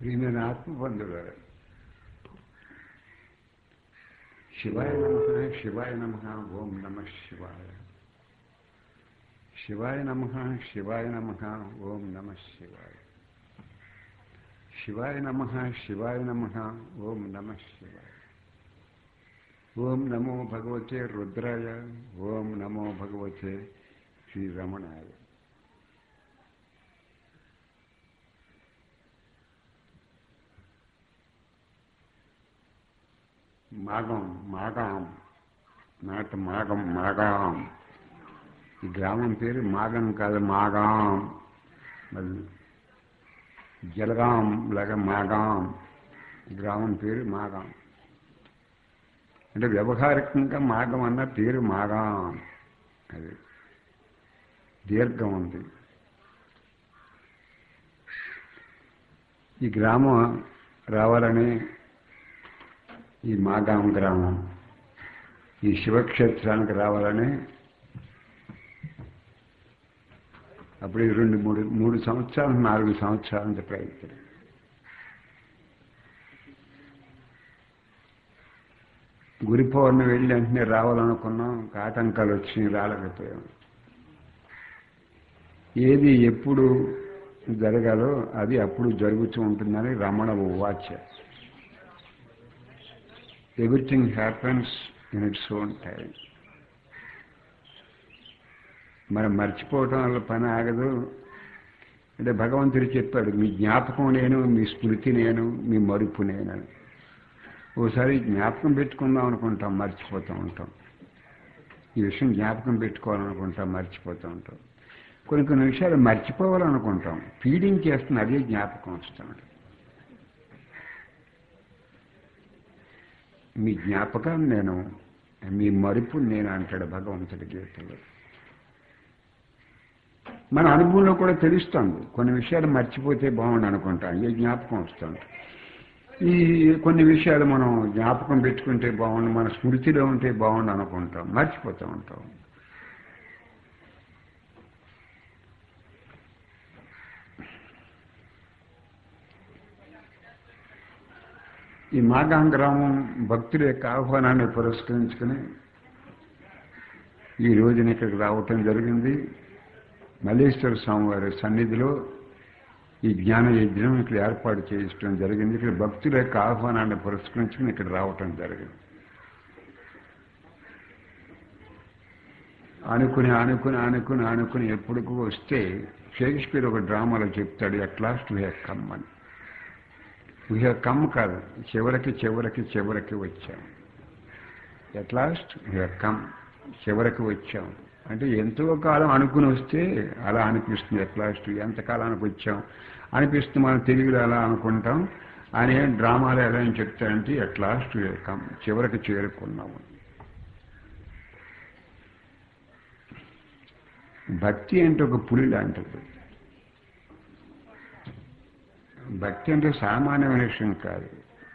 ప్రియమైన ఆత్మబంధువులారు శివాయ నమ శివాయ నమ ఓం నమ శివాయ శివాయ నమ శివాయ నమ ఓం నమ శివాయ శివాయ నమ శివాయ నమ ఓం నమ శివాయ ఓం నమో భగవతే రుద్రాయ ఓం నమో భగవతే శ్రీరమణాయ మాగం మాగాం నాట మాగం మాగాం ఈ గ్రామం పేరు మాగం కాదు మాగాం మరి జలగాం లాగా మాగాం ఈ గ్రామం పేరు మాగాం అంటే వ్యవహారికంగా మాగం అన్న పేరు మాగాం అది దీర్ఘం ఉంది ఈ గ్రామం రావాలని ఈ మాగాం గ్రామం ఈ శివక్షేత్రానికి రావాలని అప్పుడు రెండు మూడు మూడు సంవత్సరాలు నాలుగు సంవత్సరాల నుంచి ప్రయత్నం గురి పౌర్ణమి వెళ్ళి వెంటనే రావాలనుకున్నాం ఆటంకాలు వచ్చి రాలేకపోయాం ఏది ఎప్పుడు జరగాలో అది అప్పుడు జరుగుతూ ఉంటుందని రమణ వాచ్య everything happens in its own time మనం మర్చిపోవటం వల్ల పని ఆగదు అంటే భగవంతుడు చెప్పాడు మీ జ్ఞాపకం నేను మీ స్మృతి నేను మీ మరుపు నేనని ఓసారి జ్ఞాపకం పెట్టుకుందాం అనుకుంటాం మర్చిపోతూ ఉంటాం ఈ విషయం జ్ఞాపకం పెట్టుకోవాలనుకుంటాం మర్చిపోతూ ఉంటాం కొన్ని కొన్ని విషయాలు మర్చిపోవాలనుకుంటాం ఫీడింగ్ చేస్తున్న అదే జ్ఞాపకం వస్తాడు మీ జ్ఞాపకం నేను మీ మరుపు నేను అంటాడు భగవంతుడి గీతలో మన అనుభవంలో కూడా తెలుస్తుంది కొన్ని విషయాలు మర్చిపోతే బాగుండు అనుకుంటాం ఏ జ్ఞాపకం వస్తుంది ఈ కొన్ని విషయాలు మనం జ్ఞాపకం పెట్టుకుంటే బాగుండు మన స్మృతిలో ఉంటే బాగుండు అనుకుంటాం మర్చిపోతూ ఉంటాం ఈ మాగాం గ్రామం భక్తుల యొక్క ఆహ్వానాన్ని పురస్కరించుకుని ఈ రోజున ఇక్కడికి రావటం జరిగింది మల్లేశ్వర స్వామి వారి సన్నిధిలో ఈ జ్ఞాన యజ్ఞం ఇక్కడ ఏర్పాటు చేయడం జరిగింది ఇక్కడ భక్తుల యొక్క ఆహ్వానాన్ని పురస్కరించుకుని ఇక్కడ రావటం జరిగింది అనుకుని అనుకుని అనుకుని అనుకుని ఎప్పుడుకు వస్తే షేక్స్పియర్ ఒక డ్రామాలో చెప్తాడు at last we have come అని వీ హ్యావ్ కమ్ కాదు చివరికి చివరికి చివరికి వచ్చాం at last we have come చివరికి వచ్చాం అంటే ఎంతో కాలం అనుకుని వస్తే అలా అనిపిస్తుంది ఎట్ లాస్ట్ ఎంతకాలానికి వచ్చాం అనిపిస్తుంది మనం తెలుగులో అలా అనుకుంటాం అని డ్రామాలో ఎలా అని చెప్తాడంటే ఎట్ లాస్ట్ కమ్ చివరికి చేరుకున్నాము భక్తి అంటే ఒక పులి లాంటిది భక్తి అంటే సామాన్యమైన విషయం కాదు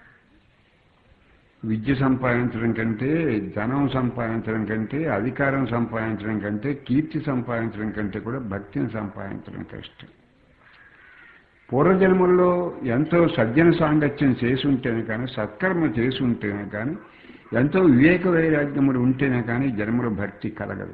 విద్య సంపాదించడం కంటే ధనం సంపాదించడం కంటే అధికారం సంపాదించడం కంటే కీర్తి సంపాదించడం కంటే కూడా భక్తిని సంపాదించడం కష్టం పూర్వజన్మల్లో ఎంతో సజ్జన సాంగత్యం చేసి ఉంటేనే కానీ సత్కర్మ చేసి ఉంటేనే కానీ ఎంతో వివేక వైరాగ్యములు ఉంటేనే కానీ జన్మలో భక్తి కలగదు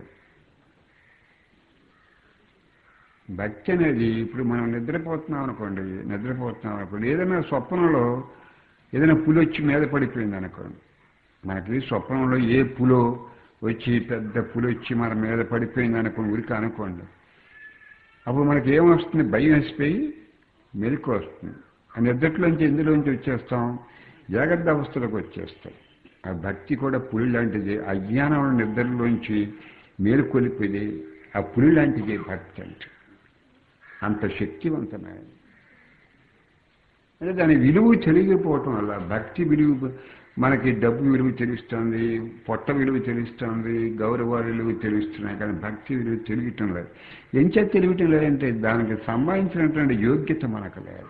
భక్తి అనేది ఇప్పుడు మనం నిద్రపోతున్నాం అనుకోండి నిద్రపోతున్నాం అనుకోండి ఏదైనా స్వప్నంలో ఏదైనా పులి వచ్చి మీద పడిపోయింది అనుకోండి మనకి స్వప్నంలో ఏ పులో వచ్చి పెద్ద పులి వచ్చి మన మీద పడిపోయింది అనుకోండి ఉరికి అనుకోండి అప్పుడు మనకి ఏమొస్తుంది భయం వేసిపోయి మెలకు వస్తుంది ఆ నిద్రలోంచి ఎందులోంచి వచ్చేస్తాం జాగ్రత్త అవస్థలోకి వచ్చేస్తాం ఆ భక్తి కూడా పులి లాంటిది అజ్ఞానం నిద్రలోంచి మేలుకొలిపేది ఆ పులి లాంటిది భక్తి అంటే అంత శక్తివంతమైనది అంటే దాని విలువ తెలియకపోవటం వల్ల భక్తి విలువ మనకి డబ్బు విలువ తెలుస్తుంది పొట్ట విలువ తెలుస్తుంది గౌరవ విలువ తెలుస్తున్నాయి కానీ భక్తి విలువ తెలియటం లేదు ఎంచే తెలియటం లేదంటే దానికి సంబంధించినటువంటి యోగ్యత మనకు లేదు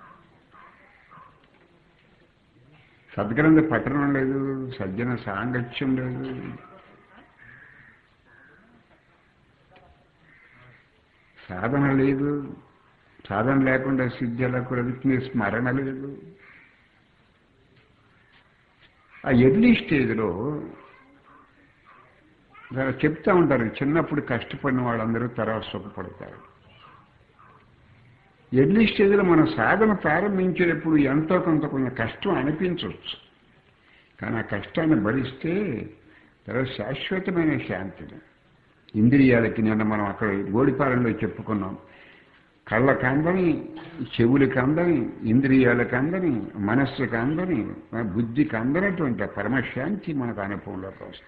సద్గ్రంథ పఠనం లేదు సజ్జన సాంగత్యం లేదు సాధన లేదు సాధన లేకుండా సిద్ధి ఎలా కుదురుతుంది స్మరణ లేదు ఆ ఎర్లీ స్టేజ్లో ఇలా చెప్తా ఉంటారు చిన్నప్పుడు కష్టపడిన వాళ్ళందరూ తర్వాత సుఖపడతారు ఎర్లీ స్టేజ్లో మనం సాధన ప్రారంభించేటప్పుడు ఎంతో కొంత కొంచెం కష్టం అనిపించవచ్చు కానీ ఆ కష్టాన్ని భరిస్తే తర్వాత శాశ్వతమైన శాంతిని ఇంద్రియాలకి నిన్న మనం అక్కడ గోడిపాలెంలో చెప్పుకున్నాం కళ్ళకి అందని చెవులకి అందని ఇంద్రియాలకు అందని మనస్సుకి అందని బుద్ధికి అందనటువంటి ఆ పరమశాంతి మనకు అనుభవంలోకి వస్తుంది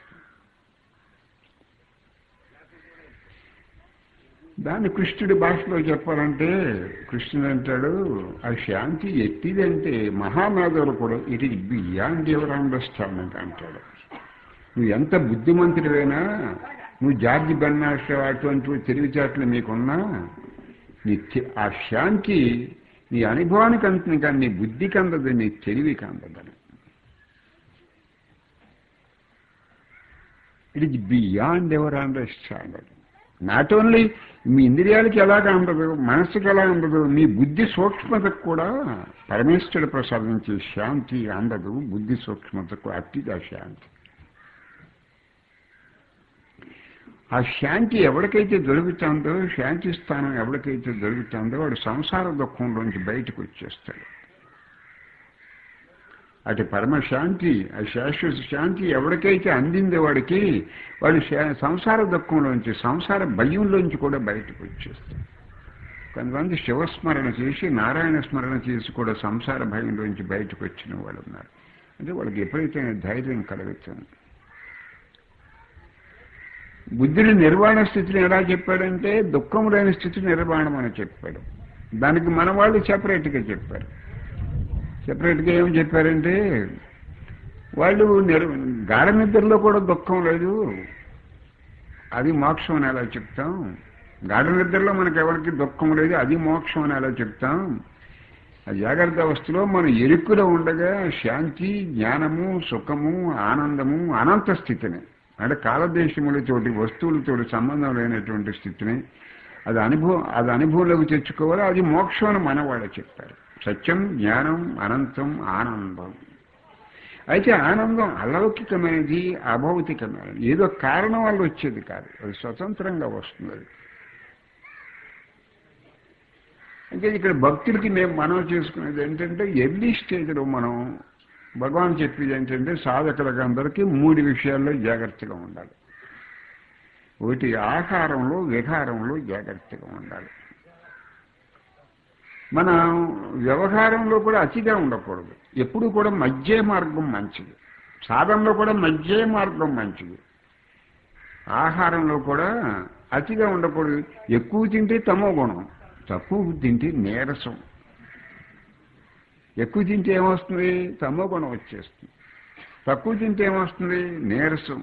దాన్ని కృష్ణుడి భాషలో చెప్పాలంటే కృష్ణుడు అంటాడు ఆ శాంతి ఎట్టిదంటే మహామేధవులు కూడా it is beyond ever understanding అంటాడు నువ్వు ఎంత బుద్ధిమంతుడివైనా నువ్వు జార్జి బెన్నాష్ అటువంటి తెలివితేటలు మీకున్నా నీ తె- ఆ శాంతి నీ అనుభవానికి అందుతుంది కానీ నీ బుద్ధికి అందదు నీ తెలివికి అందదని it is beyond ever understanding not only మీ ఇంద్రియాలకి ఎలాగ ఉండదు మనసుకి ఎలా ఉండదు మీ బుద్ధి సూక్ష్మతకు కూడా పరమేశ్వరుడు ప్రసాదించే శాంతి అందదు బుద్ధి సూక్ష్మతకు అతిగా శాంతి ఆ శాంతి ఎవరికైతే దొరుకుతుందో శాంతి స్థానం ఎవరికైతే దొరుకుతుందో వాడు సంసార దుఃఖంలోంచి బయటకు వచ్చేస్తాడు అటు పరమశాంతి ఆ శాశ్వత శాంతి ఎవరికైతే అందిందో వాడికి వాడు శా- సంసార దుఃఖంలోంచి సంసార భయంలోంచి కూడా బయటకు వచ్చేస్తాడు కొంతమంది శివస్మరణ చేసి నారాయణ స్మరణ చేసి కూడా సంసార భయంలోంచి బయటకు వచ్చిన వాళ్ళు ఉన్నారు అంటే వాళ్ళకి ఎప్పుడైతే ధైర్యం కలుగుతుంది బుద్ధుడి నిర్వాణ స్థితిని ఎలా చెప్పాడంటే దుఃఖం లేని స్థితి నిర్వాణం అని చెప్పాడు దానికి మన వాళ్ళు సెపరేట్గా చెప్పారు సెపరేట్గా ఏం చెప్పారంటే వాళ్ళు నిర్ గాఢ నిద్రలో కూడా దుఃఖం లేదు అది మోక్షం అని ఎలా చెప్తాం గాఢ నిద్రలో మనకు ఎవరికి దుఃఖం లేదు అది మోక్షం అని ఎలా చెప్తాం ఆ జాగ్రత్త అవస్థలో మనం ఎరుకులో ఉండగా శాంతి జ్ఞానము సుఖము ఆనందము అనంత స్థితిని అంటే కాలదేశములతోటి వస్తువులతోటి సంబంధం లేనటువంటి స్థితిని అది అనుభవం అది అనుభవంలోకి తెచ్చుకోవాలి అది మోక్షం అని మనవాళ్ళు చెప్పారు సత్యం జ్ఞానం అనంతం ఆనందం అయితే ఆనందం అలౌకికమైనది అభౌతికమైనది ఏదో కారణం వల్ల వచ్చేది కాదు అది స్వతంత్రంగా వస్తుంది అది అంటే ఇక్కడ భక్తులకి మేము మనం చేసుకునేది ఏంటంటే ఎర్లీ స్టేజ్లో మనం భగవాన్ చెప్పేది ఏంటంటే సాధకులకు అందరికీ మూడు విషయాల్లో జాగ్రత్తగా ఉండాలి ఒకటి ఆహారంలో విహారంలో జాగ్రత్తగా ఉండాలి మన వ్యవహారంలో కూడా అతిగా ఉండకూడదు ఎప్పుడు కూడా మధ్య మార్గం మంచిది సాధనలో కూడా మధ్య మార్గం మంచిది ఆహారంలో కూడా అతిగా ఉండకూడదు ఎక్కువ తింటే తమో గుణం తక్కువ తింటే నీరసం ఎక్కువ తింటే ఏమొస్తుంది తమో గుణం వచ్చేస్తుంది తక్కువ తింటే ఏమొస్తుంది నీరసం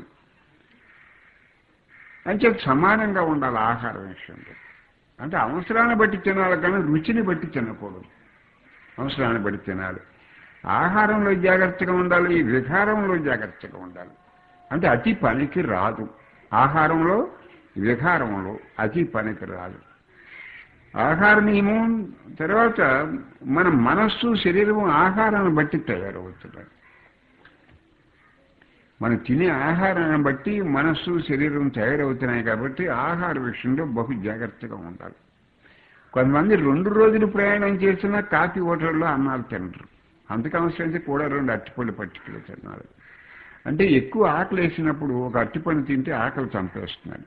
అంటే సమానంగా ఉండాలి ఆహారం విషయంలో అంటే అవసరాన్ని బట్టి తినాలి కానీ రుచిని బట్టి తినకూడదు అవసరాన్ని బట్టి తినాలి ఆహారంలో జాగ్రత్తగా ఉండాలి విహారంలో జాగ్రత్తగా ఉండాలి అంటే అతి పనికి రాదు ఆహారంలో విహారంలో అతి పనికి రాదు ఆహార నియమం తర్వాత మన మనస్సు శరీరం ఆహారాన్ని బట్టి తయారవుతున్నాయి మనం తినే ఆహారాన్ని బట్టి మనస్సు శరీరం తయారవుతున్నాయి కాబట్టి ఆహార విషయంలో బహు జాగ్రత్తగా ఉండాలి కొంతమంది రెండు రోజులు ప్రయాణం చేసినా కాఫీ హోటల్లో అన్నాలు తినరు అందుకు అవసరమైతే కూడా రెండు అట్టిపళ్ళు పట్టుకులు తిన్నారు అంటే ఎక్కువ ఆకలి వేసినప్పుడు ఒక అట్టిపండు తింటే ఆకలి చంపేస్తున్నాడు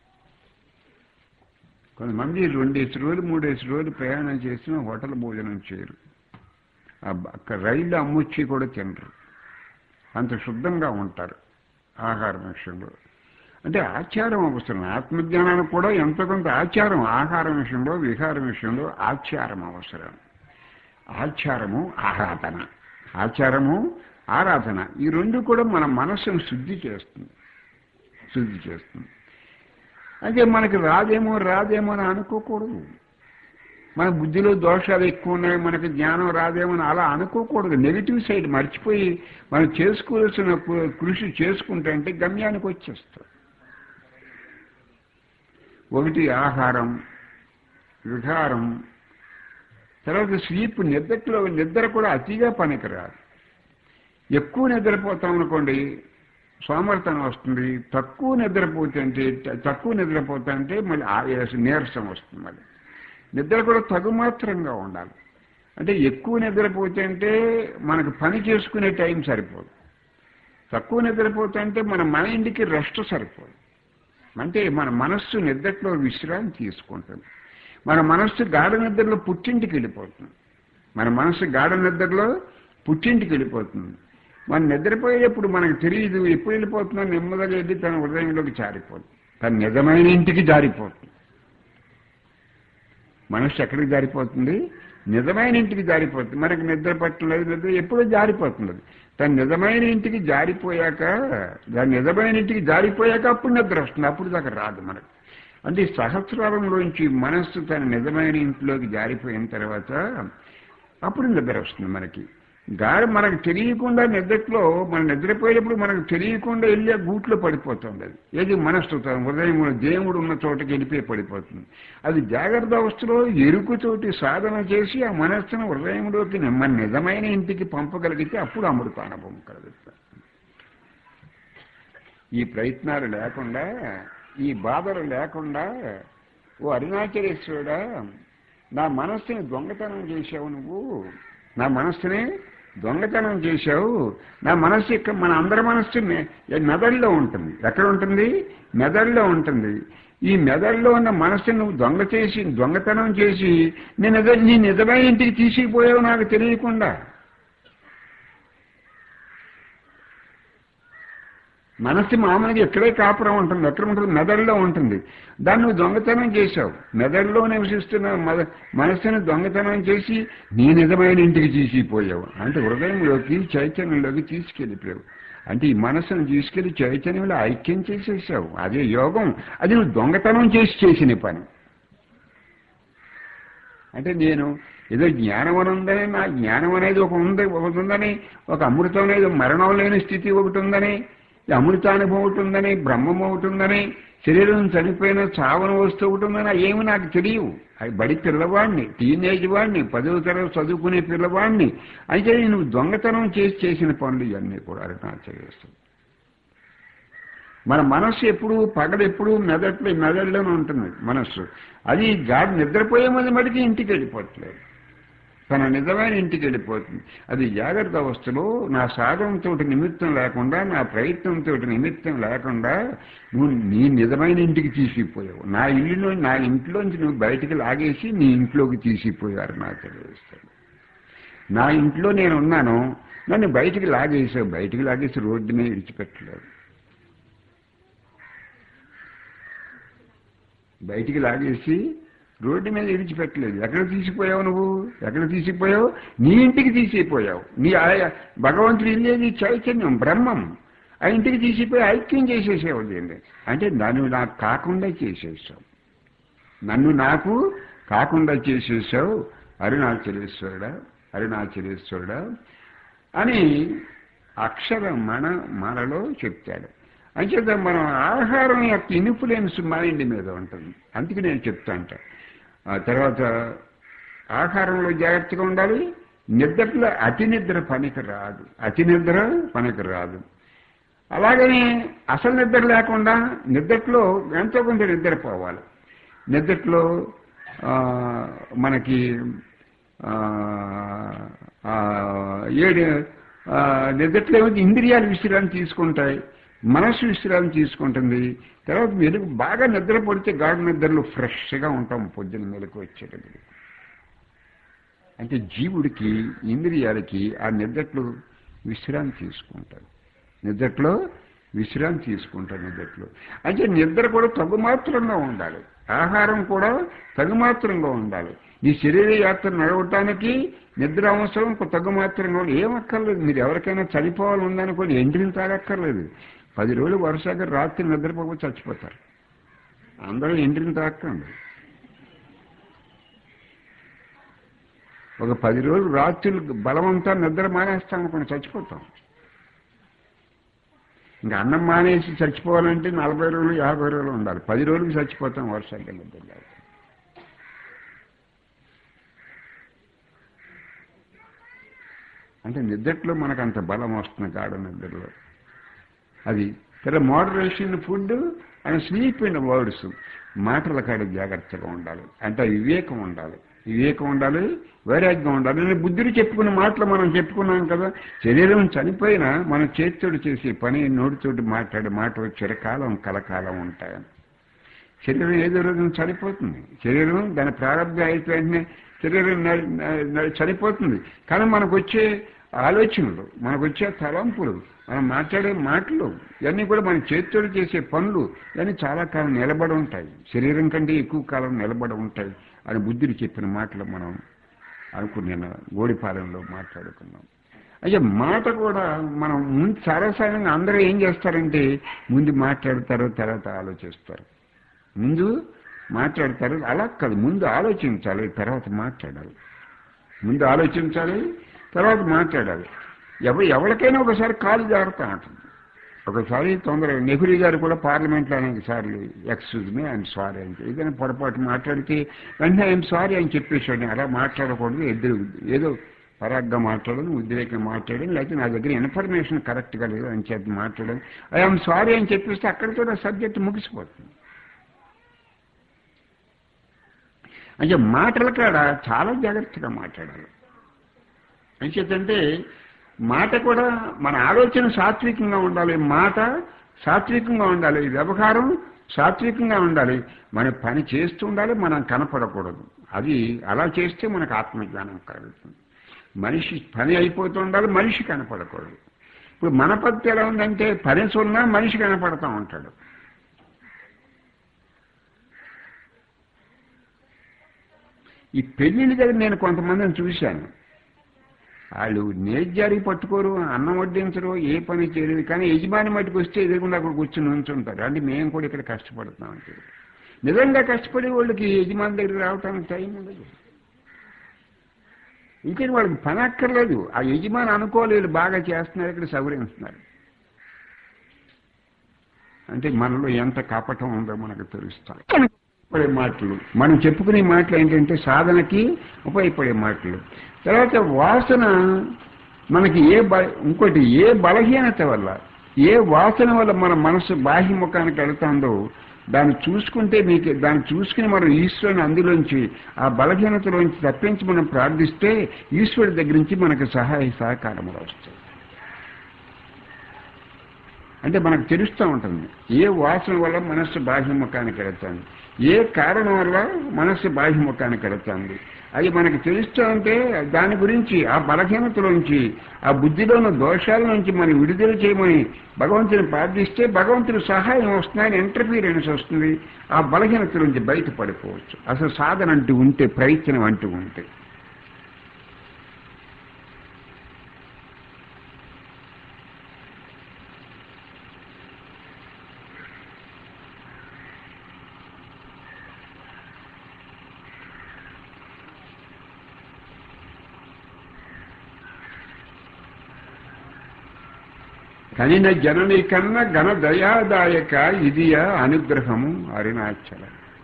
కొంతమంది రెండేసి రోజులు మూడేసి రోజులు ప్రయాణం చేసినా హోటల్ భోజనం చేయరు ఆ బ- అక్కడ రైళ్ళు అమ్మొచ్చి కూడా తినరు అంత శుద్ధంగా ఉంటారు ఆహారం విషయంలో అంటే ఆచారం అవసరం ఆత్మజ్ఞానానికి కూడా ఎంతో కొంత ఆచారం ఆహారం విషయంలో విహారం విషయంలో ఆచారం అవసరం ఆచారము ఆరాధన ఆచారము ఆరాధన ఈ రెండు కూడా మన మనస్సును శుద్ధి చేస్తుంది శుద్ధి చేస్తుంది అయితే మనకి రాదేమో రాదేమో అని అనుకోకూడదు మన బుద్ధిలో దోషాలు ఎక్కువ ఉన్నాయి మనకి జ్ఞానం రాదేమో అని అలా అనుకోకూడదు నెగిటివ్ సైడ్ మర్చిపోయి మనం చేసుకోవాల్సిన కు- కృషి చేసుకుంటే అంటే గమ్యానికి వచ్చేస్తాం ఒకటి ఆహారం విహారం తర్వాత స్లీప్ నిద్రలో నిద్ర కూడా అతిగా పనికిరాదు ఎక్కువ నిద్రపోతాం అనుకోండి సోమర్తనం వస్తుంది తక్కువ నిద్రపోతే అంటే తక్కువ నిద్రపోతా అంటే మళ్ళీ ఆయాసం నీరసం వస్తుంది మళ్ళీ నిద్ర కూడా తగుమాత్రంగా ఉండాలి అంటే ఎక్కువ నిద్రపోతే అంటే మనకు పని చేసుకునే టైం సరిపోదు తక్కువ నిద్రపోతే అంటే మన మైండ్కి రెస్ట్ సరిపోదు అంటే మన మనస్సు నిద్రలో విశ్రాంతి తీసుకుంటుంది మన మనస్సు గాఢ నిద్రలో పుట్టింటికి వెళ్ళిపోతుంది మన మనస్సు గాఢ నిద్రలో పుట్టింటికి వెళ్ళిపోతుంది మనం నిద్రపోయేటప్పుడు మనకు తెలియదు ఎప్పుడు వెళ్ళిపోతుందో నెమ్మదిగా వెళ్ళి తన హృదయంలోకి జారిపోతుంది తన నిజమైన ఇంటికి జారిపోతుంది మనస్సు ఎక్కడికి జారిపోతుంది నిజమైన ఇంటికి జారిపోతుంది మనకి నిద్ర పట్టలేదు నిద్ర ఎప్పుడో జారిపోతుంది అది తన నిజమైన ఇంటికి జారిపోయాక దాని నిజమైన ఇంటికి జారిపోయాక అప్పుడు నిద్ర వస్తుంది అప్పుడు దాకా రాదు మనకు అంటే ఈ సహస్రారంలోంచి మనస్సు తన నిజమైన ఇంట్లోకి జారిపోయిన తర్వాత అప్పుడు నిద్ర వస్తుంది మనకి గాలి మనకు తెలియకుండా నిద్రలో మనం నిద్రపోయేటప్పుడు మనకు తెలియకుండా వెళ్ళి ఆ గూట్లో పడిపోతుంది అది ఏది మనస్సు తన హృదయం దేవుడు ఉన్న చోటకి వెళ్ళిపోయి పడిపోతుంది అది జాగ్రత్త అవస్థలో ఎరుకుతోటి సాధన చేసి ఆ మనస్సును హృదయంలోకి మన నిజమైన ఇంటికి పంపగలిగితే అప్పుడు అమృత అనుభవం కలుగుతుంది ఈ ప్రయత్నాలు లేకుండా ఈ బాధలు లేకుండా ఓ అరుణాచలేశ్వరుడా నా మనస్సుని దొంగతనం చేశావు నువ్వు నా మనస్సుని దొంగతనం చేశావు నా మనస్సు ఇక్కడ మన అందరి మనస్సు మెదడులో ఉంటుంది ఎక్కడ ఉంటుంది మెదడులో ఉంటుంది ఈ మెదడులో ఉన్న మనస్సుని నువ్వు దొంగ చేసి దొంగతనం చేసి నేను నీ నిజమైన ఇంటికి తీసుకుపోయావు నాకు తెలియకుండా మనస్సు మామూలుగా ఎక్కడే కాపురం ఉంటుంది ఎక్కడ ఉంటుంది మెదడులో ఉంటుంది దాన్ని నువ్వు దొంగతనం చేశావు మెదడులో నివసిస్తున్న మద మనస్సుని దొంగతనం చేసి నీ నిజమైన ఇంటికి తీసిపోయావు అంటే హృదయంలోకి చైతన్యంలోకి తీసుకెళ్ళిపోయావు అంటే ఈ మనస్సును తీసుకెళ్లి చైతన్యంలో ఐక్యం చేసేసావు అదే యోగం అది నువ్వు దొంగతనం చేసి చేసిన పని అంటే నేను ఏదో జ్ఞానం అని ఉందని నా జ్ఞానం అనేది ఒక ఉంది ఒకటి ఉందని ఒక అమృతం అనేది మరణం లేని స్థితి ఒకటి ఉందని ఈ అమృతానుభవం ఒకటి ఉందని బ్రహ్మం ఒకటి ఉందని శరీరం చనిపోయిన చావన వస్తువు ఒకటి ఉందని ఏమి నాకు తెలియవు అది బడి పిల్లవాడిని టీనేజ్ వాడిని పదవ తరగతి చదువుకునే పిల్లవాడిని అయితే నువ్వు దొంగతనం చేసి చేసిన పనులు ఇవన్నీ కూడా అరుణాచలేస్తుంది మన మనస్సు ఎప్పుడు పగలు ఎప్పుడు మెదట్లో మెదడులోనే ఉంటుంది మనస్సు అది గాడి నిద్రపోయే మంది మటుకి ఇంటికి వెళ్ళిపోవట్లేదు తన నిజమైన ఇంటికి వెళ్ళిపోతుంది అది జాగ్రత్త అవస్థలో నా సాధనతో నిమిత్తం లేకుండా నా ప్రయత్నంతో నిమిత్తం లేకుండా నువ్వు నీ నిజమైన ఇంటికి తీసిపోయావు నా ఇల్లులో నా ఇంట్లోంచి నువ్వు బయటికి లాగేసి నీ ఇంట్లోకి తీసిపోయారు నాకు తెలియస్తాడు నా ఇంట్లో నేను ఉన్నాను నన్ను బయటికి లాగేసావు బయటికి లాగేసి రోడ్డునే విడిచిపెట్టలేదు బయటికి లాగేసి రోడ్డు మీద విడిచిపెట్టలేదు ఎక్కడ తీసిపోయావు నువ్వు ఎక్కడ తీసిపోయావు నీ ఇంటికి తీసిపోయావు నీ ఆ- భగవంతుడు ఇల్లేది చైతన్యం బ్రహ్మం ఆ ఇంటికి తీసిపోయి ఐక్యం చేసేసావు దీన్ని అంటే నన్ను నాకు కాకుండా చేసేసావు నన్ను నాకు కాకుండా చేసేసావు అరుణాచలేశ్వరుడా అరుణాచలేశ్వరుడా అని అక్షర మన మనలో చెప్తాడు అంచేత మనం ఆహారం యొక్క ఇన్ఫ్లుయెన్స్ మైండ్ మీద ఉంటుంది అందుకే నేను చెప్తా అంట ఆ తర్వాత ఆహారంలో జాగ్రత్తగా ఉండాలి నిద్రలో అతి నిద్ర పనికి రాదు అతి నిద్ర పనికి రాదు అలాగని అసలు నిద్ర లేకుండా నిద్రలో ఎంతో కొంత నిద్రపోవాలి నిద్రలో ఆ, మనకి ఆ, ఆ, ఏడు ఆ, నిద్రలో ఏమైతే ఇంద్రియాలు విశ్రాంతి తీసుకుంటాయి మనస్సు విశ్రాంతి తీసుకుంటుంది తర్వాత మెరుగు బాగా నిద్ర పడితే గాఢ నిద్రలో ఫ్రెష్గా ఉంటాం పొద్దున్న మెలకు వచ్చేటప్పుడు అంటే జీవుడికి ఇంద్రియాలకి ఆ నిద్రలో విశ్రాంతి తీసుకుంటారు నిద్రలో విశ్రాంతి తీసుకుంటారు నిద్రలో అంటే నిద్ర కూడా తగుమాత్రంగా ఉండాలి ఆహారం కూడా తగుమాత్రంగా ఉండాలి నీ శరీర యాత్ర నడవటానికి నిద్ర అవసరం తగుమాత్రంగా ఉండాలి ఏమక్కర్లేదు మీరు ఎవరికైనా చనిపోవాలి ఉందనుకోని ఎండ్రిని తాగక్కర్లేదు పది రోజులు వరుసగా రాత్రి నిద్రపోకపోతే చచ్చిపోతారు అందరూ ఎండ్రిని తాకండి ఒక పది రోజులు రాత్రులు బలవంతా నిద్ర మానేస్తాం అనుకుని చచ్చిపోతాం ఇంకా అన్నం మానేసి చచ్చిపోవాలంటే నలభై రోజులు యాభై రోజులు ఉండాలి పది రోజులకి చచ్చిపోతాం వర్షాలు నిద్ర లేక. అంటే నిద్రలో మనకు అంత బలం వస్తుంది గాఢ నిద్రలో అది తర్వాత moderation food and sleep in words మాటల కాడ జాగ్రత్తగా ఉండాలి అంటే వివేకం ఉండాలి వివేకం ఉండాలి వైరాగ్యం ఉండాలి నేను బుద్ధుడు చెప్పుకున్న మాటలు మనం చెప్పుకున్నాం కదా శరీరం చనిపోయినా మన చేతితోటి చేసే పని నోటితోటి మాట్లాడే మాటలు చిరకాలం కలకాలం ఉంటాయని శరీరం ఏదో రోజున చనిపోతుంది శరీరం దాని ప్రారంభం అయితే వెంటనే శరీరం న- న- న- చనిపోతుంది కానీ మనకు వచ్చే ఆలోచనలు మనకు వచ్చే తలంపులు మనం మాట్లాడే మాటలు ఇవన్నీ కూడా మన చేతితో చేసే పనులు ఇవన్నీ చాలా కాలం నిలబడి ఉంటాయి శరీరం కంటే ఎక్కువ కాలం నిలబడి ఉంటాయి అని బుద్ధుడు చెప్పిన మాటలు మనం అనుకున్న గోడిపాలెంలో మాట్లాడుకున్నాం అయ్యా మాట కూడా మనం ముందు సర్వసాధారణంగా అందరూ ఏం చేస్తారంటే ముందు మాట్లాడతారు తర్వాత ఆలోచిస్తారు ముందు మాట్లాడతారు అలా కాదు ముందు ఆలోచించాలి తర్వాత మాట్లాడాలి ముందు ఆలోచించాలి తర్వాత మాట్లాడాలి ఎవ ఎవరికైనా ఒకసారి కాలు జారుతూ ఉంటుంది ఒకసారి తొందర నెహ్రూ గారు కూడా పార్లమెంట్లో అనేక సార్లు ఎక్స్క్యూజ్ మీ ఐఎమ్ సారీ అని చెప్పి. ఏదైనా పొరపాటు మాట్లాడితే వెంటనే ఐఎమ్ సారీ అని చెప్పేసాడు అలా మాట్లాడకూడదు ఎదురు ఏదో పరాగ్గా మాట్లాడడం ఉద్రేకంగా మాట్లాడడం లేకపోతే నా దగ్గర ఇన్ఫర్మేషన్ కరెక్ట్గా లేదు అని చెప్పి మాట్లాడడం ఐఎమ్ సారీ అని చెప్పేస్తే అక్కడితో ఆ సబ్జెక్ట్ ముగిసిపోతుంది అంటే మాటల కాడ చాలా జాగ్రత్తగా మాట్లాడాలి అంచేతంటే మాట కూడా మన ఆలోచన సాత్వికంగా ఉండాలి మాట సాత్వికంగా ఉండాలి వ్యవహారం సాత్వికంగా ఉండాలి మన పని చేస్తూ ఉండాలి మనం కనపడకూడదు అది అలా చేస్తే మనకు ఆత్మజ్ఞానం కలుగుతుంది మనిషి పని అయిపోతూ ఉండాలి మనిషి కనపడకూడదు ఇప్పుడు మన పద్ధతి ఎలా ఉందంటే పని సున్నా మనిషి కనపడతా ఉంటాడు ఈ పెళ్లిళ్ళ దగ్గర నేను కొంతమందిని చూశాను వాళ్ళు నేజ్జారి పట్టుకోరు అన్నం వడ్డించరు ఏ పని చేయలేదు కానీ యజమాని మట్టుకు వస్తే ఎదురుకుండా అక్కడ కూర్చుని ఉంచుంటారు అంటే మేము కూడా ఇక్కడ కష్టపడుతున్నాం అంటే నిజంగా కష్టపడే వాళ్ళకి యజమాని దగ్గర రావటానికి టైం ఉండదు ఇంకేం వాళ్ళకి పని అక్కర్లేదు ఆ యజమాని అనుకోలేదు బాగా చేస్తున్నారు ఇక్కడ సౌకరించున్నారు అంటే మనలో ఎంత కపటం ఉందో మనకు తెలుస్తాయి ఉపయోగపడే మాటలు మనం చెప్పుకునే మాటలు ఏంటంటే సాధనకి ఉపయోగపడే మాటలు తర్వాత వాసన మనకి ఏ బ ఇంకోటి ఏ బలహీనత వల్ల ఏ వాసన వల్ల మన మనసు బాహ్యముఖానికి వెళ్తుందో దాన్ని చూసుకుంటే మీకు దాన్ని చూసుకుని మనం ఈశ్వరుని అందులోంచి ఆ బలహీనతలోంచి తప్పించి మనం ప్రార్థిస్తే ఈశ్వరుడి దగ్గర నుంచి మనకు సహాయ సహకారములు వస్తాయి అంటే మనకు తెలుస్తూ ఉంటుంది ఏ వాసన వల్ల మనస్సు బాహ్యముఖానికి వెళుతుంది ఏ కారణం వల్ల మనస్సు బాహ్యముఖానికి వెళుతుంది అది మనకు తెలుస్తూ ఉంటే దాని గురించి ఆ బలహీనతలోంచి ఆ బుద్ధిలో ఉన్న దోషాల నుంచి మనం విడుదల చేయమని భగవంతుని ప్రార్థిస్తే భగవంతుని సహాయం వస్తుందని ఇంటర్ఫీరెన్స్ వస్తుంది ఆ బలహీనత నుంచి బయటపడిపోవచ్చు అసలు సాధన అంటూ ఉంటే ప్రయత్నం అంటూ ఉంటే కనిన జనని కన్నా ఘన దయాదాయక ఇదియ అనుగ్రహము అరుణాచల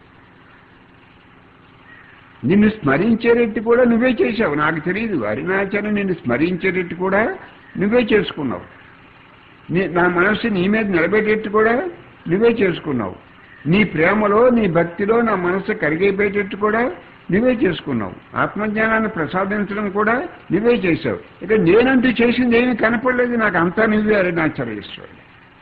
నిన్ను స్మరించేటట్టు కూడా నువ్వే చేశావు నాకు తెలియదు అరుణాచలం నిన్ను స్మరించేటట్టు కూడా నువ్వే చేసుకున్నావు నీ నా మనస్సు నీ మీద నిలబెట్టేట్టు కూడా నువ్వే చేసుకున్నావు నీ ప్రేమలో నీ భక్తిలో నా మనస్సు కరిగైపోయేటట్టు కూడా నువ్వే చేసుకున్నావు ఆత్మజ్ఞానాన్ని ప్రసాదించడం కూడా నువ్వే చేశావు ఇక నేనంటూ చేసింది ఏమీ కనపడలేదు నాకు అంతా నువ్వే అరుణాచలేశ్వరుడు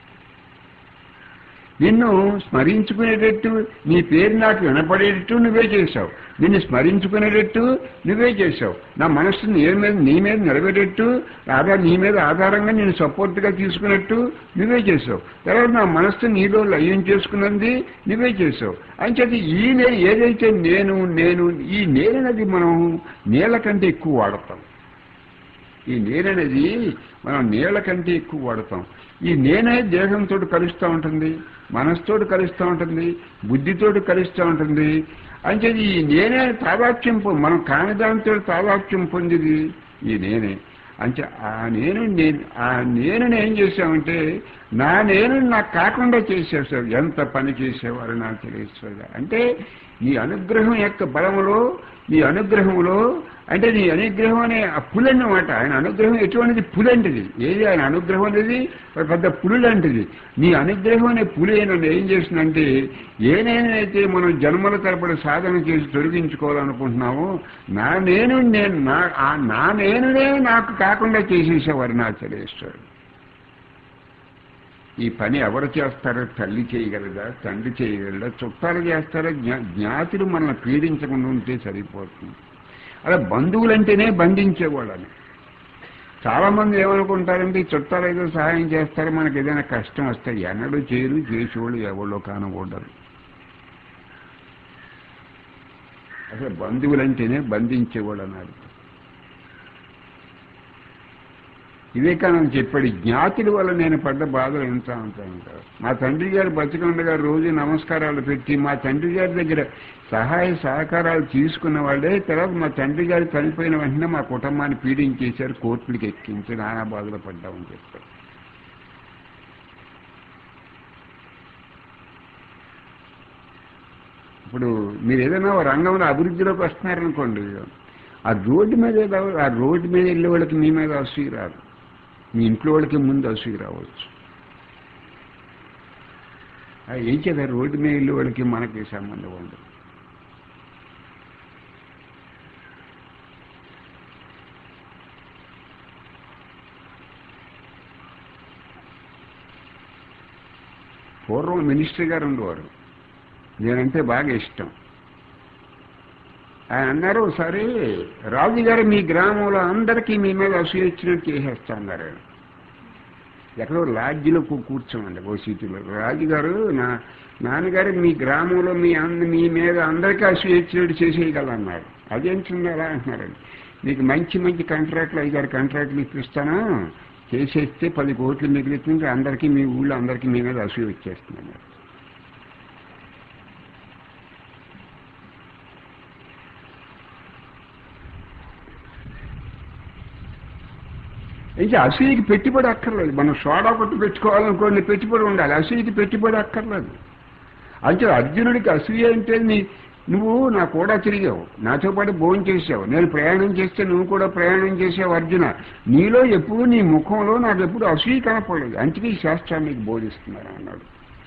నిన్ను స్మరించుకునేటట్టు నీ పేరు నాకు వినపడేటట్టు నువ్వే చేశావు నిన్ను స్మరించుకునేటట్టు నువ్వే చేశావు నా మనస్సు నీ మీద నీ మీద నిలబెట్టేట్టు ఆధార నీ మీద ఆధారంగా నేను సపోర్ట్గా తీసుకున్నట్టు నువ్వే చేశావు తర్వాత నా మనస్సు నీలో లయం చేసుకున్నది నువ్వే చేశావు అంచేది ఈ నే ఏదైతే నేను నేను ఈ నేననేది మనం నీళ్ళ కంటే ఎక్కువ వాడతాం ఈ నేననేది మనం నీళ్ళ కంటే ఎక్కువ వాడతాం ఈ నేనే దేహంతో కలుస్తూ ఉంటుంది మనసుతోటి కలుస్తూ ఉంటుంది బుద్ధితోటి కలుస్తూ ఉంటుంది అంటే ఈ నేనే తాదాత్యం పొ- మనం కాని దానితో తాదాత్యం పొందిది ఈ నేనే అంటే ఆ నేను నేను ఆ నేను ఏం చేశామంటే నా నేను నాకు కాకుండా చేసేసావు ఎంత పని చేసేవారు నాకు తెలియదు అంటే నీ అనుగ్రహం యొక్క బలములో నీ అనుగ్రహంలో అంటే నీ అనుగ్రహం అనే ఆ పులి అన్నమాట ఆయన అనుగ్రహం ఎటువంటిది పులి అంటది ఏది ఆయన అనుగ్రహం అనేది ఒక పెద్ద పులి లాంటిది నీ అనుగ్రహం అనే పులి నన్ను ఏం చేసిందంటే ఏనేనైతే మనం జన్మల తరపున సాధన చేసి తొలగించుకోవాలనుకుంటున్నామో నా నేను నేను నా ఆ నా నేనునే నాకు కాకుండా చేసేసేవారు నా చలేశ్వరుడు ఈ పని ఎవరు చేస్తారో తల్లి చేయగలదా తండ్రి చేయగలదా చుట్టాలు చేస్తారా జ్ఞా జ్ఞాతులు మనల్ని పీడించకుండా ఉంటే సరిపోతుంది అలా బంధువులంటేనే బంధించేవాళ్ళని చాలా మంది ఏమనుకుంటారంటే ఈ చుట్టాలు ఏదో సహాయం చేస్తారు మనకి ఏదైనా కష్టం వస్తే ఎన్నడూ చేయరు చేసేవాళ్ళు ఎవరో కానకూడరు అసలు బంధువులంటేనే బంధించేవాళ్ళు అన్నారు వివేకానంద చెప్పాడు జ్ఞాతుల వల్ల నేను పడ్డ బాధలు ఎంత అంటాను మా తండ్రి గారు బతికుండగా రోజు నమస్కారాలు పెట్టి మా తండ్రి గారి దగ్గర సహాయ సహకారాలు తీసుకున్న వాళ్ళే తర్వాత మా తండ్రి గారు చనిపోయిన వెంటనే మా కుటుంబాన్ని పీడించేశారు కోర్టులకి ఎక్కించి నానా బాధలు పడ్డామని చెప్పారు ఇప్పుడు మీరు ఏదైనా ఓ రంగంలో అభివృద్ధిలోకి వస్తున్నారనుకోండి ఆ రోడ్డు మీద ఏదో ఆ రోడ్డు మీద వెళ్ళే వాళ్ళకి మీ మీద అసూయ రాదు మీ ఇంట్లో వాళ్ళకి ముందు అసూయ రావచ్చు ఆ ఏం చేద్దాం రోడ్డు మీద వెళ్ళే వాళ్ళకి మనకి సంబంధం ఉండదు పూర్వం మినిస్టర్ గారు ఉండేవారు నేనంటే బాగా ఇష్టం ఆయన అన్నారు ఒకసారి రాజుగారు మీ గ్రామంలో అందరికీ మీ మీద అసూయ వచ్చినట్టు చేసేస్తా అన్నారు ఆయన ఎక్కడో లాడ్జిలో కూ- కూర్చోమండి ఓ సీటులో రాజుగారు నా నాన్నగారు మీ గ్రామంలో మీ అంద మీ మీద అందరికీ అసూయ వచ్చినట్టు చేసేయగలన్నారు అదేంటుంది అలా అంటున్నారండి మీకు మంచి మంచి కాంట్రాక్ట్లు ఐదారు కాంట్రాక్ట్లు ఇప్పిస్తాను చేసేస్తే పది కోట్లు మిగులుతుంది అందరికీ మీ ఊళ్ళో అందరికీ మీ మీద అసూయ వచ్చేస్తున్నారు అయితే అసూయకి పెట్టుబడి అక్కర్లేదు మనం సోడా కొట్టు పెట్టుకోవాలనుకోండి పెట్టుబడి ఉండాలి అసూయకి పెట్టుబడి అక్కర్లేదు అంటే అర్జునుడికి అసూయ అంటే నీ నువ్వు నా కూడా తిరిగావు నాతో పాటు భోజనం చేసావు నేను ప్రయాణం చేస్తే నువ్వు కూడా ప్రయాణం చేసావు అర్జున నీలో ఎప్పుడు నీ ముఖంలో నాకు ఎప్పుడు అసూయ కనపడలేదు అందుకే ఈ శాస్త్రాన్ని నీకు బోధిస్తున్నారు అన్నాడు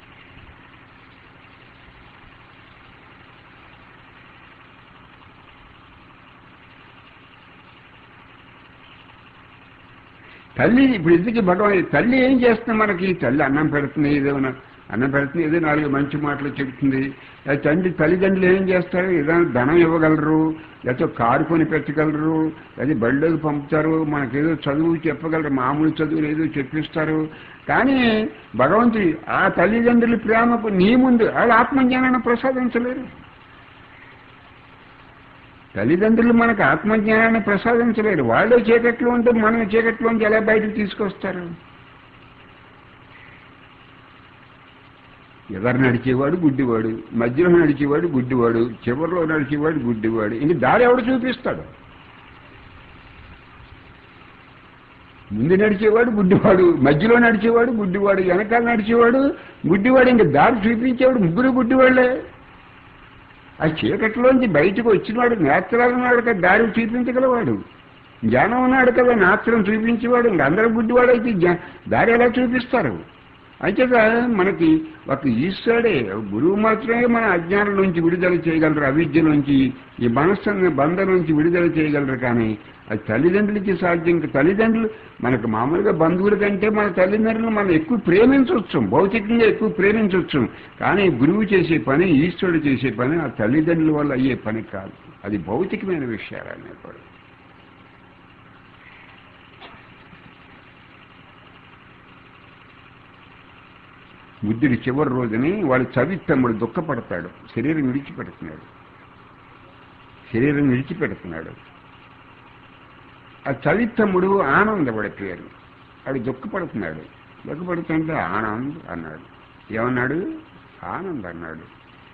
తల్లి ఇప్పుడు ఎందుకు భగవాన్ తల్లి ఏం చేస్తుంది మనకి తల్లి అన్నం పెడుతుంది ఏదైనా అన్నం పెడుతుంది ఏదో నాలుగు మంచి మాటలు చెబుతుంది లేదా తండ్రి తల్లిదండ్రులు ఏం చేస్తారు ఏదైనా ధనం ఇవ్వగలరు లేకపోతే కారు కొని పెట్టగలరు లేదా బళ్ళోకి పంపుతారు మనకేదో చదువు చెప్పగలరు మామూలు చదువులు ఏదో చెప్పిస్తారు కానీ భగవంతుడి ఆ తల్లిదండ్రుల ప్రేమకు నీ ముందు వాళ్ళు ఆత్మజ్ఞానాన్ని ప్రసాదించలేరు తల్లిదండ్రులు మనకు ఆత్మజ్ఞానాన్ని ప్రసాదించలేరు వాళ్ళే చీకట్లో ఉంటే మనం చీకట్లోంచి ఎలా బయటకు తీసుకొస్తారు ఎవరు నడిచేవాడు గుడ్డివాడు మధ్యలో నడిచేవాడు గుడ్డివాడు చివరిలో నడిచేవాడు గుడ్డివాడు ఇంక దారి ఎవడు చూపిస్తాడు ముందు నడిచేవాడు గుడ్డివాడు మధ్యలో నడిచేవాడు గుడ్డివాడు వెనకాల నడిచేవాడు గుడ్డివాడు ఇంక దారి చూపించేవాడు ముగ్గురు గుడ్డివాళ్లే ఆ చీకటిలోంచి బయటకు వచ్చినవాడు నేత్రాలు ఉన్నాడు కదా దారి చూపించగలవాడు జ్ఞానం ఉన్నాడు కదా నేత్రం చూపించేవాడు ఇంక అందరూ గుడ్డివాడైతే జ్ఞా- దారి ఎలా చూపిస్తారు అంచేత మనకి ఒక ఈశ్వరుడే గురువు మాత్రమే మన అజ్ఞానం నుంచి విడుదల చేయగలరు అవిద్య నుంచి ఈ మనస్సుని బంధం నుంచి విడుదల చేయగలరు కానీ అది తల్లిదండ్రులకి సాధ్యం కాదు. తల్లిదండ్రులు మనకు మామూలుగా బంధువుల కంటే మన తల్లిదండ్రులు మనం ఎక్కువ ప్రేమించవచ్చు భౌతికంగా ఎక్కువ ప్రేమించవచ్చు కానీ గురువు చేసే పని ఈశ్వరుడు చేసే పని ఆ తల్లిదండ్రుల వల్ల అయ్యే పని కాదు అది భౌతికమైన విషయాలు అనేవాడు బుద్ధుడి చివరి రోజుని వాడు చవిత్తమ్ముడు దుఃఖపడతాడు శరీరం విడిచిపెడుతున్నాడు శరీరం విడిచిపెడుతున్నాడు ఆ చవిత్తమ్ముడు ఆనందపడిపోయాడు వాడు దుఃఖపడుతున్నాడు దుఃఖపడుతుంటే ఆనంద్ అన్నాడు ఏమన్నాడు ఆనంద్ అన్నాడు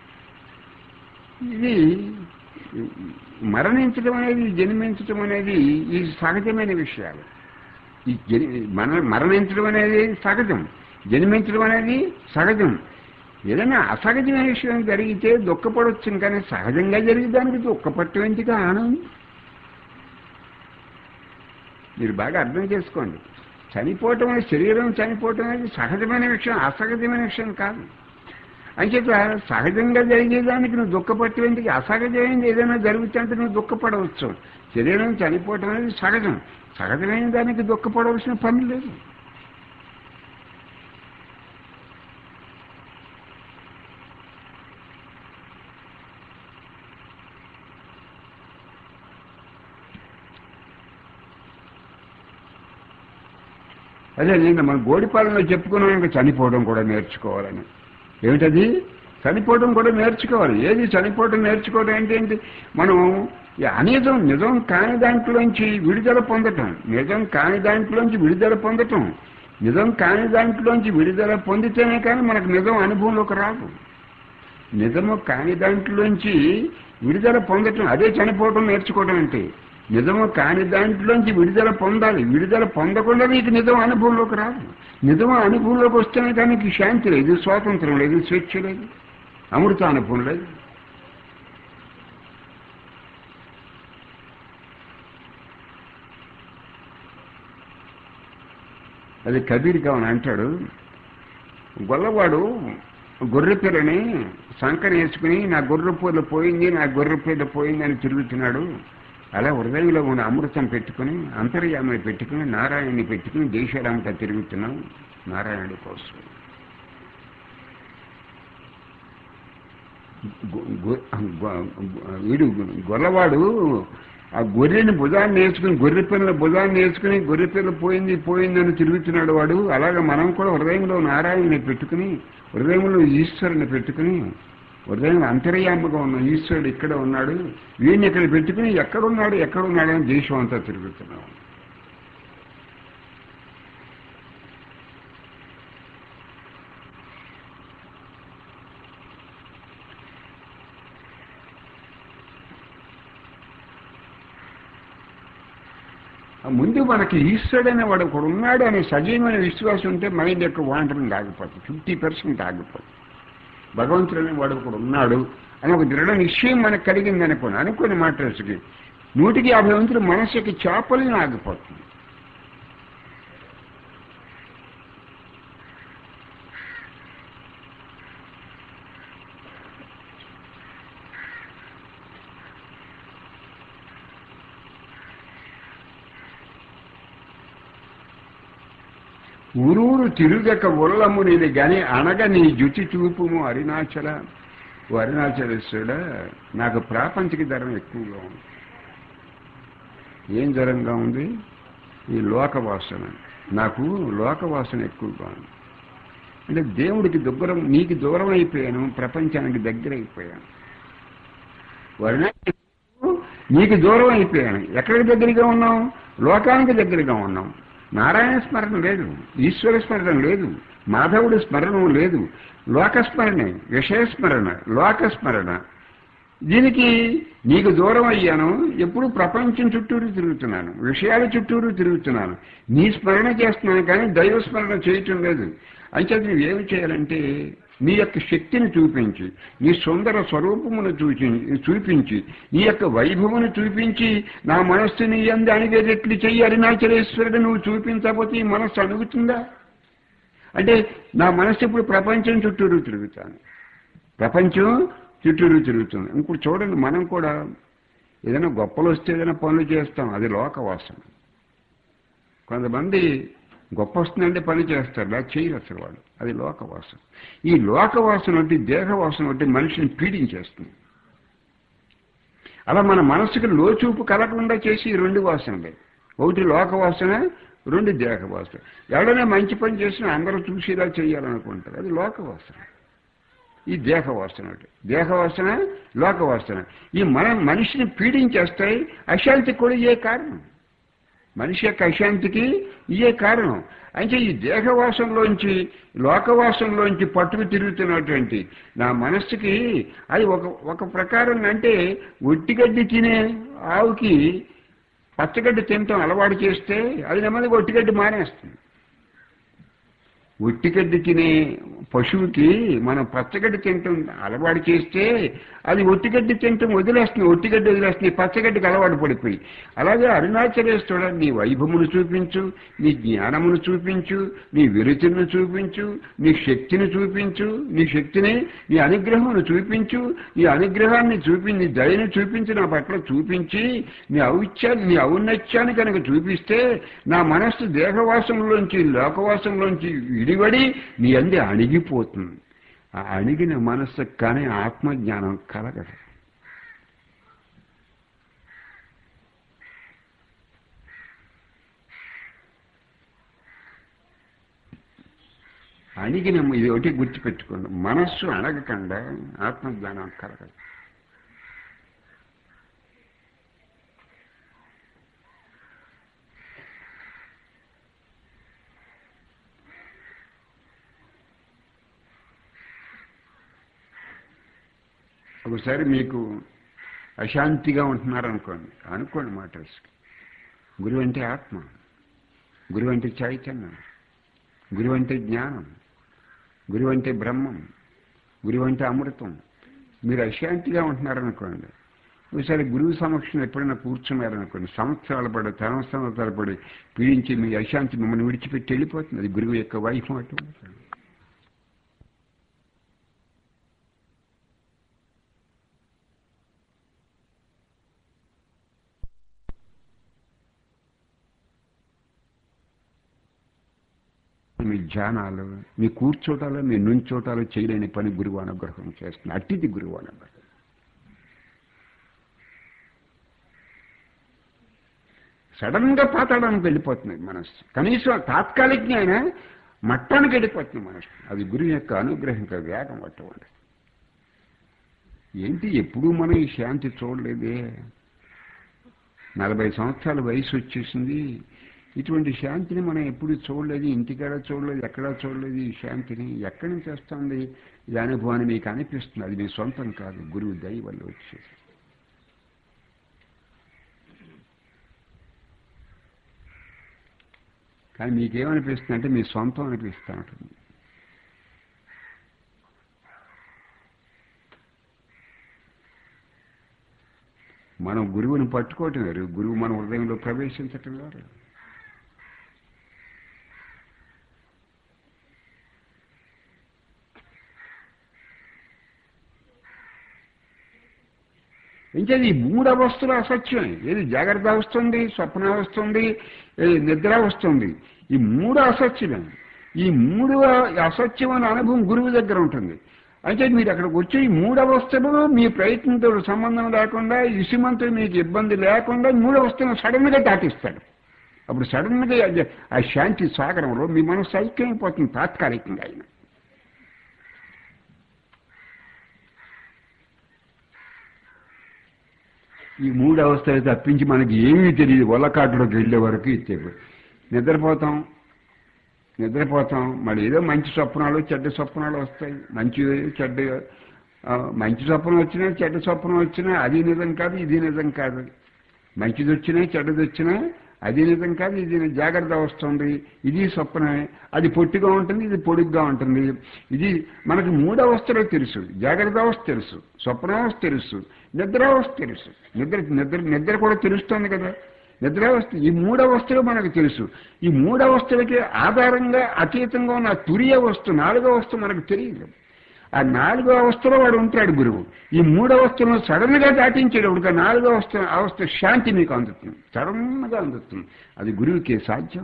ఇది మరణించడం అనేది జన్మించడం అనేది ఈ సహజమైన విషయాలు ఈ జని మన మరణించడం అనేది సహజం జన్మించడం అనేది సహజం ఏదైనా అసహజమైన విషయం జరిగితే దుఃఖపడవచ్చు కానీ సహజంగా జరిగేదానికి దుఃఖపట్టడం ఎందుకు ఆనందం మీరు బాగా అర్థం చేసుకోండి చనిపోవటం అనేది శరీరం చనిపోవటం అనేది సహజమైన విషయం అసహజమైన విషయం కాదు అంచేత సహజంగా జరిగేదానికి నువ్వు దుఃఖపట్టేందుకు అసహజమైనది ఏదైనా జరుగుతుంటే నువ్వు దుఃఖపడవచ్చు శరీరం చనిపోవటం అనేది సహజం సహజమైన దానికి దుఃఖపడవలసిన పని లేదు అదే నేను మన గోడిపాలెంలో చెప్పుకున్నాం ఇంకా చనిపోవడం కూడా నేర్చుకోవాలని ఏమిటది చనిపోవడం కూడా నేర్చుకోవాలి ఏది చనిపోవడం నేర్చుకోవడం అంటే ఏంటి మనం ఈ అనిజం నిజం కాని దాంట్లోంచి విడుదల పొందటం నిజం కాని దాంట్లోంచి విడుదల పొందటం నిజం కాని దాంట్లోంచి విడుదల పొందితేనే కానీ మనకు నిజం అనుభవంలోకి రాదు నిజము కాని దాంట్లోంచి విడుదల పొందటం అదే చనిపోవడం నేర్చుకోవడం అంటే నిజము కాని దాంట్లోంచి విడుదల పొందాలి విడుదల పొందకుండా నీకు నిజం అనుభవంలోకి రాదు నిజం అనుభవంలోకి వస్తేనే కానీ నీకు శాంతి లేదు స్వాతంత్రం లేదు స్వేచ్ఛ లేదు అమృత అనుభవం లేదు అది కబీర్ కావని అంటాడు గొల్లవాడు గొర్రె పిల్లని సంకర వేసుకుని నా గొర్రె పూల పోయింది నా గొర్రె పిల్ల పోయింది అని తిరుగుతున్నాడు అలా హృదయంలో ఉన్న అమృతం పెట్టుకుని అంతర్యామని పెట్టుకుని నారాయణని పెట్టుకుని దేశాలంతా తిరుగుతున్నాం నారాయణుడి కోసం గొ- గొ- గొ- వీడు గొల్లవాడు ఆ గొర్రెని భుజాన్ని నేర్చుకుని గొర్రె పిల్లల భుజాన్ని నేర్చుకుని గొర్రె పిల్ల పోయింది పోయిందని తిరుగుతున్నాడు వాడు అలాగే మనం కూడా హృదయంలో నారాయణని పెట్టుకుని హృదయంలో ఈశ్వరుని పెట్టుకుని హృదయంలో అంతర్యామగా ఉన్న ఈశ్వరుడు ఇక్కడ ఉన్నాడు వీడిని ఇక్కడ పెట్టుకుని ఎక్కడున్నాడు ఎక్కడున్నాడు అని దేశం అంతా తిరుగుతున్నాం ఆ ముందు మనకి ఈశ్వరుడనే వాడు ఒకడు ఉన్నాడు అనే సజీవమైన విశ్వాసం ఉంటే మైండ్ యొక్క వాంటరింగ్ ఆగిపోతుంది ఫిఫ్టీ పర్సెంట్ ఆగిపోతుంది భగవంతుడు అనే వాడు ఒకడు ఉన్నాడు అని ఒక దృఢ నిశ్చయం మనకు కలిగింది అనుకోండి అనుకోని మాటలకి నూటికి యాభై వంతులు మనసు యొక్క చేపలని ఆగిపోతుంది ఊరూరు తిరుగక ఉల్లము నీది గని అనగ నీ జుచి చూపుము అరుణాచల ఓ అరుణాచలేశ్వరుడా నాకు ప్రాపంచిక ధరం ఎక్కువగా ఉంది ఏం జ్వరంగా ఉంది ఈ లోకవాసన నాకు లోకవాసన ఎక్కువగా ఉంది అంటే దేవుడికి దూరం నీకు దూరం అయిపోయాను ప్రపంచానికి దగ్గర అయిపోయాను వర్ణాచల నీకు దూరం అయిపోయాను ఎక్కడికి దగ్గరగా ఉన్నాం లోకానికి దగ్గరగా ఉన్నాం నారాయణ స్మరణ లేదు ఈశ్వర స్మరణ లేదు మాధవుడి స్మరణ లేదు లోకస్మరణ విషయస్మరణ లోకస్మరణ దీనికి నీకు దూరం అయ్యాను ఎప్పుడు ప్రపంచం చుట్టూరు తిరుగుతున్నాను విషయాల చుట్టూరు తిరుగుతున్నాను నీ స్మరణ చేస్తున్నాను కానీ దైవ స్మరణ చేయటం లేదు అంచేత నువ్వేమి చేయాలంటే నీ యొక్క శక్తిని చూపించి నీ సుందర స్వరూపమును చూచి చూపించి నీ యొక్క వైభవమును చూపించి నా మనస్సుని ఎందు అణిగేటట్లు చెయ్యి అరుణాచలేశ్వరుడు నువ్వు చూపించకపోతే ఈ మనస్సు అణుగుతుందా అంటే నా మనస్సు ఇప్పుడు ప్రపంచం చుట్టూరు తిరుగుతాను ప్రపంచం చుట్టూరు తిరుగుతుంది ఇప్పుడు చూడండి మనం కూడా ఏదైనా గొప్పలు వస్తే ఏదైనా పనులు చేస్తాం అది లోకవాసన కొంతమంది గొప్ప వస్తుందంటే పని చేస్తారు లేదా చేయరు అసలు వాడు అది లోకవాసన ఈ లోకవాసన వంటి దేహవాసన వంటి మనిషిని పీడించేస్తుంది అలా మన మనసుకు లోచూపు కలగకుండా చేసి ఈ రెండు వాసనలే ఒకటి లోకవాసన రెండు దేహవాసన ఎవడైనా మంచి పని చేసినా అందరూ చూసేలా చేయాలనుకుంటారు అది లోకవాసన ఈ దేహవాసన ఒకటి దేహవాసన లోకవాసన ఈ మన మనిషిని పీడించేస్తాయి అశాంతికి కూడా ఏ కారణం మనిషి యొక్క అశాంతికి ఇయే కారణం అంటే ఈ దేహవాసంలోంచి లోకవాసంలోంచి పట్టుకు తిరుగుతున్నటువంటి నా మనస్సుకి అది ఒక ఒక ప్రకారం అంటే ఒట్టిగడ్డి తినే ఆవుకి పచ్చగడ్డి తినటం అలవాటు చేస్తే అది నెమ్మదిగా ఒట్టిగడ్డి మానేస్తుంది ఒట్టిగడ్డి తినే పశువుకి మనం పచ్చగడ్డి తింటాం అలవాటు చేస్తే అది ఒట్టిగడ్డి తింటాం వదిలేస్తుంది ఒట్టిగడ్డి వదిలేస్తుంది పచ్చగడ్డికి అలవాటు పడిపోయి అలాగే అరుణాచలేశ్వరుడు నీ వైభవమును చూపించు నీ జ్ఞానమును చూపించు నీ విరుచును చూపించు నీ శక్తిని చూపించు నీ శక్తిని నీ అనుగ్రహమును చూపించు నీ అనుగ్రహాన్ని చూపి నీ దయను చూపించి నా పట్ల చూపించి నీ ఔత్యాన్ని నీ ఔన్నత్యాన్ని కనుక చూపిస్తే నా మనస్సు దేహవాసంలోంచి లోకవాసంలోంచి విడివడి నీ అంది అణిగిపోతుంది ఆ అణిగిన మనస్సు కానీ ఆత్మజ్ఞానం కలగదు అణిగిన ఇది ఒకటి గుర్తుపెట్టుకోండి మనస్సు అణగకుండా ఆత్మజ్ఞానం కలగదు ఒకసారి మీకు అశాంతిగా ఉంటున్నారు అనుకోండి అనుకోండి మాట గురువు అంటే ఆత్మ గురువు అంటే చైతన్యం గురువు అంటే జ్ఞానం గురువు అంటే బ్రహ్మం గురువు అంటే అమృతం మీరు అశాంతిగా ఉంటున్నారనుకోండి ఒకసారి గురువు సమక్షం ఎప్పుడైనా కూర్చున్నారనుకోండి సంవత్సరాల పడి సంవత్సరాల తరపడి పీడించి మీ అశాంతి మిమ్మల్ని విడిచిపెట్టి వెళ్ళిపోతుంది అది గురువు యొక్క వైఫ్ అటువంటి మీ ధ్యానాలు మీ కూర్చోటాలు మీ నుంచోటాలు చేయలేని పని గురువు అనుగ్రహం చేస్తుంది అట్టిది గురువు అనుగ్రహం సడన్ గా పాతాడానికి వెళ్ళిపోతుంది మనస్సు కనీసం తాత్కాలికంగా అయినా మట్టానికి వెళ్ళిపోతుంది మనస్సు అది గురువు యొక్క అనుగ్రహం యొక్క వేగం అటువంటి ఏంటి ఎప్పుడూ మనం ఈ శాంతి చూడలేదే నలభై సంవత్సరాల వయసు వచ్చేసింది ఇటువంటి శాంతిని మనం ఎప్పుడు చూడలేదు ఇంటికాడ చూడలేదు ఎక్కడా చూడలేదు ఈ శాంతిని ఎక్కడి నుంచి వస్తుంది ఈ అనుభవాన్ని మీకు అనిపిస్తుంది అది మీ సొంతం కాదు గురువు దయ వల్ల వచ్చేది కానీ మీకేమనిపిస్తుంది అంటే మీ సొంతం అనిపిస్తూ ఉంటుంది మనం గురువుని పట్టుకోవటం వేరు గురువు మన హృదయంలో ప్రవేశించటం వేరు ఇంకేది ఈ మూడు అవస్థలు అసత్యం ఏది జాగ్రత్త వస్తుంది స్వప్న వస్తుంది నిద్ర వస్తుంది ఈ మూడు అసత్యమే ఈ మూడు అసత్యమైన అనుభవం గురువు దగ్గర ఉంటుంది అయితే మీరు అక్కడికి వచ్చి ఈ మూడు అవస్థలు మీ ప్రయత్నంతో సంబంధం లేకుండా ఇసుమంతో మీకు ఇబ్బంది లేకుండా మూడు అవస్థను సడన్ గా దాటిస్తాడు అప్పుడు సడన్ గా ఆ శాంతి సాగరంలో మీ మనసు ఐక్యమైపోతుంది తాత్కాలికంగా అయినా ఈ మూడు అవస్థలు తప్పించి మనకి ఏమీ తెలియదు వల్లకాటులోకి వెళ్ళే వరకు ఇచ్చేవారు నిద్రపోతాం నిద్రపోతాం మరి ఏదో మంచి స్వప్నాలు చెడ్డ స్వప్నాలు వస్తాయి మంచి చెడ్డ మంచి స్వప్నం వచ్చినా చెడ్డ స్వప్నం వచ్చినా అది నిజం కాదు ఇది నిజం కాదు మంచిది వచ్చినా చెడ్డది వచ్చినా అది నిజం కాదు ఇది జాగ్రత్త వస్తుంది ఇది స్వప్నమే అది పొట్టిగా ఉంటుంది ఇది పొడుగ్గా ఉంటుంది ఇది మనకి మూడవస్థలో తెలుసు జాగ్రత్త అవస్థ తెలుసు స్వప్నావస్థ తెలుసు నిద్రావస్థ తెలుసు నిద్ర నిద్ర నిద్ర కూడా తెలుస్తుంది కదా నిద్రావస్థ ఈ మూడవస్థలు మనకు తెలుసు ఈ మూడవస్థలకి ఆధారంగా అతీతంగా ఉన్న తురియ వస్తు నాలుగో వస్తు మనకు తెలియదు ఆ నాలుగో అవస్థలో వాడు ఉంటాడు గురువు ఈ మూడవస్థను సడన్ గా దాటించేటప్పుడు ఆ నాలుగో అవస్థ అవస్థ శాంతి మీకు అందుతుంది సడన్ గా అందుతుంది అది గురువుకి సాధ్యం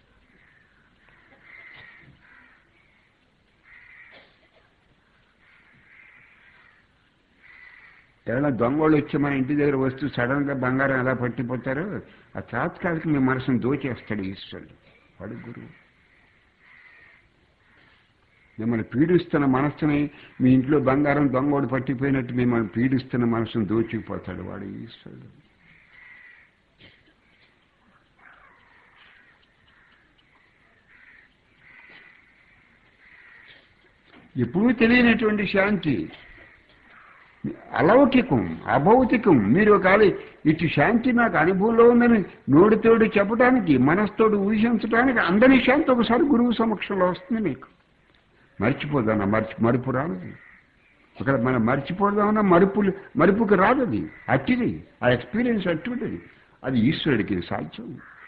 ఎవరైనా దొంగోళ్ళు వచ్చి మన ఇంటి దగ్గర వస్తూ సడన్ గా బంగారం ఎలా పట్టిపోతారో ఆ తాత్కాలిక మీ మనసును దోచేస్తాడు ఈశ్వరుడు వాడు గురువు మిమ్మల్ని పీడిస్తున్న మనస్సుని మీ ఇంట్లో బంగారం దొంగోడు పట్టిపోయినట్టు మిమ్మల్ని పీడిస్తున్న మనసును దోచుకుపోతాడు వాడు ఈశ్వరుడు ఎప్పుడూ తెలియనటువంటి శాంతి అలౌకికం అభౌతికం మీరు ఒకవేళ ఇటు శాంతి నాకు అనుభవంలో ఉందని నోటితోడు చెప్పడానికి మనస్తోడు ఊహించడానికి అందరి శాంతి ఒకసారి గురువు సమక్షంలో వస్తుంది మీకు మర్చిపోదాం మర్చి మరుపు రాదు ఇక్కడ మనం మర్చిపోదామన్నా మరుపులు మరుపుకి రాదు అది అట్టిది ఆ ఎక్స్పీరియన్స్ అట్టిది అది ఈశ్వరుడికి సాధ్యం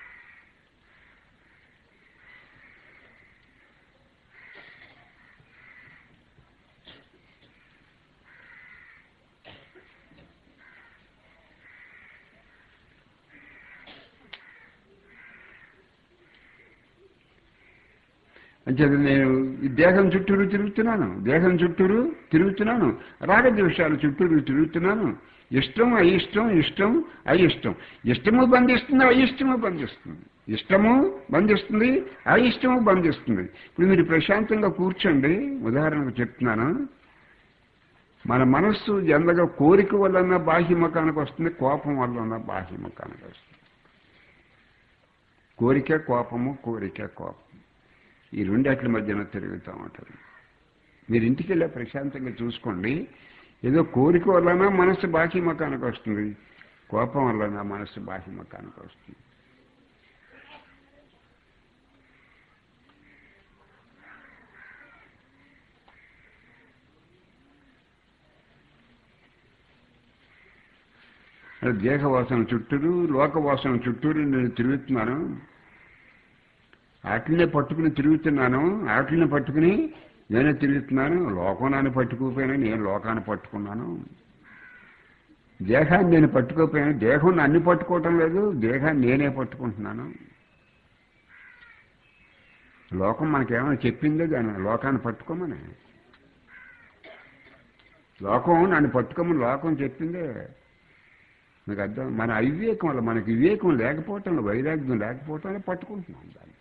అంటే నేను ఈ దేహం చుట్టూరు తిరుగుతున్నాను దేహం చుట్టూరు తిరుగుతున్నాను రాగద్వేషాలు చుట్టూరు తిరుగుతున్నాను ఇష్టం అయిష్టం ఇష్టం అయిష్టం ఇష్టము బంధిస్తుంది అయిష్టము బంధిస్తుంది ఇష్టము బంధిస్తుంది అయిష్టము బంధిస్తుంది ఇప్పుడు మీరు ప్రశాంతంగా కూర్చోండి ఉదాహరణకు చెప్తున్నాను మన మనస్సు ఎందగా కోరిక వలన బాహ్యముఖానికి వస్తుంది కోపం వలన బాహ్యముఖానికి వస్తుంది కోరిక కోపము కోరిక కోపం ఈ రెండాట్ల మధ్యన తిరుగుతూ ఉంటారు మీరు ఇంటికి వెళ్ళే ప్రశాంతంగా చూసుకోండి ఏదో కోరిక వలన మనసు బాహ్యముఖానికి వస్తుంది కోపం వలన మనసు బాహ్యముఖానికి వస్తుంది దేహవాసన చుట్టూరు లోకవాసన చుట్టూరు నేను తిరుగుతున్నాను ఆటలనే పట్టుకుని తిరుగుతున్నాను ఆటలనే పట్టుకుని నేనే తిరుగుతున్నాను లోకాన్ని పట్టుకోపోయినా నేను లోకాన్ని పట్టుకున్నాను దేహాన్ని నేను పట్టుకోపోయాను దేహం అన్ని పట్టుకోవటం లేదు దేహాన్ని నేనే పట్టుకుంటున్నాను లోకం మనకేమైనా చెప్పిందే దాని లోకాన్ని పట్టుకోమని లోకం నన్ను పట్టుకోమని లోకం చెప్పిందే మీకు అర్థం మన అవివేకం వల్ల మనకి వివేకం లేకపోవటం వైరాగ్యం లేకపోవటం వల్ల పట్టుకుంటున్నాం దాన్ని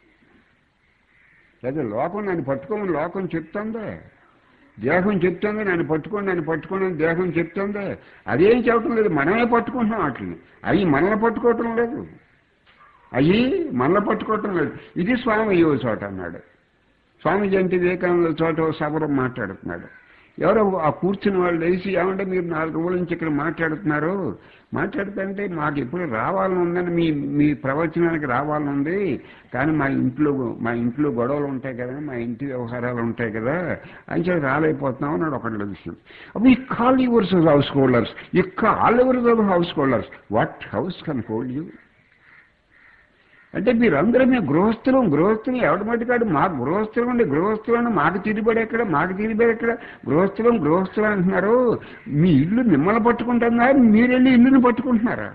లేదా లోకం నన్ను పట్టుకోమని లోకం చెప్తుందే దేహం చెప్తుంది నన్ను పట్టుకోండి నన్ను పట్టుకోండి దేహం చెప్తుంది అదేం చెప్పడం లేదు మనమే పట్టుకుంటున్నాం వాటిని అవి మనల్ని పట్టుకోవటం లేదు అవి మనల్ని పట్టుకోవటం లేదు ఇది స్వామి అయ్యో చోట అన్నాడు స్వామి జయంతి వివేకానంద చోట సభలో మాట్లాడుతున్నాడు ఎవరో ఆ కూర్చుని వాళ్ళు లేచి ఏమంటే మీరు నాలుగు రోజుల నుంచి ఇక్కడ మాట్లాడుతున్నారు మాట్లాడుతుంటే మాకు ఎప్పుడు రావాలని ఉందని మీ మీ ప్రవచనానికి రావాలని ఉంది కానీ మా ఇంట్లో మా ఇంట్లో గొడవలు ఉంటాయి కదా మా ఇంటి వ్యవహారాలు ఉంటాయి కదా అని చెప్పి రాలేకపోతున్నాం అన్నాడు ఒకటి విషయం అప్పుడు ఈ కాల్ యువర్స్ హౌస్ హోల్డర్స్ ఈ call yours householders what house can hold you అంటే మీరందరూ మేము గృహస్థులం గృహస్థులం ఎవడి మటుకాడు మా గృహస్థులం అండి గృహస్థులను మాకు తిరిబడి ఎక్కడ మాకు తిరిబడి ఎక్కడ గృహస్థులం గృహస్థులం అంటున్నారు మీ ఇల్లు మిమ్మల్ని పట్టుకుంటున్నారు మీరు వెళ్ళి ఇల్లుని పట్టుకుంటున్నారా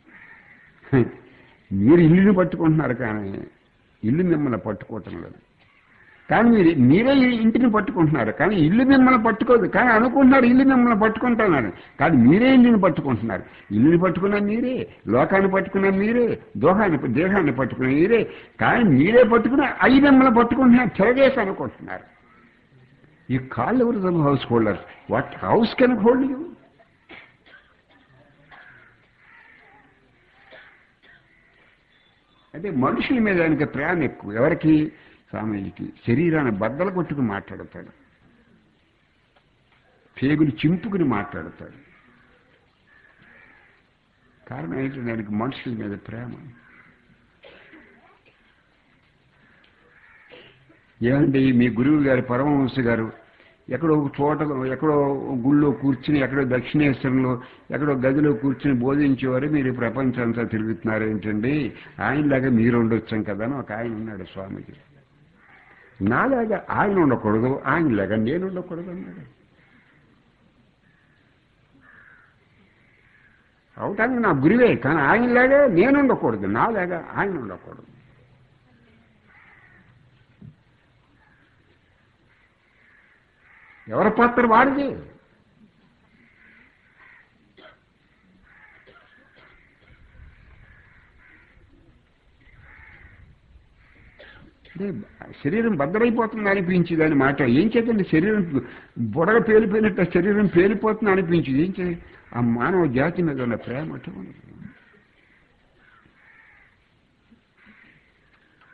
మీరు ఇల్లుని పట్టుకుంటున్నారు కానీ ఇల్లు మిమ్మల్ని పట్టుకోవటం లేదు కానీ మీరు మీరే ఇంటిని పట్టుకుంటున్నారు కానీ ఇల్లు మిమ్మల్ని పట్టుకోదు కానీ అనుకుంటున్నారు ఇల్లు మిమ్మల్ని పట్టుకుంటున్నారు కానీ మీరే ఇల్లుని పట్టుకుంటున్నారు ఇల్లుని పట్టుకున్న మీరే లోకాన్ని పట్టుకున్న మీరే దోహాన్ని దేహాన్ని పట్టుకున్న మీరే కానీ మీరే పట్టుకున్న అవి మిమ్మల్ని పట్టుకుంటున్నారు తిరగేసి అనుకుంటున్నారు ఈ కాల్ ఎవరు householders what house can hold you అంటే మనుషుల మీద ఆయనకి ప్రేమ ఎక్కువ ఎవరికి స్వామీజీకి శరీరాన్ని బద్దలు కొట్టుకుని మాట్లాడతాడు పేగులు చింపుకుని మాట్లాడతాడు కారణం ఏంటి దానికి మనుషుల మీద ప్రేమ ఏమండి మీ గురువు గారు పరమహంస గారు ఎక్కడో ఒక చోట ఎక్కడో గుళ్ళో కూర్చుని ఎక్కడో దక్షిణేశ్వరంలో ఎక్కడో గదిలో కూర్చుని బోధించేవారు మీరు ప్రపంచం అంతా తిరుగుతున్నారు ఏంటండి ఆయనలాగా మీరు ఉండొచ్చాం కదా అని ఒక ఆయన ఉన్నాడు స్వామీజీ నాలాగా ఆయన ఉండకూడదు ఆయనలాగా నేను ఉండకూడదు అన్నాడు అవటానికి నా గురువే కానీ ఆయనలాగా నేను ఉండకూడదు నాలాగా ఆయన ఉండకూడదు ఎవరి పాత్ర వాడిది అంటే శరీరం భద్రైపోతుంది అనిపించింది అని మాట ఏం చేతండి శరీరం బుడగ పేలిపోయినట్టు శరీరం పేలిపోతుంది అనిపించింది ఏం చే ఆ మానవ జాతి మీద ఉన్న ప్రేమ అటువంటి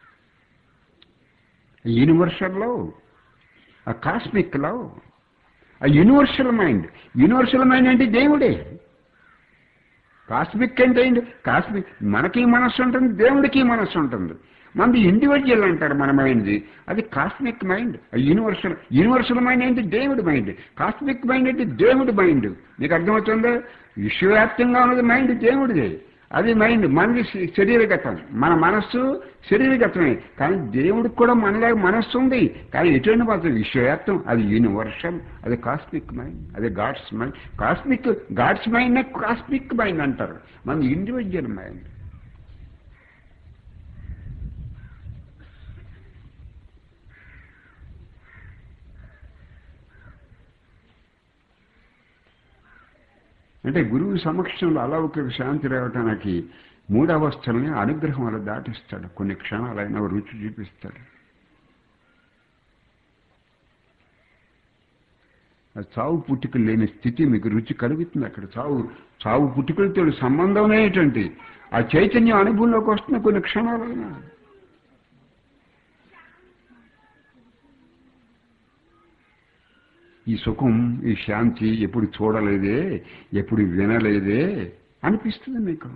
యూనివర్సల్లో ఆ కాస్మిక్ లవ్ ఆ యూనివర్సల్ మైండ్ యూనివర్సల్ మైండ్ అంటే దేవుడే కాస్మిక్ అంటే ఏంటి కాస్మిక్ మనకి మనస్సు ఉంటుంది దేవుడికి మనస్సు ఉంటుంది మనది ఇండివిజువల్ అంటారు మన మైండ్ది అది cosmic mind universal universal mind ఏంటి దేవుడి మైండ్ కాస్మిక్ మైండ్ అంటే దేవుడి మైండ్ నీకు అర్థమవుతుందా విశ్వవ్యాప్తంగా ఉన్నది మైండ్ దేవుడిదే అది మైండ్ మనది శ- శరీరగతం మన మనస్సు శరీరగతమే కానీ దేవుడికి కూడా మనలాగా మనస్సు ఉంది కానీ ఎటువంటి మాత్రం విశ్వవ్యాప్తం అది యూనివర్సల్ అది కాస్మిక్ మైండ్ అది God's mind cosmic God's mind cosmic mind అంటారు మన ఇండివిజువల్ మైండ్ అంటే గురువు సమక్షంలో అలౌకిక శాంతి రావటానికి మూడవస్థల్ని అనుగ్రహం వల్ల దాటిస్తాడు కొన్ని క్షణాలైనా రుచి చూపిస్తాడు ఆ చావు పుట్టుకలు లేని స్థితి మీకు రుచి కలుగుతుంది అక్కడ చావు చావు పుట్టుకలతో సంబంధం అనేటువంటి ఆ చైతన్యం అనుభవంలోకి వస్తున్న కొన్ని క్షణాలైనా ఈ సుఖం ఈ శాంతి ఎప్పుడు చూడలేదే ఎప్పుడు వినలేదే అనిపిస్తుంది మీకు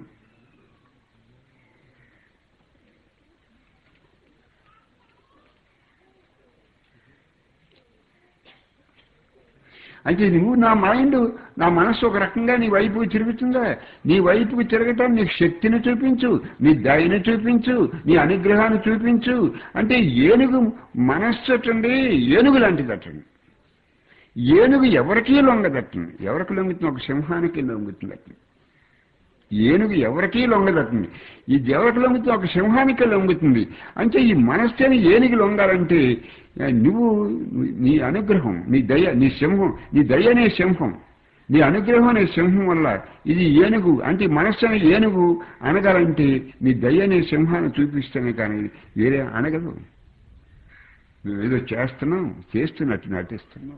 అయితే నువ్వు నా మైండ్ నా మనస్సు ఒక రకంగా నీ వైపుకు తిరుగుతుందా నీ వైపుకు తిరగటం నీ శక్తిని చూపించు నీ దయని చూపించు నీ అనుగ్రహాన్ని చూపించు అంటే ఏనుగు మనస్సు అటండి ఏనుగు లాంటిది అటండి ఏనుగు ఎవరికీ లొంగదట్టింది ఎవరికి లొంగుతుంది ఒక సింహానికి లొంగుతుంది అట్లా ఏనుగు ఎవరికీ లొంగదట్టింది ఈ ఎవరికి లొంగుతుంది ఒక సింహానికి లొంగుతుంది అంటే ఈ మనస్సుని ఏనుగు లొంగాలంటే ఆ, నువ్వు నీ అనుగ్రహం నీ దయ నీ సింహం నీ దయ అనే సింహం నీ అనుగ్రహం అనే సింహం వల్ల ఇది ఏనుగు అంటే మనస్సు అనే ఏనుగు అనగాలంటే నీ దయ అనే సింహాన్ని చూపిస్తేనే కానీ వేరే అనగదు నువ్వు ఏదో చేస్తున్నావు చేస్తున్నట్టు నటిస్తున్నావు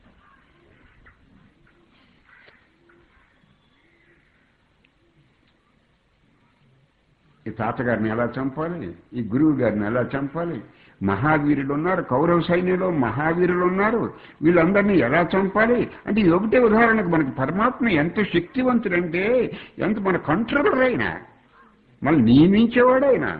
ఈ తాతగారిని ఎలా చంపాలి ఈ గురువు గారిని ఎలా చంపాలి మహావీరులు ఉన్నారు కౌరవ సైన్యంలో మహావీరులు ఉన్నారు వీళ్ళందరినీ ఎలా చంపాలి అంటే ఇది ఒకటే ఉదాహరణకు మనకి పరమాత్మ ఎంత శక్తివంతుడంటే ఎంత మన కంట్రోలర్ అయినా మళ్ళీ నియమించేవాడైనా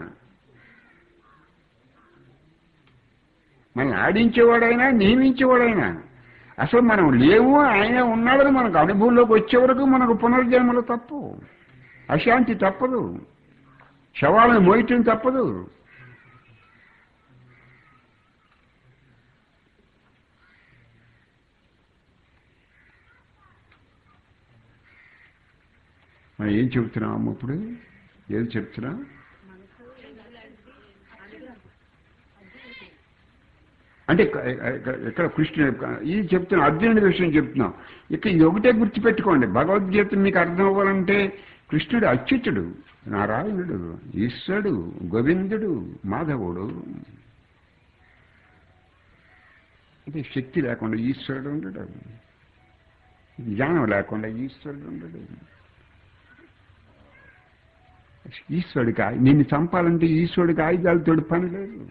మనల్ని ఆడించేవాడైనా నియమించేవాడైనా అసలు మనం లేవు ఆయన ఉన్నాడని మనకు అనుభవంలోకి వచ్చే వరకు మనకు పునర్జన్మలు తప్పు అశాంతి తప్పదు శవాలను మోయటం తప్పదు మనం ఏం చెబుతున్నాం అమ్మ ఇప్పుడు ఏది చెప్తున్నా అంటే క- ఎక్క- ఎక్కడ కృష్ణుడు ఇది చెప్తున్నా అర్జునుడి విషయం చెప్తున్నాం ఇక ఇది ఒకటే గుర్తుపెట్టుకోండి భగవద్గీత మీకు అర్థం అవ్వాలంటే కృష్ణుడు అచ్యుతుడు నారాయణుడు ఈశ్వరుడు గోవిందుడు మాధవుడు అంటే శక్తి లేకుండా ఈశ్వరుడు ఉండడు జ్ఞానం లేకుండా ఈశ్వరుడు ఉండడు ఈశ్వరుడికి ఆయ- నిన్ను చంపాలంటే ఈశ్వరుడికి ఆయుధాలతో పని లేదు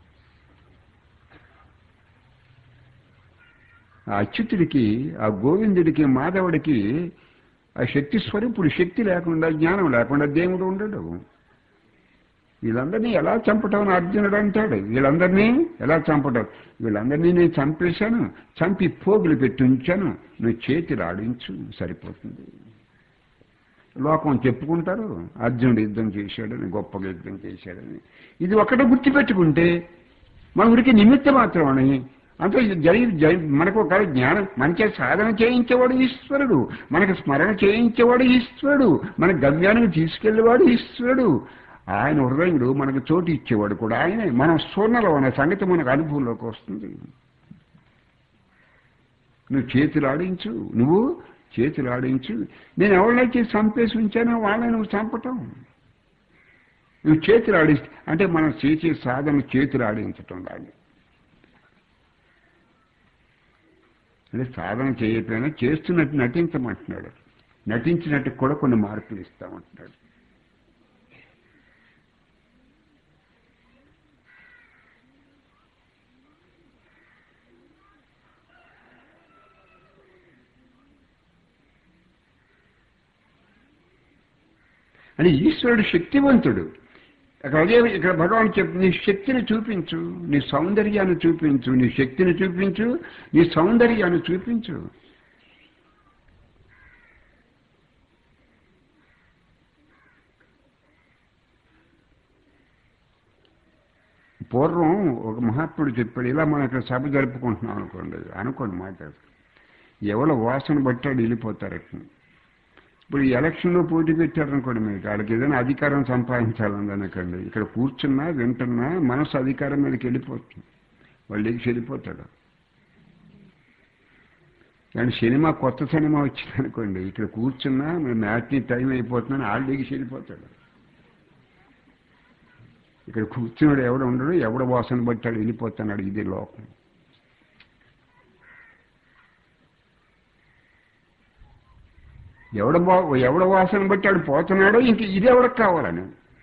ఆ అచ్యుతుడికి ఆ గోవిందుడికి మాధవుడికి ఆ శక్తి స్వరూపుడు శక్తి లేకుండా జ్ఞానం లేకుండా దేవుడు ఉండడు వీళ్ళందరినీ ఎలా చంపటం అని అర్జునుడు అంటాడు వీళ్ళందరినీ ఎలా చంపటం వీళ్ళందరినీ నేను చంపేశాను చంపి పోగులు పెట్టి ఉంచాను నువ్వు చేతులు ఆడించు సరిపోతుంది లోకం చెప్పుకుంటారు అర్జునుడు యుద్ధం చేశాడని గొప్పగా యుద్ధం చేశాడని ఇది ఒక్కటే గుర్తుపెట్టుకుంటే మన ఊరికి నిమిత్త మాత్రం అని అంటే ఇది జరి జరి మనకు ఒక జ్ఞానం మనకే సాధన చేయించేవాడు ఈశ్వరుడు మనకు స్మరణ చేయించేవాడు ఈశ్వరుడు మన గమ్యానికి తీసుకెళ్లేవాడు ఈశ్వరుడు ఆయన హృదయుడు మనకు చోటు ఇచ్చేవాడు కూడా ఆయనే మనం స్వర్ణలో అనే సంగతి మనకు అనుభవంలోకి వస్తుంది నువ్వు చేతులు ఆడించు నువ్వు చేతులు ఆడించు నేను ఎవరినైతే చంపేసి ఉంచానో వాళ్ళని నువ్వు చంపటం నువ్వు చేతులు ఆడిస్తే అంటే మనం చేసే సాధన చేతులు ఆడించటం రాదు అంటే సాధన చేయకపోయినా చేస్తున్నట్టు నటించమంటున్నాడు నటించినట్టు కూడా కొన్ని మార్పులు ఇస్తామంటున్నాడు అని ఈశ్వరుడు శక్తివంతుడు అక్కడ అదే ఇక్కడ భగవాన్ చెప్పు నీ శక్తిని చూపించు నీ సౌందర్యాన్ని చూపించు నీ శక్తిని చూపించు నీ సౌందర్యాన్ని చూపించు పూర్వం ఒక మహాత్ముడు చెప్పాడు ఇలా మనం ఇక్కడ సభ జరుపుకుంటున్నాం అనుకోండి అనుకోండి మాట ఎవరి వాసన బట్టాడు వెళ్ళిపోతారు ఇప్పుడు ఈ ఎలక్షన్లో పోటీ పెట్టారనుకోండి మీకు వాళ్ళకి ఏదైనా అధికారం సంపాదించాలని అనుకోండి ఇక్కడ కూర్చున్నా వింటున్నా మనసు అధికారం మీదకి వెళ్ళిపోతుంది వాళ్ళు ఎగిసి వెళ్ళిపోతాడు కానీ సినిమా కొత్త సినిమా వచ్చింది అనుకోండి ఇక్కడ కూర్చున్నా మీరు మ్యాచ్ని టైం అయిపోతుందని వాళ్ళు ఎగిసి వెళ్ళిపోతాడు ఇక్కడ కూర్చున్నాడు ఎవడు ఉండడు ఎవడ వాసన బట్టాడు వెళ్ళిపోతున్నాడు ఇది లోకం ఎవడ బా ఎవడ వాసన బట్టాడు పోతున్నాడో ఇంక ఇది ఎవరికి కావాలని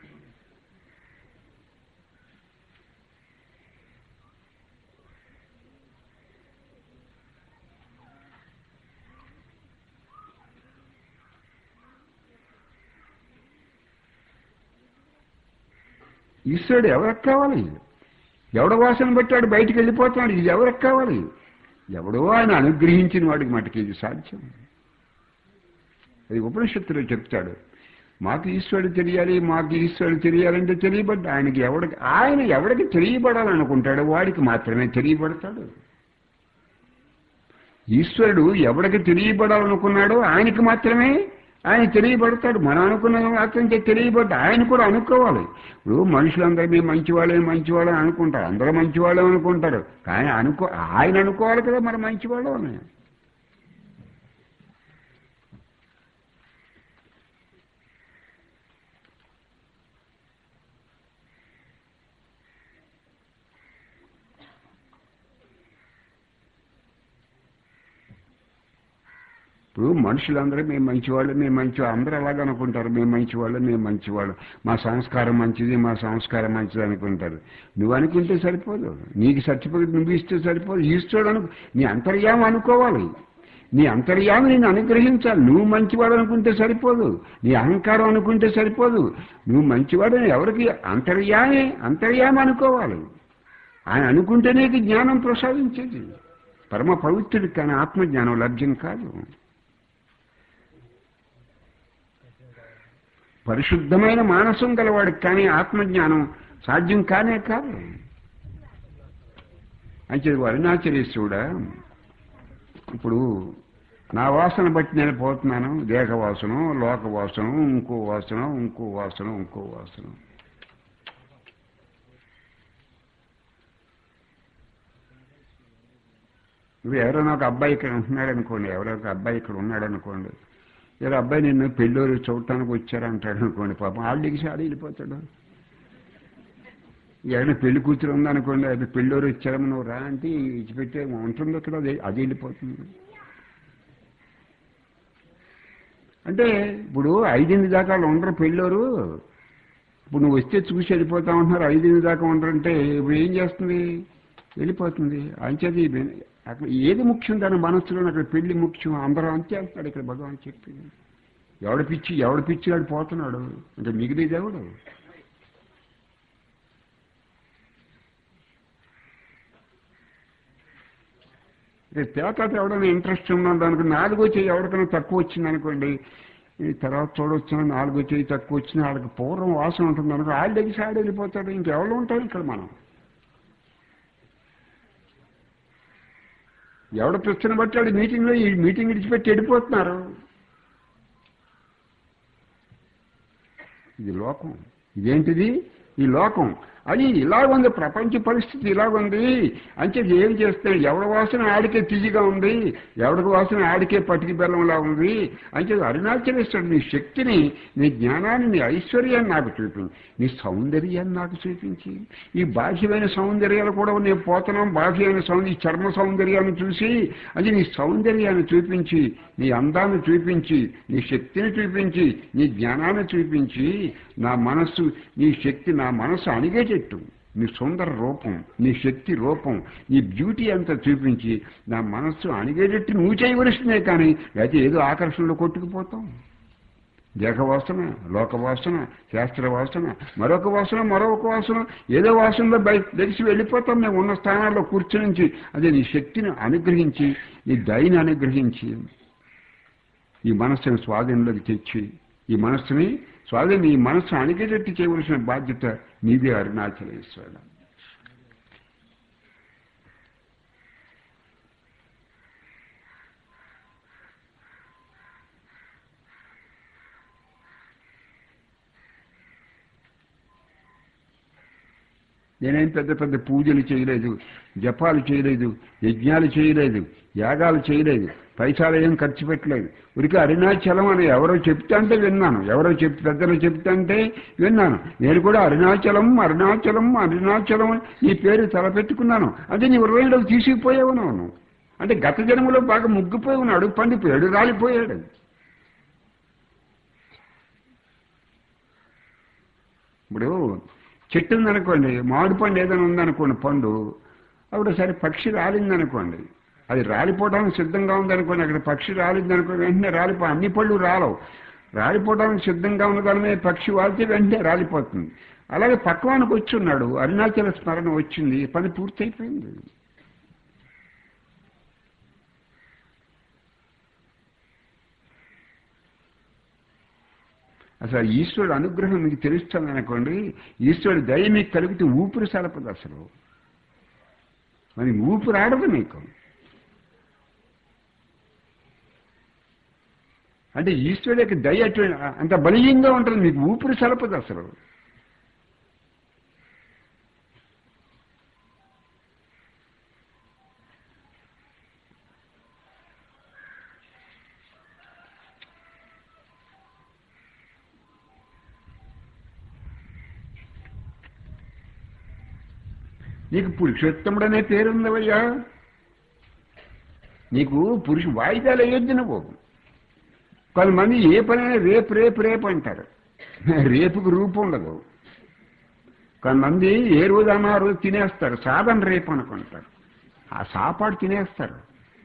ఈశ్వరుడు ఎవరికి కావాలి ఎవడ వాసన బట్టాడు బయటికి వెళ్ళిపోతున్నాడు ఇది ఎవరికి కావాలి ఎవడో ఆయన అనుగ్రహించిన వాడికి మటుకు ఇది సాధ్యం అది ఉపనిషత్తులో చెప్తాడు మాకు ఈశ్వరుడు తెలియాలి మాకు ఈశ్వరుడు తెలియాలంటే తెలియబడ్డా ఆయనకి ఎవడికి ఆయన ఎవడికి తెలియబడాలనుకుంటాడో వాడికి మాత్రమే తెలియబడతాడు ఈశ్వరుడు ఎవడికి తెలియబడాలనుకున్నాడో ఆయనకి మాత్రమే ఆయన తెలియబడతాడు మనం అనుకున్న మాత్రం తెలియబడ్డా ఆయన కూడా అనుకోవాలి ఇప్పుడు మనుషులందరూ మేము మంచివాళ్ళే మంచివాళ్ళని అనుకుంటారు అందరూ మంచివాళ్ళే అనుకుంటారు కానీ అనుకో ఆయన అనుకోవాలి కదా మరి మంచివాళ్ళు అని ఇప్పుడు మనుషులందరూ మేము మంచివాళ్ళు మేము మంచి అందరూ అలాగ అనుకుంటారు మేము మంచివాళ్ళు మేము మంచివాళ్ళు మా సంస్కారం మంచిది మా సంస్కారం మంచిది అనుకుంటారు నువ్వు అనుకుంటే సరిపోదు నీకు సర్టిఫికెట్ నువ్వు ఇస్తే సరిపోదు ఈశ్వరుడు అను నీ అంతర్యామి అనుకోవాలి నీ అంతర్యామి నేను అనుగ్రహించాలి నువ్వు మంచివాడు అనుకుంటే సరిపోదు నీ అహంకారం అనుకుంటే సరిపోదు నువ్వు మంచివాడు ఎవరికి అంతర్యామి అంతర్యామి అనుకోవాలి ఆయన అనుకుంటే నీకు జ్ఞానం ప్రసాదించేది పరమ పవిత్రుడికి కానీ ఆత్మజ్ఞానం లభ్యం కాదు పరిశుద్ధమైన మానసం గలవాడికి కానీ ఆత్మజ్ఞానం సాధ్యం కానే కాదు అంటే అరుణాచలేశ్వరుడా ఇప్పుడు నా వాసన బట్టి నేను పోతున్నాను దేహ వాసన లోక వాసన ఇంకో వాసన ఇంకో వాసన ఇంకో వాసన ఇప్పుడు ఎవరైనా ఒక అబ్బాయి ఇక్కడ ఉంటున్నాడు అనుకోండి ఎవరో ఒక అబ్బాయి ఇక్కడ ఉన్నాడు అనుకోండి ఇలా అబ్బాయి నిన్ను పెళ్ళోరు చూడటానికి వచ్చారంటాడు అనుకోండి పాపం ఆళ్ళకి సాడి వెళ్ళిపోతాడు ఏమైనా పెళ్లి కూతురు ఉందనుకోండి అది పెళ్ళోరు వచ్చారమ్మ నువ్వు రా అంటే ఇచ్చిపెట్టే ఉంటుంది అక్కడ అది అది వెళ్ళిపోతుంది అంటే ఇప్పుడు ఐదింటి దాకా వాళ్ళు ఉండరు పెళ్ళోరు ఇప్పుడు నువ్వు వస్తే చూసి వెళ్ళిపోతా ఉంటున్నారు ఐదింటి దాకా ఉండరంటే ఇప్పుడు ఏం చేస్తుంది వెళ్ళిపోతుంది అంచేది అక్కడ ఏది ముఖ్యం దాని మనస్సులో అక్కడ పెళ్లి ముఖ్యం అందరూ అంతే అంటున్నాడు ఇక్కడ భగవాన్ చెప్పి ఎవడ పిచ్చి ఎవడ పిచ్చి వాడు పోతున్నాడు అంటే మిగిలిది ఎవడు తేతాత ఎవడైనా ఇంట్రెస్ట్ ఉన్నాడు అనుకో నాలుగో చెయ్యి ఎవరికైనా తక్కువ వచ్చింది అనుకోండి ఈ తర్వాత చూడొచ్చిన నాలుగో చెయ్యి తక్కువ వచ్చిన వాళ్ళకి పూర్వం వాసన ఉంటుంది అనుకో వాళ్ళ దగ్గర సైడ్ వెళ్ళిపోతాడు ఇంకెవరు ఉంటారు ఇక్కడ మనం ఎవడ ప్రశ్న బట్టి వాడు మీటింగ్లో ఈ మీటింగ్ విడిచిపెట్టి వెళ్ళిపోతున్నారు ఇది లోకం ఇదేంటిది ఈ లోకం అది ఇలాగుంది ప్రపంచ పరిస్థితి ఇలాగుంది అంటే ఏం చేస్తాడు ఎవడి వాసన ఆడికే తియ్యగా ఉంది ఎవడికి వాసన ఆడికే పటికి బెల్లంలా ఉంది అంటే అరుణాచలేశ్వరుడు నీ శక్తిని నీ జ్ఞానాన్ని నీ ఐశ్వర్యాన్ని నాకు చూపించి నీ సౌందర్యాన్ని నాకు చూపించి ఈ బాహ్యమైన సౌందర్యాలు కూడా నేను పోతున్నాం బాహ్యమైన సౌందర్య చర్మ సౌందర్యాన్ని చూసి అది నీ సౌందర్యాన్ని చూపించి నీ అందాన్ని చూపించి నీ శక్తిని చూపించి నీ జ్ఞానాన్ని చూపించి నా మనస్సు నీ శక్తి నా మనస్సు అణిగేటట్టు నీ సుందర రూపం నీ శక్తి రూపం నీ బ్యూటీ అంతా చూపించి నా మనస్సు అణిగేటట్టు నువ్వు చేయవలసిందే కానీ లేకపోతే ఏదో ఆకర్షణలో కొట్టుకుపోతాం దేహ వాసన లోక వాసన శాస్త్ర వాసన మరొక వాసన మరొక వాసన ఏదో వాసనలో బయట తెలిసి వెళ్ళిపోతాం మేము ఉన్న స్థానాల్లో కూర్చుని అదే నీ శక్తిని అనుగ్రహించి నీ దయని అనుగ్రహించి ఈ మనస్సుని స్వాధీనంలోకి తెచ్చి ఈ మనస్సుని స్వాధీనం ఈ మనస్సు అణిగేటట్టు చేయవలసిన బాధ్యత నీదే అరుణాచలేశ్వర నేనేం పెద్ద పెద్ద పూజలు చేయలేదు జపాలు చేయలేదు యజ్ఞాలు చేయలేదు యాగాలు చేయలేదు పైసాలు ఏం ఖర్చు పెట్టలేదు ఉరికి అరుణాచలం అని ఎవరో చెప్తాంటే విన్నాను ఎవరో చెప్ పెద్దలు చెప్తాంటే విన్నాను నేను కూడా అరుణాచలం అరుణాచలం అరుణాచలం అని ఈ పేరు తలపెట్టుకున్నాను అంటే నీ హృదయంలోకి తీసుకుపోయావు నువ్వు అంటే గత జన్మలో బాగా ముగ్గిపోయి ఉన్నాడు పండిపోయాడు రాలిపోయాడు ఇప్పుడు చెట్టు ఉందనుకోండి మామిడి పండు ఏదైనా ఉందనుకోండి పండు అప్పుడు సరే పక్షి రాలిందనుకోండి అది రాలిపోవడానికి సిద్ధంగా ఉందనుకోండి అక్కడ పక్షి రాలిందనుకోండి వెంటనే రాలిపో అన్ని పళ్ళు రాలవు రాలిపోవడానికి సిద్ధంగా ఉన్నదాని పక్షి వాళ్తే వెంటనే రాలిపోతుంది అలాగే పక్వానికి వచ్చి ఉన్నాడు అరుణాచల స్మరణ వచ్చింది పని పూర్తయిపోయింది అసలు ఈశ్వరుడు అనుగ్రహం మీకు తెలుస్తుంది అనుకోండి ఈశ్వరుడు దయ మీకు కలిగితే ఊపిరి సలపదు అసలు మరి ఊపిరి ఆడదు మీకు అంటే ఈశ్వరుడు యొక్క దయ అటు అంత బలీయంగా ఉంటుంది మీకు ఊపిరి సలపదు అసలు నీకు పురుషోత్తముడు అనే పేరుందవయ్యా నీకు పురుషు వాయిదాలు వేయొద్దు నువ్వు కొంతమంది ఏ పనైనా రేపు రేపు రేపు అంటారు రేపుకు రూపు ఉండదు కొంతమంది ఏ రోజు అన్నా ఆ రోజు తినేస్తారు సాధన రేపు అనుకుంటారు ఆ సాపాడు తినేస్తారు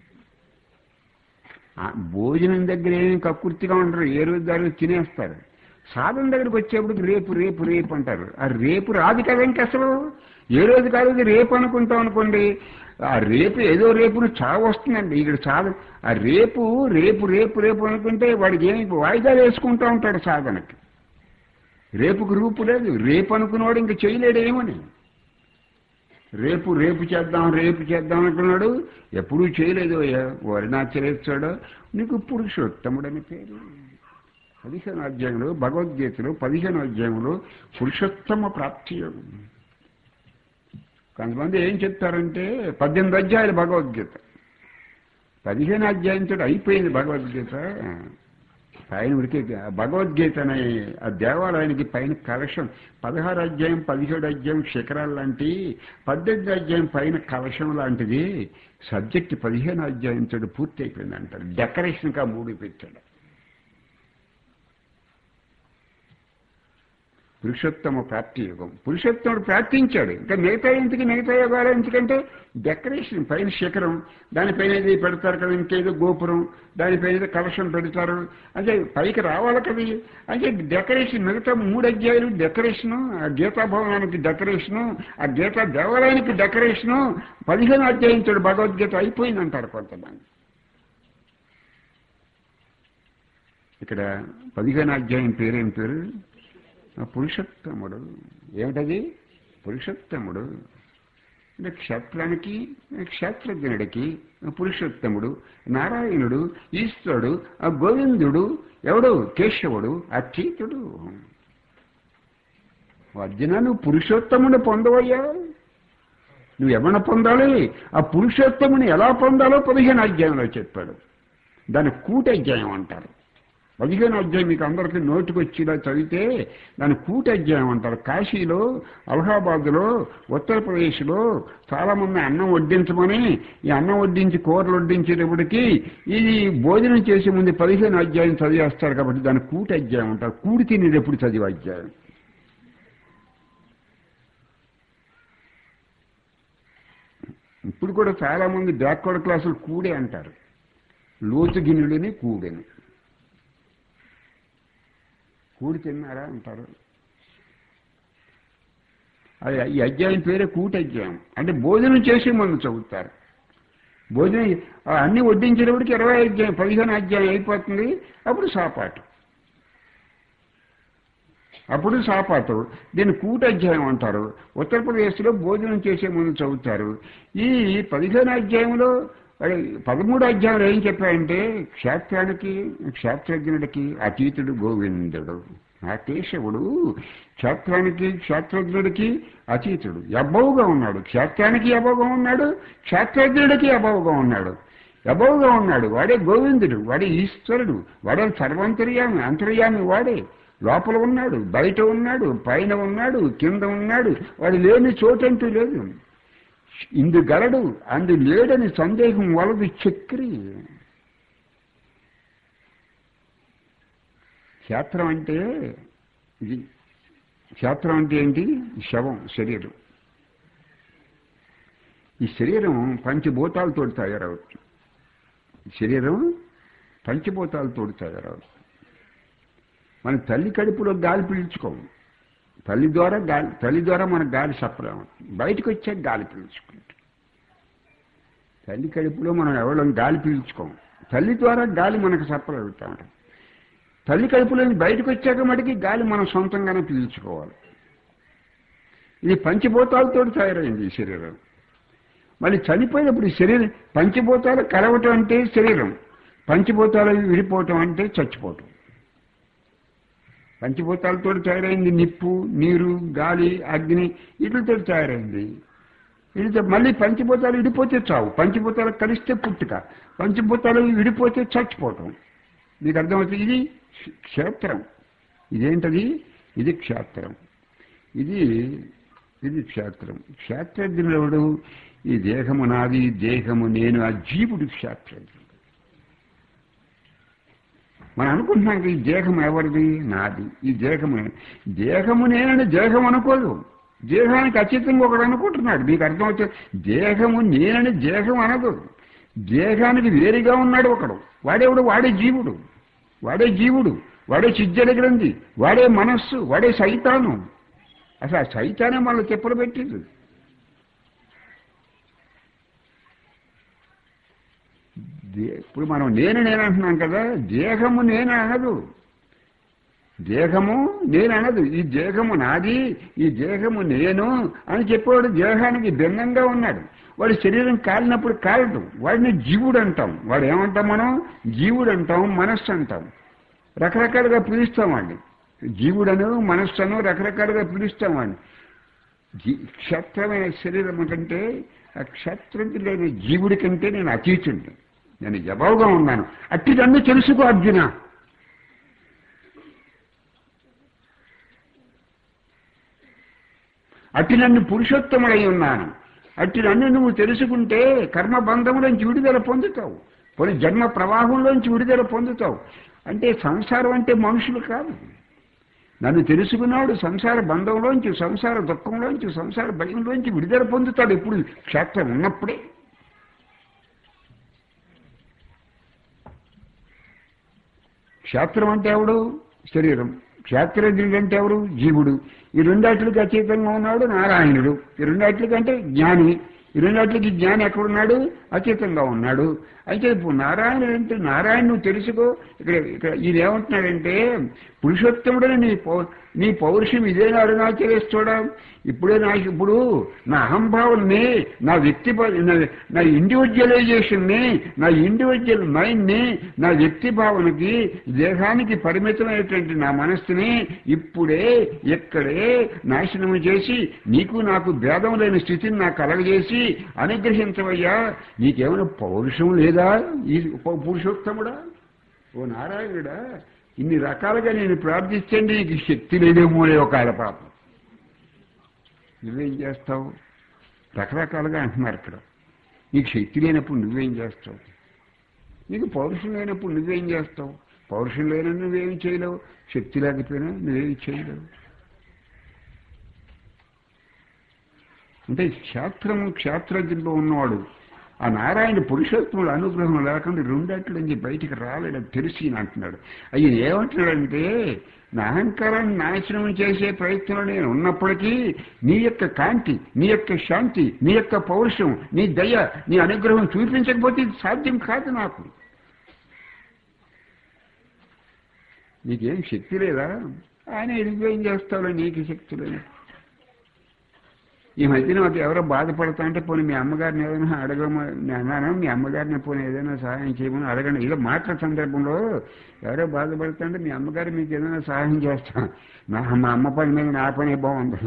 ఆ భోజనం దగ్గర ఏమి కక్కుర్తిగా ఉండరు ఏ రోజు దాని తినేస్తారు సాధన దగ్గరికి వచ్చేప్పటికి రేపు రేపు రేపు అంటారు ఆ రేపు రాదు కదా ఇంక అసలు ఏ రోజు కాదు రేపు అనుకుంటాం అనుకోండి ఆ రేపు ఏదో రేపును చావు వస్తుందండి ఇక్కడ సాధన ఆ రేపు రేపు రేపు రేపు అనుకుంటే వాడికి ఏమి వాయిదాలు వేసుకుంటూ ఉంటాడు సాధనకి రేపుకు రూపు లేదు రేపు అనుకున్నవాడు ఇంక చేయలేడు ఏమని రేపు రేపు చేద్దాం రేపు చేద్దాం అనుకున్నాడు ఎప్పుడూ చేయలేదు వరినాచరేస్తాడు నీకు పురుషోత్తముడని పేరు పదిహేను అధ్యాయంలో భగవద్గీతలో పదిహేను అధ్యాయంలో పురుషోత్తమ ప్రాప్తి యోగం కొంతమంది ఏం చెప్తారంటే పద్దెనిమిది అధ్యాయులు భగవద్గీత పదిహేను అధ్యాయంతో అయిపోయింది భగవద్గీత పైన ఉడికి భగవద్గీత అనే ఆ దేవాలయానికి పైన కలశం పదహారు అధ్యాయం పదిహేడు అధ్యాయం శిఖరాలు లాంటి పద్దెనిమిది అధ్యాయం పైన కలశం లాంటిది సబ్జెక్ట్ పదిహేను అధ్యాయంతో పూర్తి అయిపోయింది అంటారు డెకరేషన్గా మూడు పెట్టాడు పురుషోత్తమ ప్రాప్తి యోగం పురుషోత్తముడు ప్రార్థించాడు ఇంకా మిగతా ఇంటికి మిగతా యోగాలు ఎందుకంటే డెకరేషన్ పైన శిఖరం దానిపైన ఇది పెడతారు కదా ఇంకేదో గోపురం దానిపైన ఏదో కలశం పెడతారు అంటే పైకి రావాలి కదా అంటే డెకరేషన్ మిగతా మూడు అధ్యాయులు డెకరేషను ఆ గీతా భవనానికి డెకరేషను ఆ గీతా దేవాలయానికి డెకరేషను పదిహేను అధ్యాయించాడు భగవద్గీత అయిపోయింది అంటారు కొంతమంది ఇక్కడ పదిహేను అధ్యాయం పేరేం పేరు పురుషోత్తముడు ఏమిటది పురుషోత్తముడు అంటే క్షేత్రానికి క్షేత్రజ్ఞుడికి పురుషోత్తముడు నారాయణుడు ఈశ్వరుడు ఆ గోవిందుడు ఎవడు కేశవుడు అచ్యుతుడు అర్జున నువ్వు పురుషోత్తముని పొందవయ్యా నువ్వు ఎవరిని పొందాలి ఆ పురుషోత్తముని ఎలా పొందాలో పదిహేను అధ్యాయంలో చెప్పాడు దాన్ని కూట అధ్యాయం అంటారు పదిహేను అధ్యాయం మీకు అందరికీ నోటికి వచ్చేలా చదివితే దాని కూట అధ్యాయం అంటారు కాశీలో అలహాబాద్లో ఉత్తరప్రదేశ్లో చాలామంది అన్నం వడ్డించమని ఈ అన్నం వడ్డించి కూరలు వడ్డించేటప్పటికి ఇది భోజనం చేసే ముందు పదిహేను అధ్యాయం చదివేస్తారు కాబట్టి దాని కూట అధ్యాయం అంటారు కూడి తినేది ఎప్పుడు చదివే అధ్యాయం ఇప్పుడు కూడా చాలామంది బ్యాక్వర్డ్ క్లాసులు కూడే అంటారు లోతు గిన్నెలని కూడెను కూడి తిన్నారా అంటారు అది ఈ అధ్యాయం పేరే కూటి అధ్యాయం అంటే భోజనం చేసే ముందు చదువుతారు భోజనం ఆ అన్ని వడ్డించేటప్పటికి ఇరవై అధ్యాయం పదిహేను అధ్యాయం అయిపోతుంది అప్పుడు సాపాటు అప్పుడు సాపాటు దీన్ని కూట అధ్యాయం అంటారు ఉత్తరప్రదేశ్లో భోజనం చేసే ముందు చదువుతారు ఈ పదిహేను అధ్యాయంలో మరి పదమూడు అధ్యాయంలో ఏం చెప్పాయంటే క్షేత్రానికి క్షేత్రజ్ఞుడికి అతీతుడు గోవిందుడు ఆ కేశవుడు క్షేత్రానికి క్షేత్రజ్ఞుడికి అతీతుడు అబౌగా ఉన్నాడు క్షేత్రానికి అబౌగా ఉన్నాడు క్షేత్రజ్ఞుడికి అబౌగా ఉన్నాడు అబౌగా ఉన్నాడు వాడే గోవిందుడు వాడే ఈశ్వరుడు వాడే సర్వంతర్యామి అంతర్యామి వాడే లోపల ఉన్నాడు బయట ఉన్నాడు పైన ఉన్నాడు కింద ఉన్నాడు వాడు లేని చోటంటూ లేదు ఇందు గలడు అందు లేడని సందేహం వలదు చక్రి క్షేత్రం అంటే ఇది క్షేత్రం అంటే ఏంటి శవం శరీరం ఈ శరీరం పంచభూతాలతో తయారవుతుంది శరీరం పంచభూతాలతో తయారవుతుంది మన తల్లి కడుపులో గాలి పీల్చుకోము తల్లి ద్వారా గాలి తల్లి ద్వారా మన గాలి సప్లై అవుతుంది బయటకు వచ్చాక గాలి పీల్చుకుంటాం తల్లి కడుపులో మనం ఎవరో గాలి పీల్చుకోము తల్లి ద్వారా గాలి మనకు సప్లై అవుతా ఉంటుంది తల్లి కడుపులో బయటకు వచ్చాక మటుకి గాలి మనం సొంతంగానే పీల్చుకోవాలి ఇది పంచభూతాలతో తయారైంది ఈ శరీరం మళ్ళీ చనిపోయినప్పుడు ఈ శరీరం పంచభూతాలు కలవటం అంటే శరీరం పంచభూతాలు విడిపోవటం అంటే చచ్చిపోవటం పంచభూతాలతో తయారైంది నిప్పు నీరు గాలి అగ్ని వీటితో తయారైంది వీటితో మళ్ళీ పంచభూతాలు విడిపోతే చావు పంచభూతాలు కలిస్తే పుట్టుక పంచభూతాలు విడిపోతే చచ్చిపోవటం మీకు అర్థమవుతుంది ఇది క్షేత్రం ఇదేంటది ఇది క్షేత్రం ఇది ఇది క్షేత్రం క్షేత్రజ్ఞుడు ఈ దేహము నాది దేహము నేను ఆ జీవుడు క్షేత్రజ్ఞుడు మనం అనుకుంటున్నాం ఈ దేహం ఎవరిది నాది ఈ దేహము దేహము నేనని దేహం అనుకోదు దేహానికి అతీతంగా ఒకడు అనుకుంటున్నాడు మీకు అర్థమవుతుంది దేహము నేనని దేహం అనదు దేహానికి వేరుగా ఉన్నాడు ఒకడు వాడేవాడు వాడే జీవుడు వాడే జీవుడు వాడే చిజ్జల గ్రంథి వాడే మనస్సు వాడే సైతాను అసలు ఆ సైతానే మనల్ని తిప్పలు పెట్టింది ఇప్పుడు మనం నేను నేను అంటున్నాం కదా దేహము నేను అనదు దేహము నేను అనదు ఈ దేహము నాది ఈ దేహము నేను అని చెప్పేవాడు దేహానికి భిన్నంగా ఉన్నాడు వాడి శరీరం కాలినప్పుడు కాలదు వాడిని జీవుడు అంటాం వాడు ఏమంటాం మనం జీవుడు అంటాం మనస్సు అంటాం రకరకాలుగా పిలుస్తాం వాడిని జీవుడను మనస్సును రకరకాలుగా పిలుస్తాం వాడిని జీ క్షేత్రమైన శరీరం కంటే ఆ క్షేత్రంకి లేని జీవుడి కంటే నేను అతీతుడిని నేను జవాబుగా ఉన్నాను అట్టి నన్ను తెలుసుకో అర్జున అట్టి నన్ను పురుషోత్తముడై ఉన్నాను అట్టి నన్ను నువ్వు తెలుసుకుంటే కర్మబంధములోంచి విడుదల పొందుతావు పోనీ జన్మ ప్రవాహంలోంచి విడుదల పొందుతావు అంటే సంసారం అంటే మనుషులు కాదు నన్ను తెలుసుకున్నాడు సంసార బంధంలోంచి సంసార దుఃఖంలోంచి సంసార భయంలోంచి విడుదల పొందుతాడు ఎప్పుడు క్షేత్రం ఉన్నప్పుడే క్షేత్రం అంటే ఎవడు శరీరం క్షేత్రజ్ఞుడు అంటే ఎవరు జీవుడు ఈ రెండాట్లకి అతీతంగా ఉన్నాడు నారాయణుడు ఈ రెండాట్లకి అంటే జ్ఞాని ఈ రెండాట్లకి జ్ఞాని ఎక్కడున్నాడు అతీతంగా ఉన్నాడు అయితే ఇప్పుడు నారాయణుడు అంటే నారాయణ నువ్వు తెలుసుకో ఇక్కడ ఇక్కడ ఈయన ఏమంటున్నాడంటే పురుషోత్తముడని నీ పౌ నీ పౌరుషం ఇదేనా అరుణాచలేస్తోడా ఇప్పుడే నాకు ఇప్పుడు నా అహంభావాన్ని నా వ్యక్తి నా ఇండివిజువలైజేషన్ని నా ఇండివిజువల్ మైండ్ని నా వ్యక్తి భావనకి దేహానికి పరిమితమైనటువంటి నా మనస్సుని ఇప్పుడే ఇక్కడే నాశనం చేసి నీకు నాకు భేదం లేని స్థితిని నాకు కలగజేసి అనుగ్రహించవయ్యా నీకేమైనా పౌరుషం లేదా ఈ పురుషోత్తముడా ఓ నారాయణుడా ఇన్ని రకాలుగా నేను ప్రార్థిస్తే నీకు శక్తి లేదేమో ఒక పాపం నువ్వేం చేస్తావు రకరకాలుగా అంటున్నారు ఇక్కడ నీకు శక్తి లేనప్పుడు నువ్వేం చేస్తావు నీకు పౌరుషం లేనప్పుడు నువ్వేం చేస్తావు పౌరుషం లేని నువ్వేం చేయలేవు శక్తి లేకపోయినా నువ్వేం చేయలేవు అంటే క్షేత్రము క్షేత్రజ్ఞంలో ఉన్నవాడు ఆ నారాయణ పురుషోత్తముడు అనుగ్రహం లేకుండా రెండట్లు నుంచి బయటికి రాలేడని తెలిసి అంటున్నాడు అయ్యి ఏమంటున్నాడంటే నా అహంకారాన్ని నాశనం చేసే ప్రయత్నంలో నేను ఉన్నప్పటికీ నీ యొక్క కాంతి నీ యొక్క శాంతి నీ యొక్క పౌరుషం నీ దయ నీ అనుగ్రహం చూపించకపోతే ఇది సాధ్యం కాదు నాకు నీకేం శక్తి లేదా ఆయన ఎదిగిపోయి చేస్తావు నీకు శక్తి లేదు ఈ మధ్యన ఒక ఎవరో బాధపడతా అంటే పోనీ మీ అమ్మగారిని ఏదైనా అడగమని నేను అన్నాను మీ అమ్మగారిని పోనీ ఏదైనా సహాయం చేయమని అడగండి ఇలా మాటల సందర్భంలో ఎవరో బాధపడతా అంటే మీ అమ్మగారు మీకు ఏదైనా సహాయం చేస్తాను నా మా అమ్మ పని మీద నా పనే బాగుంది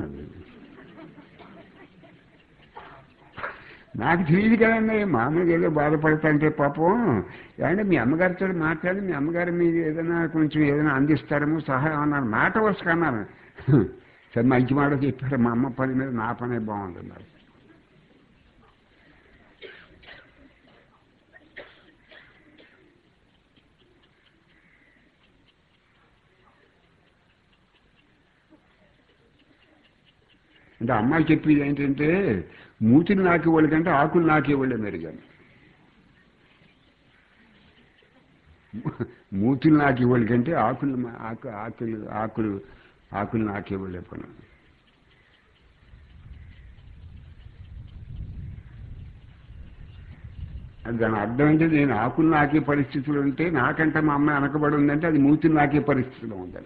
నాకు తెలియదు కదండి మామూలుగా ఏదో బాధపడతా అంటే పాపం ఏమంటే మీ అమ్మగారితో మాట్లాడి మీ అమ్మగారు మీరు ఏదైనా కొంచెం ఏదైనా అందిస్తారేమో సహాయం అన్నాను మాట వరుస కన్నాను సరే మంచి మాట చెప్పారు మా అమ్మ పని మీద నా పనే బాగుంది మరి అంటే అమ్మాయి చెప్పేది ఏంటంటే మూతిని నాకేవాళ్ళు కంటే ఆకులు నాకేవాళ్ళే మెరుగాను మూతులు నాకేవాళ్ళు కంటే ఆకులు మా- ఆకు ఆకులు ఆకులు ఆకులు నాకేవాళ్ళే పని అది దాని అర్థం అంటే నేను ఆకులు నాకే పరిస్థితులు ఉంటే నాకంటే మా అమ్మాయి అనకబడి ఉందంటే అది మూతులు నాకే పరిస్థితిలో ఉందని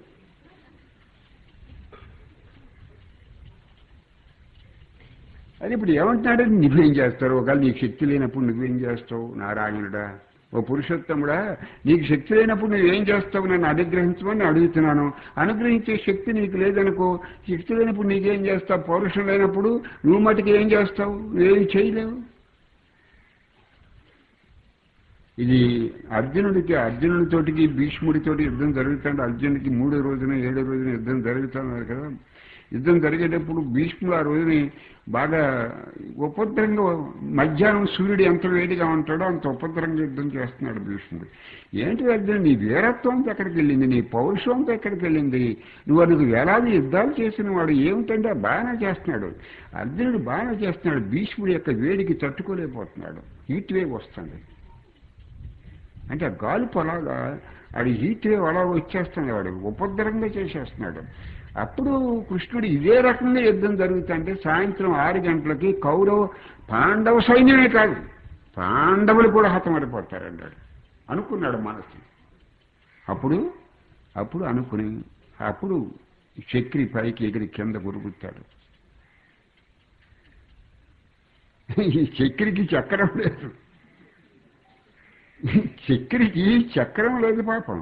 అది ఇప్పుడు ఏమంటున్నాడు నువ్వేం చేస్తారు ఒకవేళ నీకు శక్తి లేనప్పుడు నువ్వేం చేస్తావు నారాయణుడా ఓ పురుషోత్తముడా నీకు శక్తి లేనప్పుడు నువ్వేం చేస్తావు నన్ను అనుగ్రహించమని నేను అడుగుతున్నాను అనుగ్రహించే శక్తి నీకు లేదనుకో శక్తి లేనప్పుడు నీకేం చేస్తావు పౌరుషం లేనప్పుడు నువ్వు మటుకు ఏం చేస్తావు నువ్వేం చేయలేవు ఇది అర్జునుడికి అర్జునుడితోటికి భీష్ముడితోటి యుద్ధం జరుగుతుంది అర్జునుడికి మూడో రోజున ఏడో రోజున యుద్ధం జరుగుతున్నారు కదా యుద్ధం జరిగేటప్పుడు భీష్ముడు ఆ రోజుని బాగా ఉపద్రంగా మధ్యాహ్నం సూర్యుడు ఎంత వేడిగా ఉంటాడో అంత ఉపద్రంగా యుద్ధం చేస్తున్నాడు భీష్ముడు ఏంటి అర్జున్ నీ వీరత్వం అంతా ఎక్కడికి వెళ్ళింది నీ పౌరుషం అంతా ఎక్కడికి వెళ్ళింది నువ్వు అందుకు వేలాది యుద్ధాలు చేసిన వాడు ఏమిటంటే బాగానే చేస్తున్నాడు అర్జునుడు బాగానే చేస్తున్నాడు భీష్ముడి యొక్క వేడికి తట్టుకోలేకపోతున్నాడు హీట్ వేవ్ వస్తుంది అంటే ఆ గాలిపు అలాగా ఆడి హీట్ వేవ్ అలా వచ్చేస్తుంది వాడు ఉపద్రవంగా చేసేస్తున్నాడు అప్పుడు కృష్ణుడు ఇదే రకంగా యుద్ధం జరుగుతుంటే సాయంత్రం ఆరు గంటలకి కౌరవ పాండవ సైన్యమే కాదు పాండవులు కూడా హతమడిపోతారన్నాడు అనుకున్నాడు మనసు అప్పుడు అప్పుడు అనుకుని అప్పుడు చక్రి పైకి ఎగిరి కింద గురుగుతాడు ఈ చక్రికి చక్రం లేదు చక్రికి చక్రం లేదు పాపం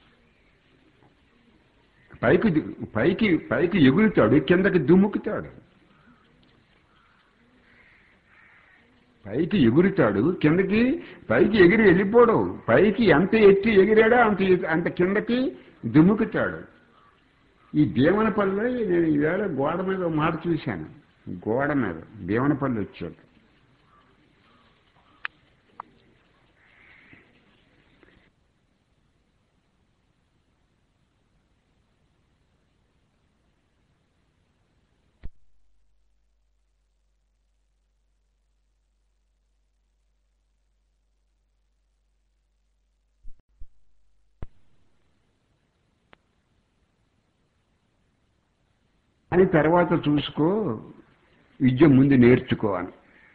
పైకి ది- పైకి పైకి ఎగురుతాడు కిందకి దుమ్ముకుతాడు పైకి ఎగురుతాడు కిందకి పైకి ఎగిరి వెళ్ళిపోవడం పైకి ఎంత ఎత్తి ఎగిరాడో అంత ఎ- అంత కిందకి దుమ్ముకుతాడు ఈ దేవనపల్లి నేను ఈవేళ గోడ మీద ఒక మాట చూశాను గోడ మీద దేవనపల్లి వచ్చాడు అని తర్వాత చూసుకో విద్య ముందు నేర్చుకో అని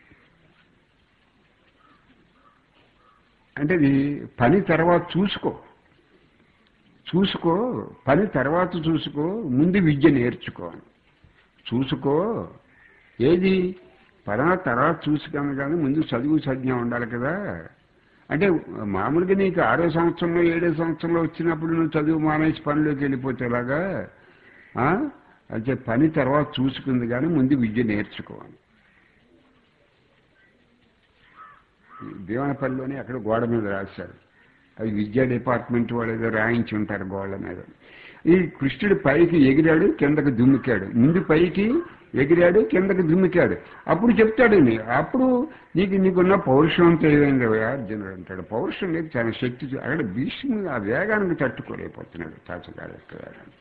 అంటే ఇది పని తర్వాత చూసుకో చూసుకో పని తర్వాత చూసుకో ముందు విద్య నేర్చుకో అని చూసుకో ఏది పరమ తర్వాత చూసుకాను కానీ ముందు చదువు సజ్ఞ ఉండాలి కదా అంటే మామూలుగా నీకు ఆరో సంవత్సరంలో ఏడో సంవత్సరంలో వచ్చినప్పుడు నువ్వు చదువు మానేసి పనిలోకి వెళ్ళిపోతేలాగా ఆ? అంటే పని తర్వాత చూసుకుంది కానీ ముందు విద్య నేర్చుకోవాలి దేవనపల్లిలోనే అక్కడ గోడ మీద రాశారు అది విద్యా డిపార్ట్మెంట్ వాళ్ళు ఏదో రాయించి ఉంటారు గోడల మీద ఈ కృష్ణుడు పైకి ఎగిరాడు కిందకి దుమ్మికాడు ముందు పైకి ఎగిరాడు కిందకి దుమ్మికాడు అప్పుడు చెప్తాడు నీ అప్పుడు నీకు నీకున్న పౌరుషం అంతా ఏదైంది అర్జునుడు అంటాడు పౌరుషం లేదు చాలా శక్తి చూ- అక్కడ భీష్ముడు ఆ వేగానికి తట్టుకోలేకపోతున్నాడు తాచగారి యొక్క వేగాన్ని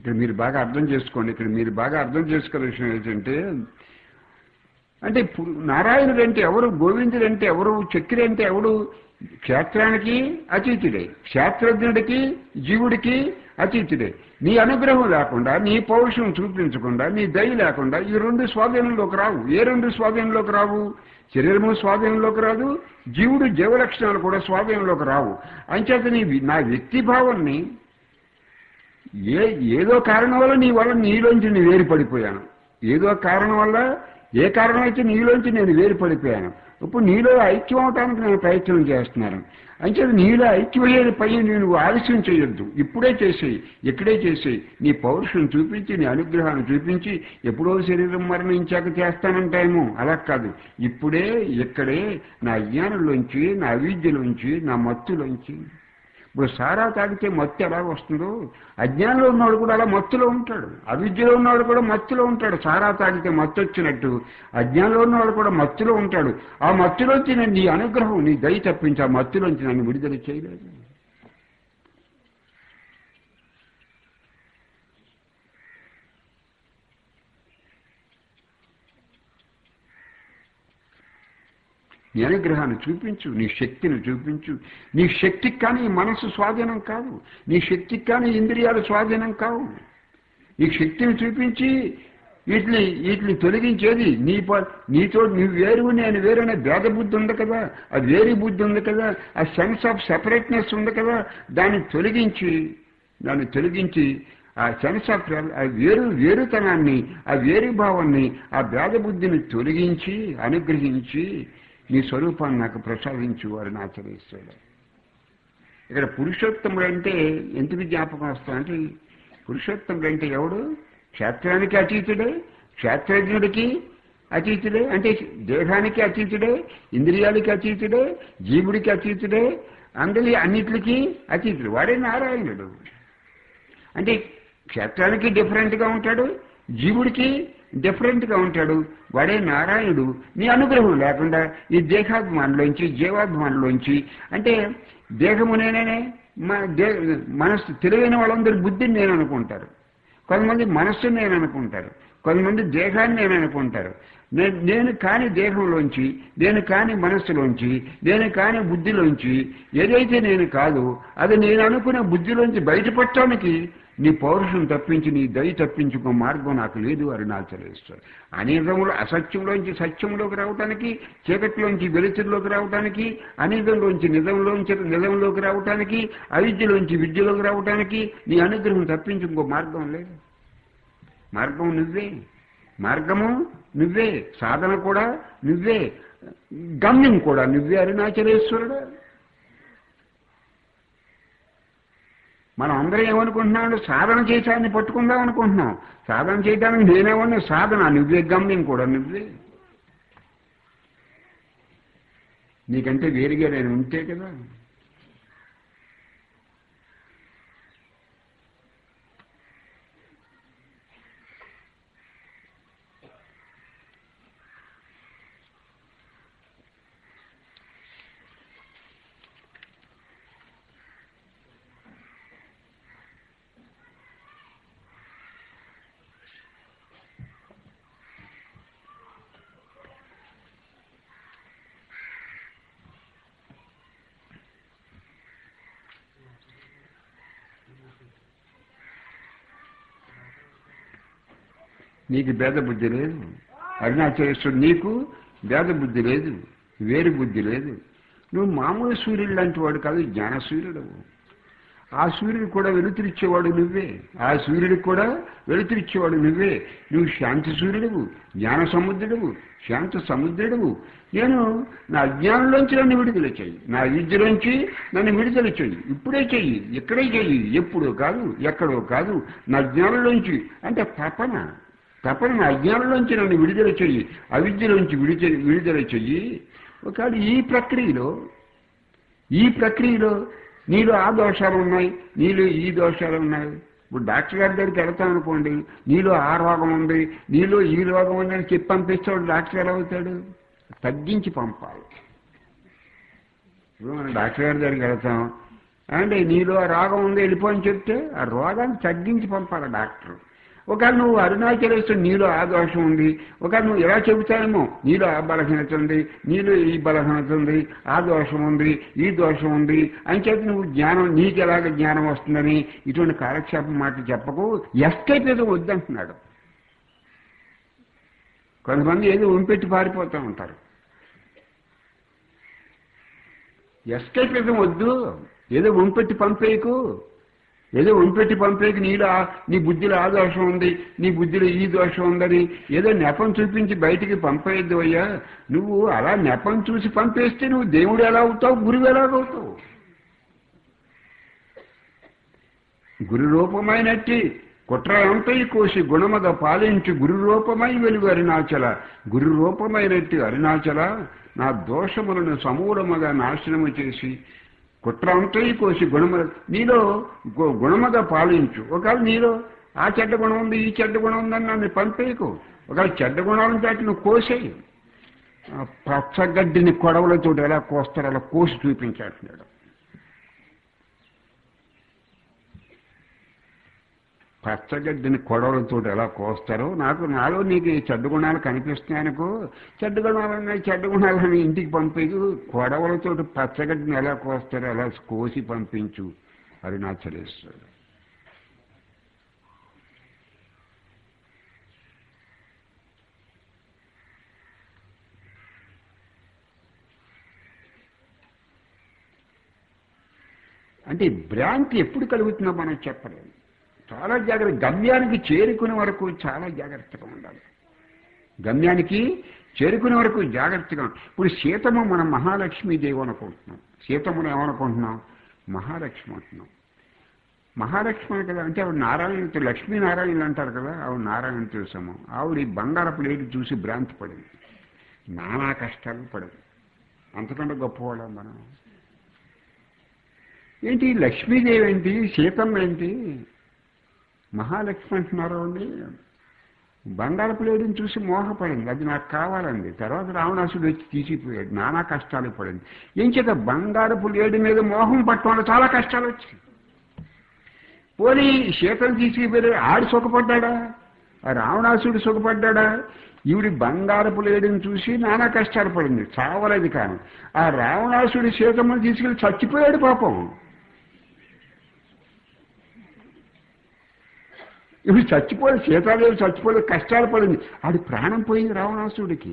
ఇక్కడ మీరు బాగా అర్థం చేసుకోండి ఇక్కడ మీరు బాగా అర్థం చేసుకునే విషయం ఏంటంటే అంటే పు- నారాయణుడు అంటే ఎవరు గోవిందుడు అంటే ఎవరు చక్రి అంటే ఎవడు క్షేత్రానికి అతీతుడే క్షేత్రజ్ఞుడికి జీవుడికి అతీతుడే నీ అనుగ్రహం లేకుండా నీ పౌరుషం చూపించకుండా నీ దయ లేకుండా ఈ రెండు స్వాధీనంలోకి రావు ఏ రెండు స్వాధీనంలోకి రావు శరీరము స్వాధీనంలోకి రాదు జీవుడు జీవలక్షణాలు కూడా స్వాధీనంలోకి రావు అంచేత నీ నా వ్యక్తి భావాన్ని ఏ ఏదో కారణం వల్ల నీ వల్ల నీలోంచి నేను వేరు పడిపోయాను ఏదో కారణం వల్ల ఏ కారణం అయితే నీలోంచి నేను వేరు పడిపోయాను ఇప్పుడు నీలో ఐక్యం అవడానికి నేను ప్రయత్నం చేస్తున్నాను అంచేది నీలో ఐక్యమయ్యేది పై నువ్వు ఆలస్యం చేయొద్దు ఇప్పుడే చేసేయి ఇక్కడే చేసేయి నీ పౌరుషం చూపించి నీ అనుగ్రహాన్ని చూపించి ఎప్పుడో శరీరం మరణించాక చేస్తానంటాయేమో అలా కాదు ఇప్పుడే ఇక్కడే నా అజ్ఞానంలోంచి నా అవిద్యలోంచి నా మత్తులోంచి ఇప్పుడు సారా తాగితే మత్తు ఎలా వస్తుందో అజ్ఞానంలో ఉన్నవాడు కూడా అలా మత్తులో ఉంటాడు అవిద్యలో ఉన్నవాడు కూడా మత్తులో ఉంటాడు సారా తాగితే మత్తు వచ్చినట్టు అజ్ఞానంలో ఉన్నవాడు కూడా మత్తులో ఉంటాడు ఆ మత్తులోంచి నేను నీ అనుగ్రహం నీ దయ తప్పించి ఆ మత్తులోంచి నన్ను విడుదల చేయలేదు నీ అనుగ్రహాన్ని చూపించు నీ శక్తిని చూపించు నీ శక్తికి కానీ ఈ మనసు స్వాధీనం కాదు నీ శక్తికి కానీ ఇంద్రియాలు స్వాధీనం కావు ఈ శక్తిని చూపించి వీటిని వీటిని తొలగించేది నీ ప- నీతో నువ్వు వేరు నేను వేరు అనే భేద బుద్ధి ఉంది కదా ఆ వేరు బుద్ధి ఉంది కదా ఆ సెన్స్ ఆఫ్ సెపరేట్నెస్ ఉంది కదా దాన్ని తొలగించి దాన్ని తొలగించి ఆ సెన్స్ ఆఫ్ ఆ వేరు వేరుతనాన్ని ఆ వేరు భావాన్ని ఆ భేద బుద్ధిని తొలగించి అనుగ్రహించి నీ స్వరూపాన్ని నాకు ప్రసాదించు వారిని ఆచరిస్తాడు ఇక్కడ పురుషోత్తముడు అంటే ఎందుకు జ్ఞాపకం వస్తాడంటే పురుషోత్తముడు అంటే ఎవడు క్షేత్రానికి అతీతుడే క్షేత్రజ్ఞుడికి అతీతుడే అంటే దేహానికి అతీతుడే ఇంద్రియాలకి అతీతుడే జీవుడికి అతీతుడే అందరి అన్నిటికీ అతీతుడు వాడే నారాయణుడు అంటే క్షేత్రానికి డిఫరెంట్గా ఉంటాడు జీవుడికి డిఫరెంట్గా ఉంటాడు వాడే నారాయణుడు నీ అనుగ్రహం లేకుండా ఈ దేహాభిమానంలోంచి జీవాభిమానంలోంచి అంటే దేహము నేనే మన దే మనస్సు తెలివైన వాళ్ళందరూ బుద్ధిని నేను అనుకుంటారు కొంతమంది మనస్సుని నేను అనుకుంటారు కొంతమంది దేహాన్ని నేను అనుకుంటారు నేను నేను కాని దేహంలోంచి నేను కాని మనస్సులోంచి నేను కాని బుద్ధిలోంచి ఏదైతే నేను కాదు అది నేను అనుకునే బుద్ధిలోంచి బయటపడటానికి నీ పౌరుషం తప్పించి నీ దయ తప్పించుకో మార్గం నాకు లేదు అని నాకు తెలియస్తారు అనేకములు అసత్యంలోంచి సత్యంలోకి రావటానికి చీకటిలోంచి వెలుతురులోకి రావటానికి అనేకంలోంచి నిజంలోంచి నిజంలోకి రావటానికి అవిద్యలోంచి విద్యలోకి రావటానికి నీ అనుగ్రహం తప్పించి ఇంకో మార్గం లేదు మార్గం నువ్వే మార్గము నువ్వే సాధన కూడా నువ్వే గమ్యం కూడా నువ్వే అరుణాచలేశ్వరుడు మనం అందరం ఏమనుకుంటున్నాం సాధన చేశాన్ని పట్టుకుందాం అనుకుంటున్నాం సాధన చేయడానికి నేనేమన్నా సాధన నువ్వే గమ్యం కూడా నువ్వే నీకంటే వేరుగా నేను ఉంటే కదా నీకు భేద బుద్ధి లేదు అరుణాచలేశ్వరుడు నీకు భేద బుద్ధి లేదు వేరు బుద్ధి లేదు నువ్వు మామూలు సూర్యుడు లాంటి వాడు కాదు జ్ఞాన సూర్యుడు ఆ సూర్యుడు కూడా వెలుతురిచ్చేవాడు నువ్వే ఆ సూర్యుడికి కూడా వెలుతురిచ్చేవాడు నువ్వే నువ్వు శాంతి సూర్యుడువు జ్ఞాన సముద్రుడువు శాంత సముద్రుడువు నేను నా అజ్ఞానంలోంచి నన్ను విడుదల చెయ్యి నా విద్యలోంచి నన్ను విడుదల చెయ్యి ఇప్పుడే చెయ్యి ఇక్కడే చెయ్యి ఎప్పుడో కాదు ఎక్కడో కాదు నా జ్ఞానంలోంచి అంటే తపన తపన నా అజ్ఞానంలోంచి నన్ను విడుదల చెయ్యి అవిద్యలోంచి విడుదల విడుదల చెయ్యి ఒకవేళ ఈ ప్రక్రియలో ఈ ప్రక్రియలో నీలో ఆ దోషాలు ఉన్నాయి నీలో ఈ దోషాలు ఉన్నాయి ఇప్పుడు డాక్టర్ గారి దగ్గరికి వెళ్తాం అనుకోండి నీలో ఆ రోగం ఉంది నీలో ఈ రోగం ఉంది అని చెప్పి పంపిస్తాడు డాక్టర్ ఎలా అవుతాడు తగ్గించి పంపాలి ఇప్పుడు మనం డాక్టర్ గారి దగ్గరికి వెళ్తాం అంటే నీలో ఆ రోగం ఉంది వెళ్ళిపోని చెప్తే ఆ రోగాన్ని తగ్గించి పంపాలి డాక్టర్ ఒకవేళ నువ్వు అరుణాచలేశ్వరు నీలో ఆ దోషం ఉంది ఒకవేళ నువ్వు ఎలా చెబుతానేమో నీలో ఆ బలహీనత ఉంది నీలో ఈ బలహీనత ఉంది ఆ దోషం ఉంది ఈ దోషం ఉంది అని చెప్పి నువ్వు జ్ఞానం నీకు ఎలాగ జ్ఞానం వస్తుందని ఇటువంటి కాలక్షేపం మాట చెప్పకు ఎస్కేప్ ఏదో వద్దంటున్నాడు కొంతమంది ఏదో ఉంపెట్టి పారిపోతూ ఉంటారు ఎస్కేపిజం వద్దు ఏదో ఉంపెట్టి పంపేయకు ఏదో ఉంపెట్టి పంపేకి నీలో ఆ- నీ బుద్ధిలో ఆ దోషం ఉంది నీ బుద్ధిలో ఈ దోషం ఉందని ఏదో నెపం చూపించి బయటికి పంపేయద్దు అయ్యా నువ్వు అలా నెపం చూసి పంపేస్తే నువ్వు దేవుడు ఎలా అవుతావు గురువు ఎలాగవుతావు గురు రూపమైనట్టి కుట్ర అంతై కోసి గుణమద పాలించి గురు రూపమై వెలుగు అరుణాచల గురు రూపమైనట్టి అరుణాచల నా దోషములను సమూలముగా నాశనము చేసి కుట్ర అంతై కోసి గుణమ నీలో గు- గుణమద పాలించు ఒకవేళ నీలో ఆ చెడ్డ గుణం ఉంది ఈ చెడ్డ గుణం ఉందని నన్ను పంపేయకు ఒకవేళ చెడ్డ గుణాలను దాటి నువ్వు కోసేయి ఆ పచ్చగడ్డిని కొడవలతో ఎలా కోస్తారో అలా కోసి చూపించాడు పచ్చగడ్డిని కొడవలతో ఎలా కోస్తారో నాకు నాలో నీకు ఈ చెడ్డ గుణాలు కనిపిస్తున్నాయనుకో చెడ్డ గుణాలు ఉన్నాయి చెడ్డ గుణాలని ఇంటికి పంపించు కొడవలతో పచ్చగడ్డిని ఎలా కోస్తారో అలా కోసి పంపించు అరుణాచలేశ్వరుడు అంటే భ్రాంతి ఎప్పుడు కలుగుతుందో మనం చెప్పలేము చాలా జాగ్రత్త గమ్యానికి చేరుకునే వరకు చాలా జాగ్రత్తగా ఉండాలి గమ్యానికి చేరుకునే వరకు జాగ్రత్తగా ఉండాలి. ఇప్పుడు సీతమ్మ మనం మహాలక్ష్మీదేవి అనుకుంటున్నాం సీతమ్మను ఏమనుకుంటున్నాం మహాలక్ష్మి అంటున్నాం మహాలక్ష్మి కదా అంటే ఆవిడ నారాయణ లక్ష్మీనారాయణులు అంటారు కదా ఆవిడ నారాయణ తెలుసాము ఆవిడ ఈ బంగారపు లేడి చూసి భ్రాంతి పడింది నానా కష్టాలు పడింది అంతకంటే గొప్పవాళ్ళం మనం ఏంటి లక్ష్మీదేవి ఏంటి సీతమ్మ ఏంటి మహాలక్ష్మి అంటున్నారు అండి బంగారపు లేడిని చూసి మోహపడింది అది నాకు కావాలండి తర్వాత రావణాసుడు వచ్చి తీసిపోయాడు నానా కష్టాలు పడింది ఏం చేత బంగారపు లేడి మీద మోహం పట్టడం వల్ల చాలా కష్టాలు వచ్చాయి పోనీ సీతను తీసుకుపోయి ఆడు సుఖపడ్డాడా ఆ రావణాసుడు సుఖపడ్డాడా ఈవిడి బంగారపు లేడిని చూసి నానా కష్టాలు పడింది చావలేదు కానీ ఆ రావణాసుడి సీతమ్మని తీసుకెళ్ళి చచ్చిపోయాడు పాపం ఇప్పుడు చచ్చిపోయి సీతాదేవి చచ్చిపోయి కష్టాలు పడింది ఆడి ప్రాణం పోయింది రావణాసుడికి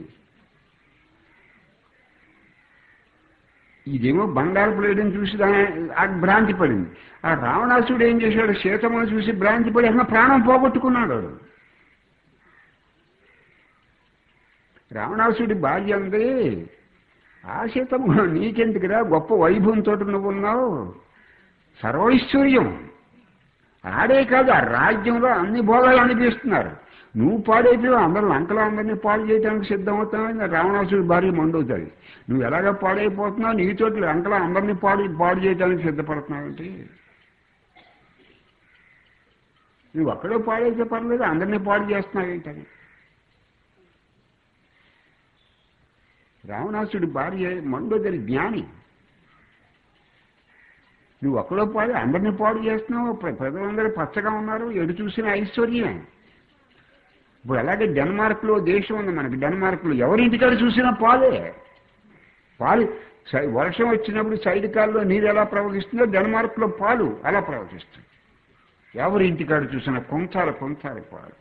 ఇదేమో బంగారపు లేడిని చూసి దా- ఆ భ్రాంతి పడింది ఆ రావణాసుడు ఏం చేశాడు సీతమ్మను చూసి భ్రాంతి పడి అన్న ప్రాణం పోగొట్టుకున్నాడు వాడు. రావణాసుడి భార్య అంది ఆ సీతమ్మ నీకెందుకురా గొప్ప వైభవంతో నువ్వు ఉన్నావు సర్వైశ్వర్యం ఆడే కాదు ఆ రాజ్యంలో అన్ని భోగాలు అనిపిస్తున్నారు నువ్వు పాడైపోయి అందరూ లంకలో అందరినీ పాడు చేయడానికి సిద్ధమవుతావని రావణాసుడి భార్య మండుతుంది నువ్వు ఎలాగ పాడైపోతున్నావు నీతో లంకలో అందరినీ పాడు పాడు చేయడానికి సిద్ధపడుతున్నావంటే నువ్వు ఒక్కడే పాడైతే పర్లేదు అందరినీ పాడు చేస్తున్నావు ఏంటని రావణాసుడి భార్య మండోదరి జ్ఞాని నువ్వు ఒక్కడో పాడు అందరినీ పాడు చేస్తున్నావు ప్ర- ప్రజలందరూ పచ్చగా ఉన్నారు ఎటు చూసిన ఐశ్వర్యమే ఇప్పుడు అలాగే డెన్మార్క్లో దేశం ఉంది మనకి డెన్మార్క్లో ఎవరింటికాడ చూసినా పాలే పాలు సై- వర్షం వచ్చినప్పుడు సైడ్ కాల్లో నీరు ఎలా ప్రవహిస్తుందో డెన్మార్క్లో పాలు అలా ప్రవహిస్తుంది ఎవరి ఇంటికాడ చూసినా కొంచాల కొంచాల పాలు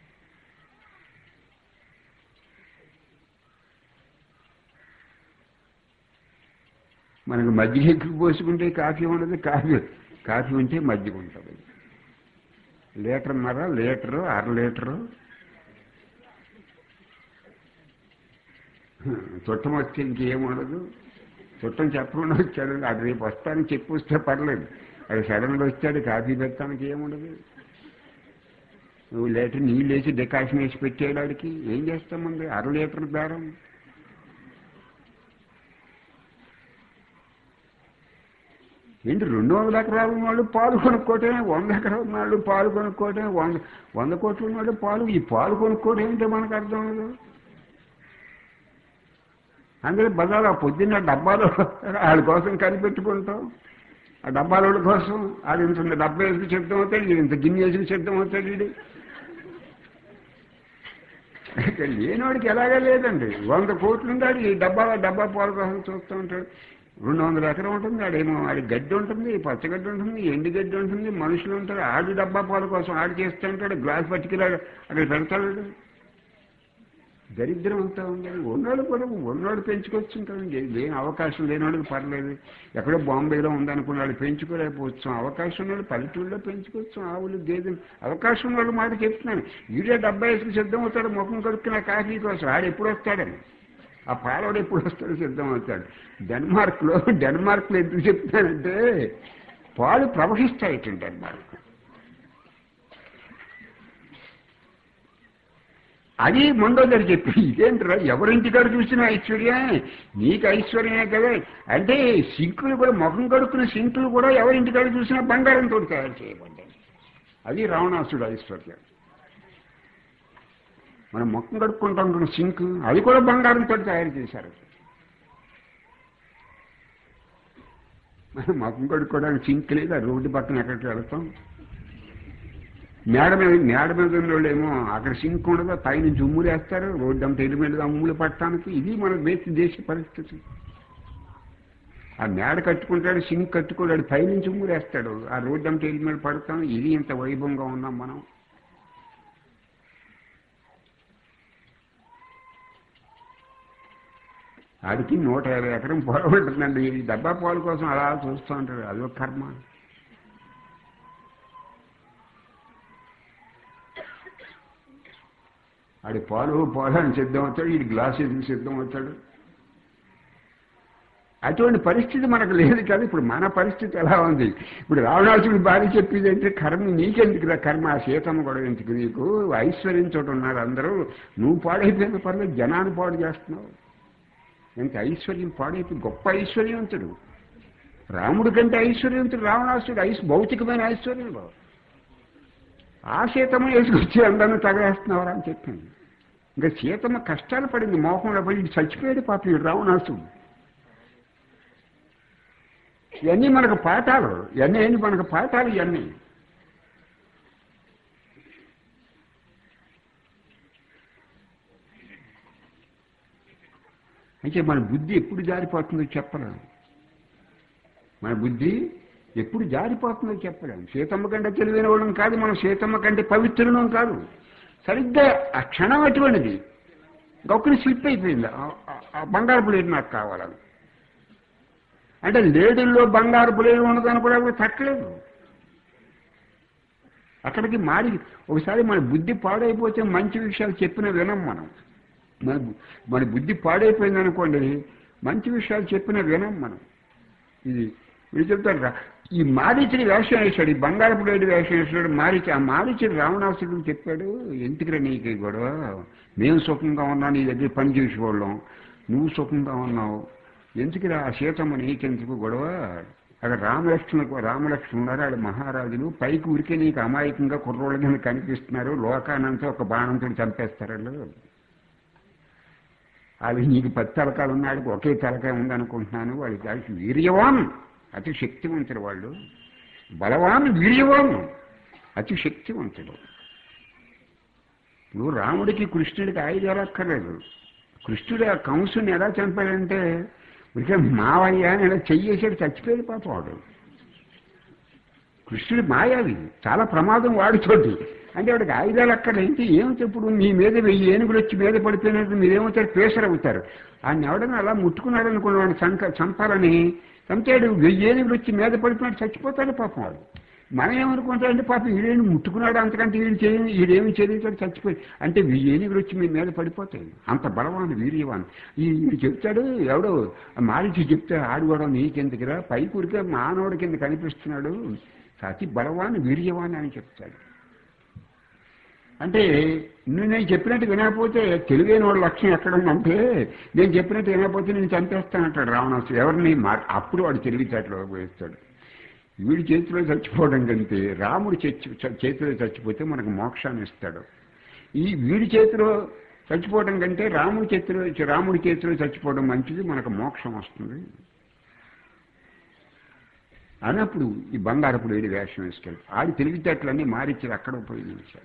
మనకు మజ్జిగ ఎక్కువ పోసుకుంటే కాఫీ ఉండదు కాఫీ కాఫీ ఉంటే మజ్జిగ ఉంటుంది లీటర్న్నర లీటరు అర లీటరు చుట్టం వస్తే ఇంకేం ఉండదు చుట్టం చెప్పకుండా వచ్చాడు అది రేపు వస్తానని చెప్పి వస్తే పర్లేదు అది సడన్గా వచ్చాడు కాఫీ పెట్టడానికి ఏముండదు నువ్వు లీటర్ నీళ్ళు వేసి డికాషన్ వేసి పెట్టాడు ఆడికి ఏం చేస్తామండి అర లీటర్ బేరం ఏంటి రెండు వందల ఎకరాలు ఉన్నాడు పాలు కొనుక్కోవటమే వంద ఎకరాలు ఉన్నాడు పాలు కొనుక్కోవటమే వంద వంద కోట్లు ఉన్నాడు పాలు ఈ పాలు కొనుక్కోవడం ఏంటో మనకు అర్థం లేదు అందుకే బజార్ ఆ పొద్దున్న డబ్బాలో వాళ్ళ కోసం కనిపెట్టుకుంటాం ఆ డబ్బాలోడి కోసం అది ఇంత డబ్బా వేసుకు సిద్ధం అవుతాడు వీడు ఇంత గిన్నె వేసుకు సిద్ధం అవుతాడు వీడు ఇక్కడ లేనివాడికి ఎలాగా లేదండి వంద కోట్లు ఉండాడు ఈ డబ్బా డబ్బా పాల కోసం చూస్తూ ఉంటాడు రెండు వందల ఎకరం ఉంటుంది ఆడేమో ఆడి గడ్డి ఉంటుంది పచ్చగడ్డి ఉంటుంది ఎండు గడ్డి ఉంటుంది మనుషులు ఉంటారు ఆడి డబ్బా పాల కోసం ఆడి చేస్తూ ఉంటాడు గ్లాస్ పట్టుకురా అక్కడ పెడతాడు దరిద్రం అంతా ఉండాలి ఉన్నోళ్ళు కూడా ఉన్నోడు పెంచుకోవచ్చు కదండి ఏం అవకాశం లేనివాడికి పర్లేదు ఎక్కడో బాంబేలో ఉందనుకున్నాడు పెంచుకోలేకపోవచ్చు అవకాశం ఉన్నాడు పల్లెటూరులో పెంచుకోవచ్చు ఆవులు గేదెలు అవకాశం ఉన్నాడు మాట చెప్తున్నాను వీడే డబ్బా వేసుకు సిద్ధం అవుతాడు ముఖం కడుక్కున్న కాఫీ కోసం ఆడు ఎప్పుడు వస్తాడని ఆ పాలవాడు ఎప్పుడు వస్తాడో సిద్ధం అవుతాడు డెన్మార్క్లో డెన్మార్క్లో ఎందుకు చెప్తానంటే పాలు ప్రవహిస్తాయట డెన్మార్క్ అది మండోదరి చెప్పి ఇదేంట్రా ఎవరింటికాడ చూసినా ఐశ్వర్యం నీకు ఐశ్వర్యమే కదా అంటే సింకులు కూడా ముఖం కడుక్కున్న సింకులు కూడా ఎవరింటికాడ చూసినా బంగారంతో తయారు చేయబడ్డాయి అది రావణాసుడు ఐశ్వర్యం మనం ముఖం కడుక్కుంటాం సింక్ అది కూడా బంగారంతో తయారు చేశారు మనం ముఖం కడుక్కోవడానికి సింక్ లేదు ఆ రోడ్డు పక్కన ఎక్కడికి వెళ్తాం మేడ మీద మేడ మీద ఉన్న ఏమో అక్కడ సింక్ ఉండదు పైనుంచి ఉమ్ములు వేస్తారు రోడ్డు అంతా ఎల్లు మీద ఉమ్ములు పట్టడానికి ఇది మన దేశ దేశ పరిస్థితి ఆ మేడ కట్టుకుంటాడు సింక్ కట్టుకోడాడు పైనుంచి ఉమ్ములు వేస్తాడు ఆ రోడ్డు అంతా ఎల్లు మీద పడతాం ఇది ఇంత వైభవంగా ఉన్నాం మనం ఆడికి నూట యాభై ఎకరం పొలం ఉంటుందండి ఈ డబ్బా పాలు కోసం అలా చూస్తూ ఉంటాడు అదొక కర్మ ఆడి పాలు పాలు అని సిద్ధం అవుతాడు వీడి గ్లాస్ ఎదుగు సిద్ధం అవుతాడు అటువంటి పరిస్థితి మనకు లేదు కదా ఇప్పుడు మన పరిస్థితి ఎలా ఉంది ఇప్పుడు రావణాసుడు భార్య చెప్పింది అంటే కర్మ నీకెందుకురా కర్మ ఆ సీతమ్మ కూడా ఎందుకు నీకు ఐశ్వర్యం చోట ఉన్నారు అందరూ నువ్వు పాడైపోయిన పర్లేదు జనాన్ని పాడు చేస్తున్నావు ఎంత ఐశ్వర్యం పాడైపోయి గొప్ప ఐశ్వర్యవంతుడు రాముడి కంటే ఐశ్వర్యవంతుడు రావణాసుడు ఐశ్ భౌతికమైన ఐశ్వర్యంలో ఆ సీతమ్మ వేసుకొచ్చి అందరిని తగలేస్తున్నావరా అని చెప్పింది ఇంకా సీతమ్మ కష్టాలు పడింది మోహంలో పడి చచ్చిపోయాడు పాప ఈ రావణాసుడు ఇవన్నీ మనకు పాఠాలు ఇవన్నీ ఏంటి మనకు పాఠాలు ఇవన్నీ అయితే మన బుద్ధి ఎప్పుడు జారిపోతుందో చెప్పలేం మన బుద్ధి ఎప్పుడు జారిపోతుందో చెప్పలేం సీతమ్మ కంటే తెలివైన వాళ్ళం కాదు మనం సీతమ్మ కంటే పవిత్రులం కాదు సరిగ్గా ఆ క్షణం అటువంటిది గొక్కని స్లిప్ అయిపోయింది ఆ బంగారు ప్లేట్ నాకు కావాలని అంటే లేడీల్లో బంగారు ప్లేట్ ఉండదని కూడా తట్టలేదు అక్కడికి మారి ఒకసారి మన బుద్ధి పాడైపోతే మంచి విషయాలు చెప్పిన వినం మనం మన మన బుద్ధి పాడైపోయింది అనుకోండి మంచి విషయాలు చెప్పిన వినం మనం ఇది మీరు చెప్తారు ఈ మారీచుడి వేషం వేశాడు ఈ బంగారపు లేడి వేషం వేసాడు మారీచి ఆ మారీచుడు రావణాసుడు చెప్పాడు ఎందుకురా నీకు గొడవ మేము సుఖంగా ఉన్నాం నీ దగ్గర పని చేసేవాళ్ళం నువ్వు సుఖంగా ఉన్నావు ఎందుకురా ఆ సీతమ్మ నీకెందుకు గొడవ అక్కడ రామలక్ష్మణకు రామలక్ష్మణ్ ఉన్నారు ఆడ మహారాజులు పైకి ఉరికే నీకు అమాయకంగా కుర్రోళ్ళ కింద కనిపిస్తున్నారు లోకానంతా ఒక బాణంతో చంపేస్తారు వాళ్ళు అవి నీకు పది తలకాలు ఉన్నాడు ఒకే తలకాయ ఉందనుకుంటున్నాను వాడికి వాడికి వీర్యవాన్ అతి శక్తివంతుడు వాళ్ళు బలవాన్ వీర్యవాన్ అతి శక్తివంతుడు నువ్వు రాముడికి కృష్ణుడికి ఆయుధాలు అక్కర్లేదు కృష్ణుడు ఆ కంసుని ఎలా చంపాడంటే ఇక మావయ్య అని ఇలా చెయ్యేసాడు చచ్చిపోయాడు పాప వాడు కృష్ణుడి మాయావి చాలా ప్రమాదం వాడితోటి అంటే వాడికి ఆయుధాలు అక్కడ ఏంటి ఏమిటి ఇప్పుడు మీ మీద వెయ్యి ఏనుగులు వచ్చి మీద పడిపోయినట్టు మీరేమవుతారు పేసర్ అవుతారు ఆయన ఎవడన్నా అలా ముట్టుకున్నాడు అనుకున్న వాడిని చంక చంపాలని చంపాడు వెయ్యి ఏనుగులు వచ్చి మీద పడిపోయినట్టు చచ్చిపోతాడు పాపం వాడు మనం ఏమనుకుంటాడంటే పాపం ఈడేమి ముట్టుకున్నాడు అంతకంటే వీడు చేయని ఈడేమి చేయలేదు చచ్చిపోయి అంటే వెయ్యి ఏనుగులు వచ్చి మీ మీద పడిపోతాయి అంత బలవాన్ వీర్యవాన్ ఈ వీడు చెప్తాడు ఎవడో మారిచి చెప్తే ఆడు కూడా నీకెందుకురా పై కురికే మానవుడి కింద కనిపిస్తున్నాడు అతి బలవాన్ వీర్యవాన్ అని చెప్తాడు అంటే నువ్వు నేను చెప్పినట్టు వినకపోతే తెలివైన వాడు లక్ష్యం ఎక్కడ ఉందంటే నేను చెప్పినట్టు వినకపోతే నేను చంపేస్తానంటాడు రావణాసు ఎవరిని మా అప్పుడు వాడు తెలివితేటలో ఉపయోగిస్తాడు వీడి చేతిలో చచ్చిపోవడం కంటే రాముడి చేతిలో చచ్చిపోతే మనకు మోక్షాన్ని ఇస్తాడు ఈ వీడి చేతిలో చచ్చిపోవడం కంటే రాముడి చేతిలో రాముడి చేతిలో చచ్చిపోవడం మంచిది మనకు మోక్షం వస్తుంది అన్నప్పుడు ఈ బంగారపు ఏడు వేషం వేసుకెళ్ళి ఆడి తెలివితేటలన్నీ మారిచ్చారు అక్కడ ఉపయోగించారు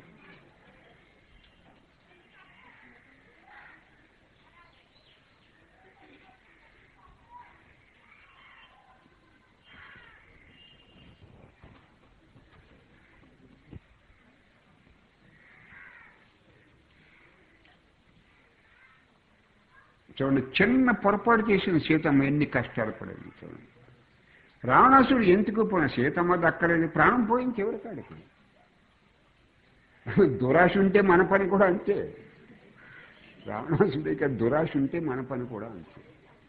చూడండి చిన్న పొరపాటు చేసిన సీతమ్మ ఎన్ని కష్టాలు పడేది చూడండి రావణాసుడు ఎందుకు పోయిన సీతమ్మ దక్కలేదు ప్రాణం పోయింది చివరి కాడికి దురాశ ఉంటే మన పని కూడా అంతే రావణాసుడికి దురాశ ఉంటే మన పని కూడా అంతే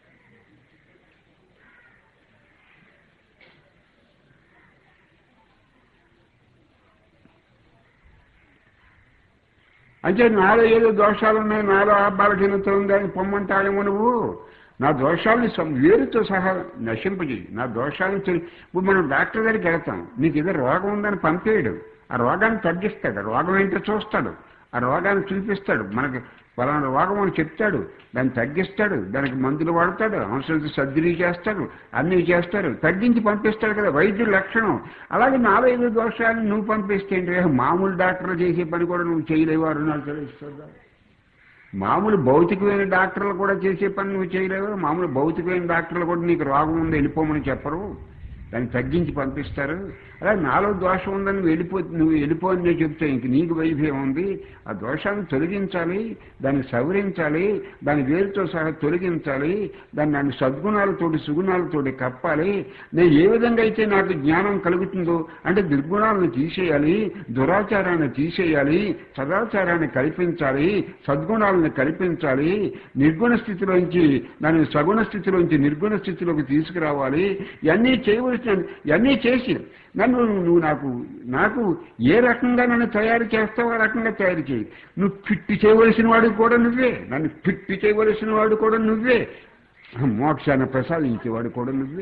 అంటే నాలో ఏదో దోషాలు ఉన్నాయి నాలో ఆ బలహీనత ఉంది అని పొమ్మంటాడేమో నువ్వు నా దోషాలని సం- వేరుతో సహా నశింపజేయి నా దోషాలను తెలి- ఇప్పుడు మనం డాక్టర్ దగ్గరికి వెళ్తాం నీకు ఏదో రోగం ఉందని పంపేయడు ఆ రోగాన్ని తగ్గిస్తాడు ఆ రోగం ఏంటో చూస్తాడు ఆ రోగాన్ని చూపిస్తాడు మనకి పలానా రోగం అని చెప్తాడు దాన్ని తగ్గిస్తాడు దానికి మందులు వాడతాడు అవసరం సర్జరీ చేస్తాడు అన్నీ చేస్తాడు తగ్గించి పంపిస్తాడు కదా వైద్యుడి లక్షణం అలాగే నాలో ఏదో దోషాలను నువ్వు పంపిస్తే ఏంటి మామూలు డాక్టర్లు చేసే పని కూడా నువ్వు చేయలేవు అరుణాలు తెలుస్తుందా మామూలు భౌతికమైన డాక్టర్లు కూడా చేసే పని నువ్వు చేయలేవు మామూలు భౌతికమైన డాక్టర్లు కూడా నీకు రోగం ఉంది వెళ్ళిపోమని చెప్పరు దాన్ని తగ్గించి పంపిస్తారు అలా నాలో దోషం ఉందని నువ్వు వెళ్ళిపో నువ్వు వెళ్ళిపో అని నేను చెప్తే ఇంక నీకు వైభవం ఉంది ఆ దోషాన్ని తొలగించాలి దాన్ని సవరించాలి దాని వేరుతో సహా తొలగించాలి దాన్ని నన్ను సద్గుణాలతోటి సుగుణాలతోటి కప్పాలి నేను ఏ విధంగా అయితే నాకు జ్ఞానం కలుగుతుందో అంటే దుర్గుణాలను తీసేయాలి దురాచారాన్ని తీసేయాలి సదాచారాన్ని కల్పించాలి సద్గుణాలను కల్పించాలి నిర్గుణ స్థితిలోంచి నన్ను సగుణ స్థితిలోంచి నిర్గుణ స్థితిలోకి తీసుకురావాలి ఇవన్నీ చేయవలసిన ఇవన్నీ చేసి నన్ను నువ్వు నాకు నాకు ఏ రకంగా నన్ను తయారు చేస్తావో ఆ రకంగా తయారు చేయి నువ్వు ఫిట్టి చేయవలసిన వాడు కూడా నువ్వే నన్ను ఫిట్టి చేయవలసిన వాడు కూడా నువ్వే మోక్షాన్ని ప్రసాదించేవాడు కూడా నువ్వే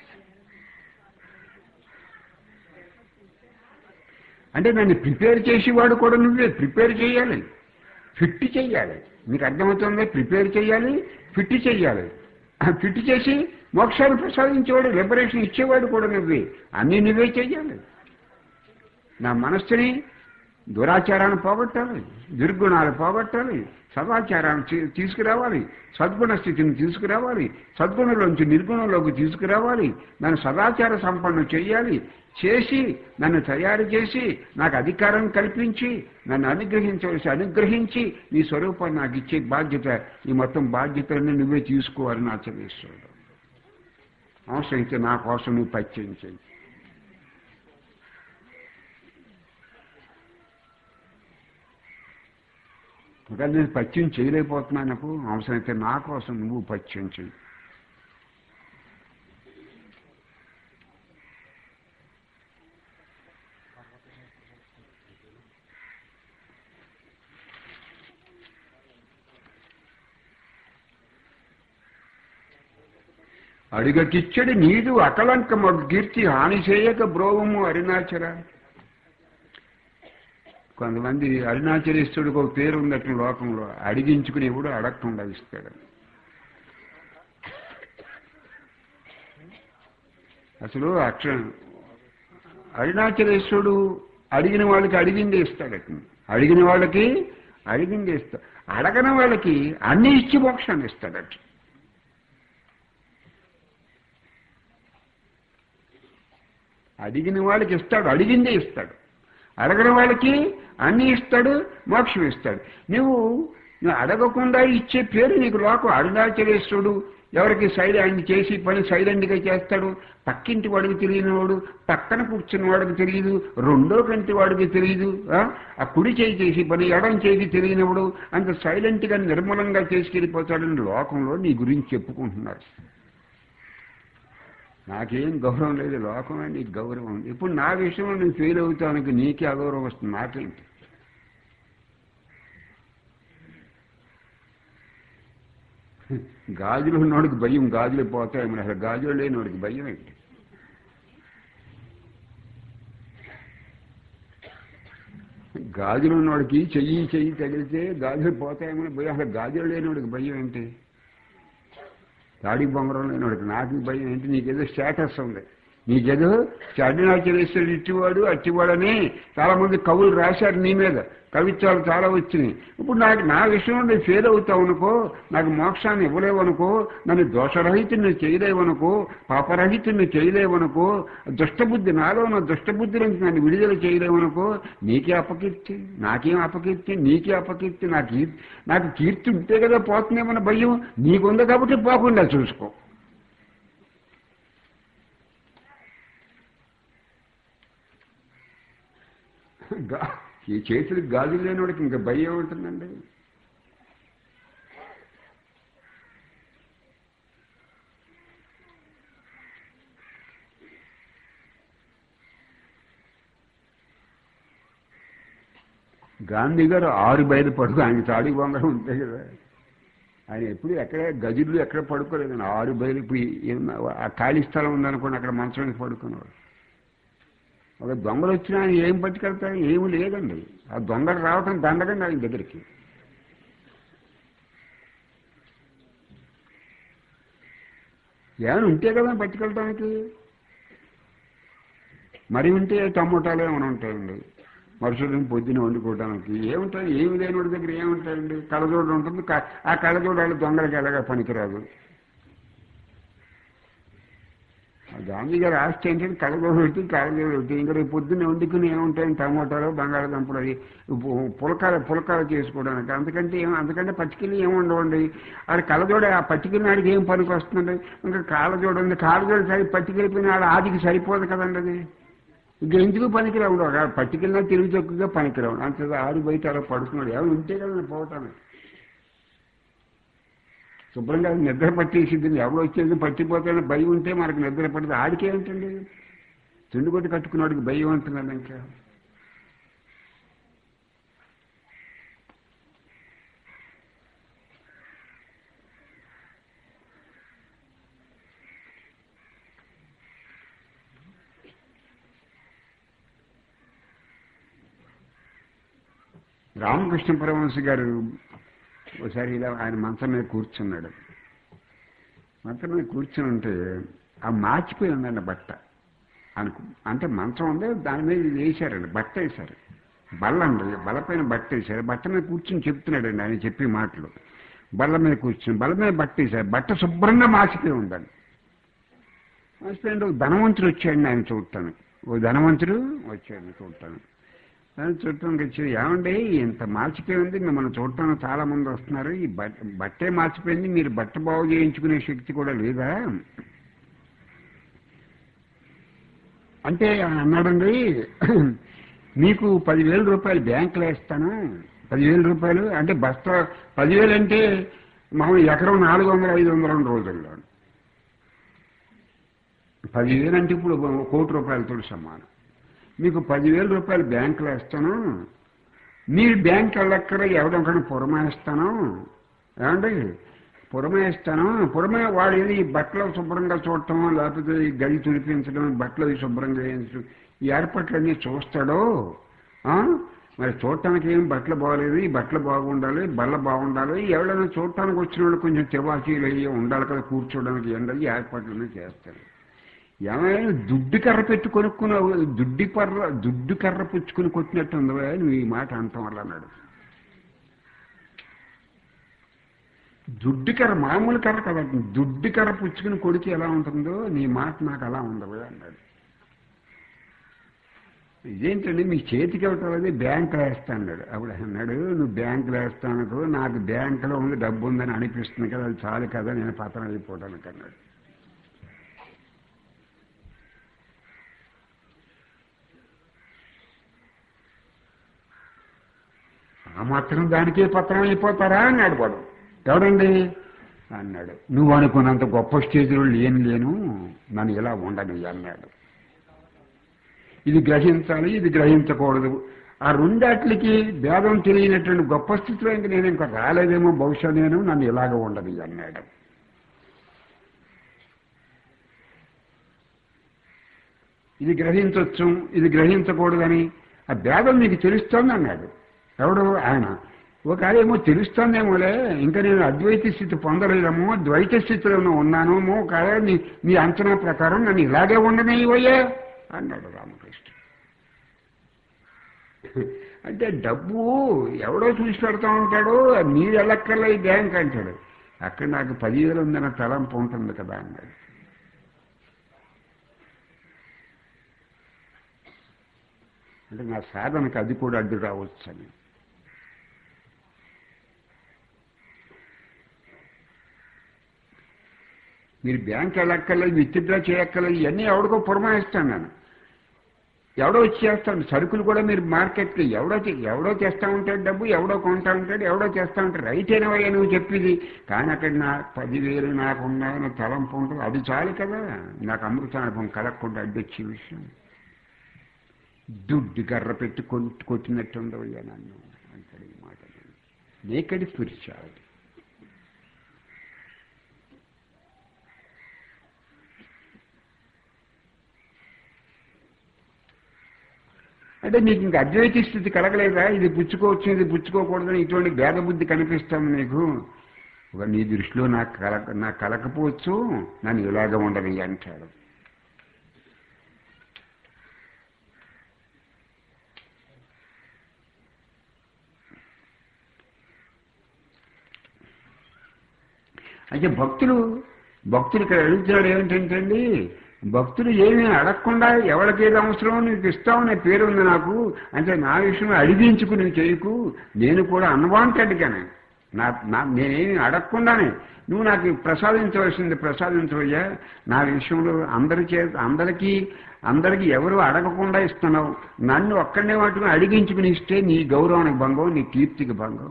అంటే నన్ను ప్రిపేర్ చేసేవాడు కూడా నువ్వే ప్రిపేర్ చేయాలి ఫిట్ చేయాలి మీకు అర్థమవుతుంది ప్రిపేర్ చేయాలి ఫిట్ చేయాలి ఆ ఫిట్ చేసి మోక్షాలు ప్రసాదించేవాడు లిబరేషన్ ఇచ్చేవాడు కూడా నువ్వే అన్నీ నువ్వే చెయ్యాలి నా మనస్సుని దురాచారాన్ని పోగొట్టాలి దుర్గుణాలు పోగొట్టాలి సదాచారాన్ని తీ- తీసుకురావాలి సద్గుణ స్థితిని తీసుకురావాలి సద్గుణంలోంచి నిర్గుణంలోకి తీసుకురావాలి నన్ను సదాచార సంపన్నం చేయాలి చేసి నన్ను తయారు చేసి నాకు అధికారం కల్పించి నన్ను అనుగ్రహించవలసి అనుగ్రహించి నీ స్వరూపాన్ని నాకు ఇచ్చే బాధ్యత ఈ మొత్తం బాధ్యతలన్నీ నువ్వే తీసుకోవాలని నా చదివిస్తాడు అవసరమైతే నా కోసం నువ్వు పరిచయం చేయి ఇంకా నేను పత్యం చేయలేకపోతున్నాను నాకు అవసరమైతే నా కోసం నువ్వు పత్యం చేయి అడిగకిచ్చడి నీదు అకలంకమ కీర్తి హాని చేయక బ్రోవము అరుణాచల కొంతమంది అరుణాచలేశ్వరుడికి ఒక పేరు ఉన్నట్టు లోకంలో అడిగించుకుని కూడా అడగకుండా ఇస్తాడు అసలు అక్ష అరుణాచలేశ్వరుడు అడిగిన వాళ్ళకి అడిగింది ఇస్తాడట అడిగిన వాళ్ళకి అడిగింది ఇస్తాడు అడగని వాళ్ళకి అన్ని ఇచ్చి మోక్షాన్ని ఇస్తాడట అడిగిన వాళ్ళకి ఇస్తాడు అడిగిందే ఇస్తాడు అడగని వాళ్ళకి అన్ని ఇస్తాడు మోక్షం ఇస్తాడు నువ్వు నువ్వు అడగకుండా ఇచ్చే పేరు నీకు లోకం అరుణాచలేశ్వరుడు ఎవరికి సైడ్ ఆయన చేసి పని సైలెంట్గా చేస్తాడు పక్కింటి వాడికి తెలియని వాడు పక్కన కూర్చున్న వాడికి తెలియదు రెండో కంటి వాడికి తెలియదు ఆ? ఆ కుడి చేయి చేసి పని ఎడం చేసి తెలియనివాడు అంత సైలెంట్గా నిర్మలంగా చేసుకెళ్ళిపోతాడని లోకంలో నీ గురించి చెప్పుకుంటున్నారు నాకేం గౌరవం లేదు లోకమే నీకు గౌరవం ఉంది ఇప్పుడు నా విషయంలో నేను ఫెయిల్ అవుతానికి నీకే అగౌరవం వస్తుంది నాకేంటి గాజులు ఉన్నోడికి భయం గాజులు పోతాయి మరి అసలు గాజులు లేనివాడికి భయం ఏంటి గాజులు ఉన్నవాడికి చెయ్యి చెయ్యి తగిలితే గాజులు పోతాయేమని భయం అసలు గాజులు లేనివాడికి భయం ఏంటి తాడి బొంగరం లేనివాడికి నాకు భయం ఏంటి నీకేదో స్టేటస్ ఉంది నీకేదో అరుణాచలేశ్వరుడు ఇచ్చివాడు అచ్చివాడని చాలా మంది కవులు రాశారు నీ మీద కవిత్వాలు చాలా వచ్చినాయి ఇప్పుడు నాకు నా విషయంలో నేను ఫెయిల్ అవుతావు అనుకో నాకు మోక్షాన్ని ఇవ్వలేవు అనుకో నన్ను దోషరహితుని చేయలేవు అనుకో పాపరహితుని చేయలేవు అనుకో దుష్టబుద్ధి నాలో నా దుష్టబుద్ధి నుంచి నన్ను విడుదల చేయలేవు అనుకో నీకే అపకీర్తి నాకేం అపకీర్తి నీకే అపకీర్తి నా కీర్తి నాకు కీర్తి ఉంటే కదా పోతుందేమన్న భయం నీకుంది కాబట్టి పోకుండా చూసుకో గా- ఈ చేతులకు గాజులు లేనివాడికి ఇంకా భయం ఉంటుందండి గాంధీ గారు ఆరు బయలు పడుకు ఆయన తాడి బొంగరం ఉంటాయి కదా ఆయన ఎప్పుడు ఎక్కడ గజులు ఎక్కడ పడుకోలేదు ఆరు బయలు ఇప్పుడు ఏమన్నా ఆ ఖాళీ స్థలం ఉందనుకోండి అక్కడ మంచం మీద పడుకునేవాడు ఒక దొంగలు వచ్చినా ఆయన ఏం పట్టుకెళ్తారు ఏమి లేదండి ఆ దొంగలు రావటం దండగండి ఆయన దగ్గరికి ఏమైనా ఉంటే కదా పట్టుకెళ్ళటానికి మరి ఉంటే టమోటాలు ఏమైనా ఉంటాయండి మరుసటి పొద్దున వండుకోవడానికి ఏముంటాయి ఏమి లేనివాడి దగ్గర ఏముంటాయండి కళ్ళజోడు ఉంటుంది క- ఆ కళ్ళజోడాలు దొంగలకి ఎలాగా పనికిరాదు ఆ గాంధీ గారి ఆస్తి ఏంటంటే కళ్ళజోడు పెట్టి కళ్ళజోడు పెట్టి ఇంకా రేపు పొద్దున్న వండుకుని ఏముంటాయి టమోటాలు బంగాళదుంపలు అవి పు- పులకాల పులకాలు చేసుకోవడానికి అందుకంటే ఏం అందుకంటే పట్టుకెళ్ళి ఏమి ఉండవండి అది కళ్ళజోడ ఆ పట్టుకెళ్ళిన ఆడికి ఏం పనికి వస్తుంది ఇంకా కాళ్ళజోడు ఉంది కాళ్ళజోడు సరి పట్టుకెళ్ళిపోయిన ఆడ ఆదికి సరిపోదు కదండి అది ఇంకా ఎందుకు పనికిరావు ఒక పట్టుకెళ్ళినా తెలివి తక్కువగా పనికిరావు అంతే ఆడి బయట అలా పడుకున్నాడు ఎవరు ఉంటే కదా పోవటానికి శుభ్రంగా నిద్ర పట్టేసింది ఎవరు వచ్చేది పట్టిపోతాడని భయం ఉంటే మనకు నిద్ర పడితే ఆడికేంటండి తిండి కొట్టి కట్టుకున్నాడికి భయం ఉంటుందండి ఇంకా రామకృష్ణ పరమహంస గారు ఒకసారి ఇలా ఆయన మంచం మీద కూర్చున్నాడు మంచం మీద కూర్చుని ఉంటే ఆ మార్చిపోయి ఉందండి బట్ట అనుకు అంటే మంచం ఉంది దాని మీద ఇది వేశారండి బట్ట వేశారు బల్ల అండి బల్ల పైన బట్ట వేశారు బట్ట మీద కూర్చుని చెప్తున్నాడండి ఆయన చెప్పే మాటలు బల్ల మీద కూర్చుని బల్ల మీద బట్ట వేశారు బట్ట శుభ్రంగా మార్చిపోయి ఉందండి మార్చిపోయింది ఒక ధనవంతుడు వచ్చాడు ఆయన చూడటానికి ఓ ధనవంతుడు వచ్చాడు చూడటానికి ఆయన చూడటానికి వచ్చి ఏమండి ఇంత మార్చిపోయింది మిమ్మల్ని చూడటానికి చాలా మంది వస్తున్నారు ఈ బట్ట బట్టే మార్చిపోయింది మీరు బట్ట బాగు చేయించుకునే శక్తి కూడా లేదా అంటే ఆయన అన్నాడండి మీకు పదివేల రూపాయలు బ్యాంకులో వేస్తాను పదివేల రూపాయలు అంటే బస్తా పదివేలు అంటే మామూలు ఎకరం నాలుగు వందల ఐదు వందల రోజుల్లో పదివేలు అంటే ఇప్పుడు కోటి రూపాయలతో సమానం మీకు పదివేల రూపాయలు బ్యాంకులో వేస్తాను మీరు బ్యాంక్ వెళ్ళక్కర ఎవరికైనా పురమాయిస్తాను ఏమండి పురమాయిస్తాను పురమే వాడు ఏది ఈ బట్టలు శుభ్రంగా చూడటం లేకపోతే ఈ గది తుడిపించడం బట్టలు అవి శుభ్రంగా వేయించడం ఈ ఏర్పాట్లన్నీ చూస్తాడో ఆ? మరి చూడటానికి ఏం బట్టలు బాగలేదు ఈ బట్టలు బాగుండాలి బల్ల బాగుండాలి ఎవరైనా చూడటానికి వచ్చిన వాళ్ళు కొంచెం తివాచీలు అయ్యి ఉండాలి కదా కూర్చోవడానికి ఎండాలి ఈ ఏర్పాట్లన్నీ చేస్తారు ఏమైనా దుడ్డు కర్ర పెట్టి కొనుక్కున్నావు దుడ్డి కర్ర దుడ్డు కర్ర పుచ్చుకుని కొట్టినట్టు ఉందా నువ్వు ఈ మాట అంటాం వల్ల అన్నాడు దుడ్డు కర్ర మామూలు కర్ర కదా దుడ్డు కర్ర పుచ్చుకుని కొడితే ఎలా ఉంటుందో నీ మాట నాకు అలా ఉండదు అన్నాడు ఇదేంటండి మీ చేతికి ఇవ్వటం అది బ్యాంకులో వేస్తా అన్నాడు అప్పుడు అన్నాడు నువ్వు బ్యాంకులో వేస్తాను నాకు బ్యాంకులో ఉంది డబ్బు ఉందని అనిపిస్తుంది కదా అది చాలు కదా నేను పతనం అయిపోవడానికి అన్నాడు ఆ మాత్రం దానికే పత్రం అయిపోతారా అన్నాడు వాడు ఎవడండి అన్నాడు నువ్వు అనుకున్నంత గొప్ప స్టేజ్లో లేను లేను నన్ను ఇలా ఉండను అన్నాడు ఇది గ్రహించాలి ఇది గ్రహించకూడదు ఆ రెండాట్లకి భేదం తెలియనటువంటి గొప్ప స్థితిలో ఇంక నేను ఇంకా రాలేదేమో బహుశా నేను నన్ను ఇలాగ ఉండదు అన్నాడు ఇది గ్రహించవచ్చు ఇది గ్రహించకూడదని ఆ భేదం నీకు తెలుస్తోంది అన్నాడు ఎవడు ఆయన ఒకవేళ తెలుస్తుందేమోలే ఇంకా నేను అద్వైత స్థితి పొందలేదేమో ద్వైత స్థితిలో ఉన్నానేమో కాదా నీ నీ అంచనా ప్రకారం నన్ను ఇలాగే ఉండనివయ్యా అన్నాడు రామకృష్ణ అంటే డబ్బు ఎవడో చూసి పెడతా ఉంటాడు మీరు వెళ్ళక్కర్లే ఈ బ్యాంక్ అంటాడు అక్కడ నాకు పదివేలు ఉందన్న తలంపు ఉంటుంది కదా అన్నాడు అంటే నా సాధనకు అది కూడా అడ్డు రావచ్చని మీరు బ్యాంక్ వెళ్ళక్కర్లేదు విత్డ్రా చేయక్కర్లేదు ఇవన్నీ ఎవడికో పురమాయిస్తాను నేను ఎవడో వచ్చి చేస్తాడు సరుకులు కూడా మీరు మార్కెట్కి ఎవడో చే- ఎవడో చేస్తూ ఉంటాడు డబ్బు ఎవడో కొంటా ఉంటాడు ఎవడో చేస్తూ ఉంటాడు రైట్ అయినవయ్యా నువ్వు చెప్పింది కానీ అక్కడ నా పదివేలు నాకు ఉన్నాయని తలంపు ఉంటుంది అది చాలు కదా నాకు అమృతానుభవం కలగకుండా అడ్డొచ్చే విషయం దుడ్డు కర్ర పెట్టి కొట్టి కొట్టినట్టు ఉండవయ్యా నన్ను అంటాడు ఈ మాట నేకడి స్పిరిచువాలిటీ అంటే నీకు ఇంకా అద్వైత స్థితి కలగలేదా ఇది పుచ్చుకోవచ్చు ఇది పుచ్చుకోకూడదని ఇటువంటి భేద బుద్ధి కనిపిస్తాను నీకు ఒక నీ దృష్టిలో నాకు కలక నాకు కలకపోవచ్చు నన్ను ఇలాగ ఉండని అంటాడు అయితే భక్తులు భక్తులు ఇక్కడ అడుగుతున్నాడు ఏమిటంటే అండి భక్తులు ఏమీ అడగకుండా ఎవరికి ఏది అవసరమో నీకు ఇస్తావు అనే పేరు ఉంది నాకు అంటే నా విషయం అడిగించుకు నువ్వు చేయకు నేను కూడా అన్వాంటెడ్గానే నా నా నేనేమి అడగకుండానే నువ్వు నాకు ప్రసాదించవలసింది ప్రసాదించవయ్యా నా విషయంలో అందరి చే అందరికీ అందరికీ ఎవరు అడగకుండా ఇస్తున్నావు నన్ను ఒక్కడనే వాటిని అడిగించుకుని ఇస్తే నీ గౌరవానికి భంగం నీ కీర్తికి భంగం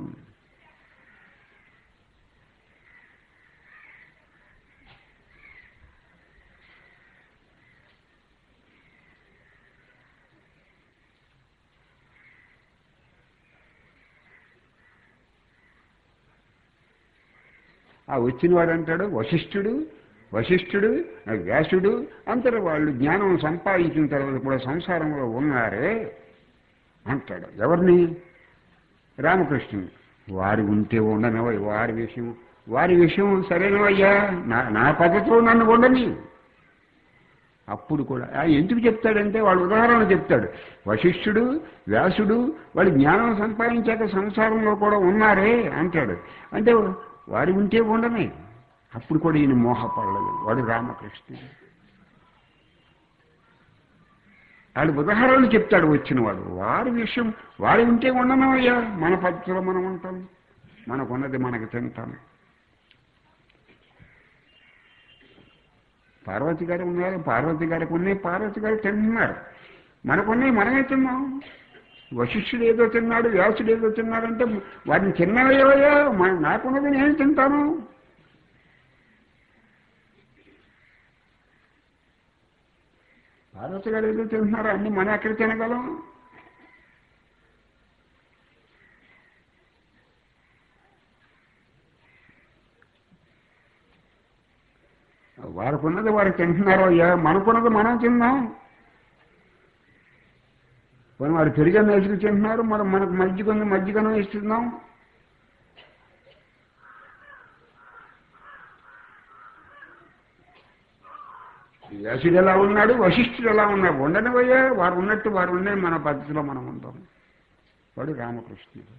ఆ వచ్చిన వాడు అంటాడు వశిష్ఠుడు వశిష్ఠుడు వ్యాసుడు అంతరు వాళ్ళు జ్ఞానం సంపాదించిన తర్వాత కూడా సంసారంలో ఉన్నారే అంటాడు ఎవరిని రామకృష్ణుడు వారి ఉంటే ఉండనవై వారి విషయం వారి విషయం సరైనవయ్యా నా నా పద్ధతిలో నన్ను ఉండని అప్పుడు కూడా ఆ ఎందుకు చెప్తాడంటే వాడు ఉదాహరణ చెప్తాడు వశిష్ఠుడు వ్యాసుడు వాళ్ళు జ్ఞానం సంపాదించాక సంసారంలో కూడా ఉన్నారే అంటాడు అంటే వాడు ఉంటే ఉండనే అప్పుడు కూడా ఈయన మోహపడలేదు వాడు రామకృష్ణుడు వాడు ఉదాహరణలు చెప్తాడు వచ్చిన వాడు వారి విషయం వాడి ఉంటే ఉండనవయ్యా మన పద్ధతిలో మనం ఉంటాం మనకున్నది మనకు తింటాం పార్వతి గారు ఉన్నారు పార్వతి గారికి ఉన్నాయి పార్వతి గారు తింటున్నారు మనకున్నాయి మనమే తిన్నాం వశిష్ఠుడు ఏదో తిన్నాడు వ్యాసుడు ఏదో తిన్నాడంటే వాటిని తిన్నవయ్యవయ్యా మన- నాకున్నది నేను తింటాను పార్వతి గారు ఏదో తింటున్నారు అన్ని మనం ఎక్కడ తినగలం వారికున్నది వారు తింటున్నారు అయ్యా మనకున్నది మనం తిందాం మనం వారు పెరిగా మేసుకు తింటున్నారు మనం మనకు మజ్జిగ ఉంది మజ్జిగను ఇస్తున్నాం వ్యాసుడు ఎలా ఉన్నాడు వశిష్ఠుడు ఎలా ఉన్నాడు ఉండనివయ్యా వారు ఉన్నట్టు వారు ఉండే మన పద్ధతిలో మనం ఉంటాం వాడు రామకృష్ణుడు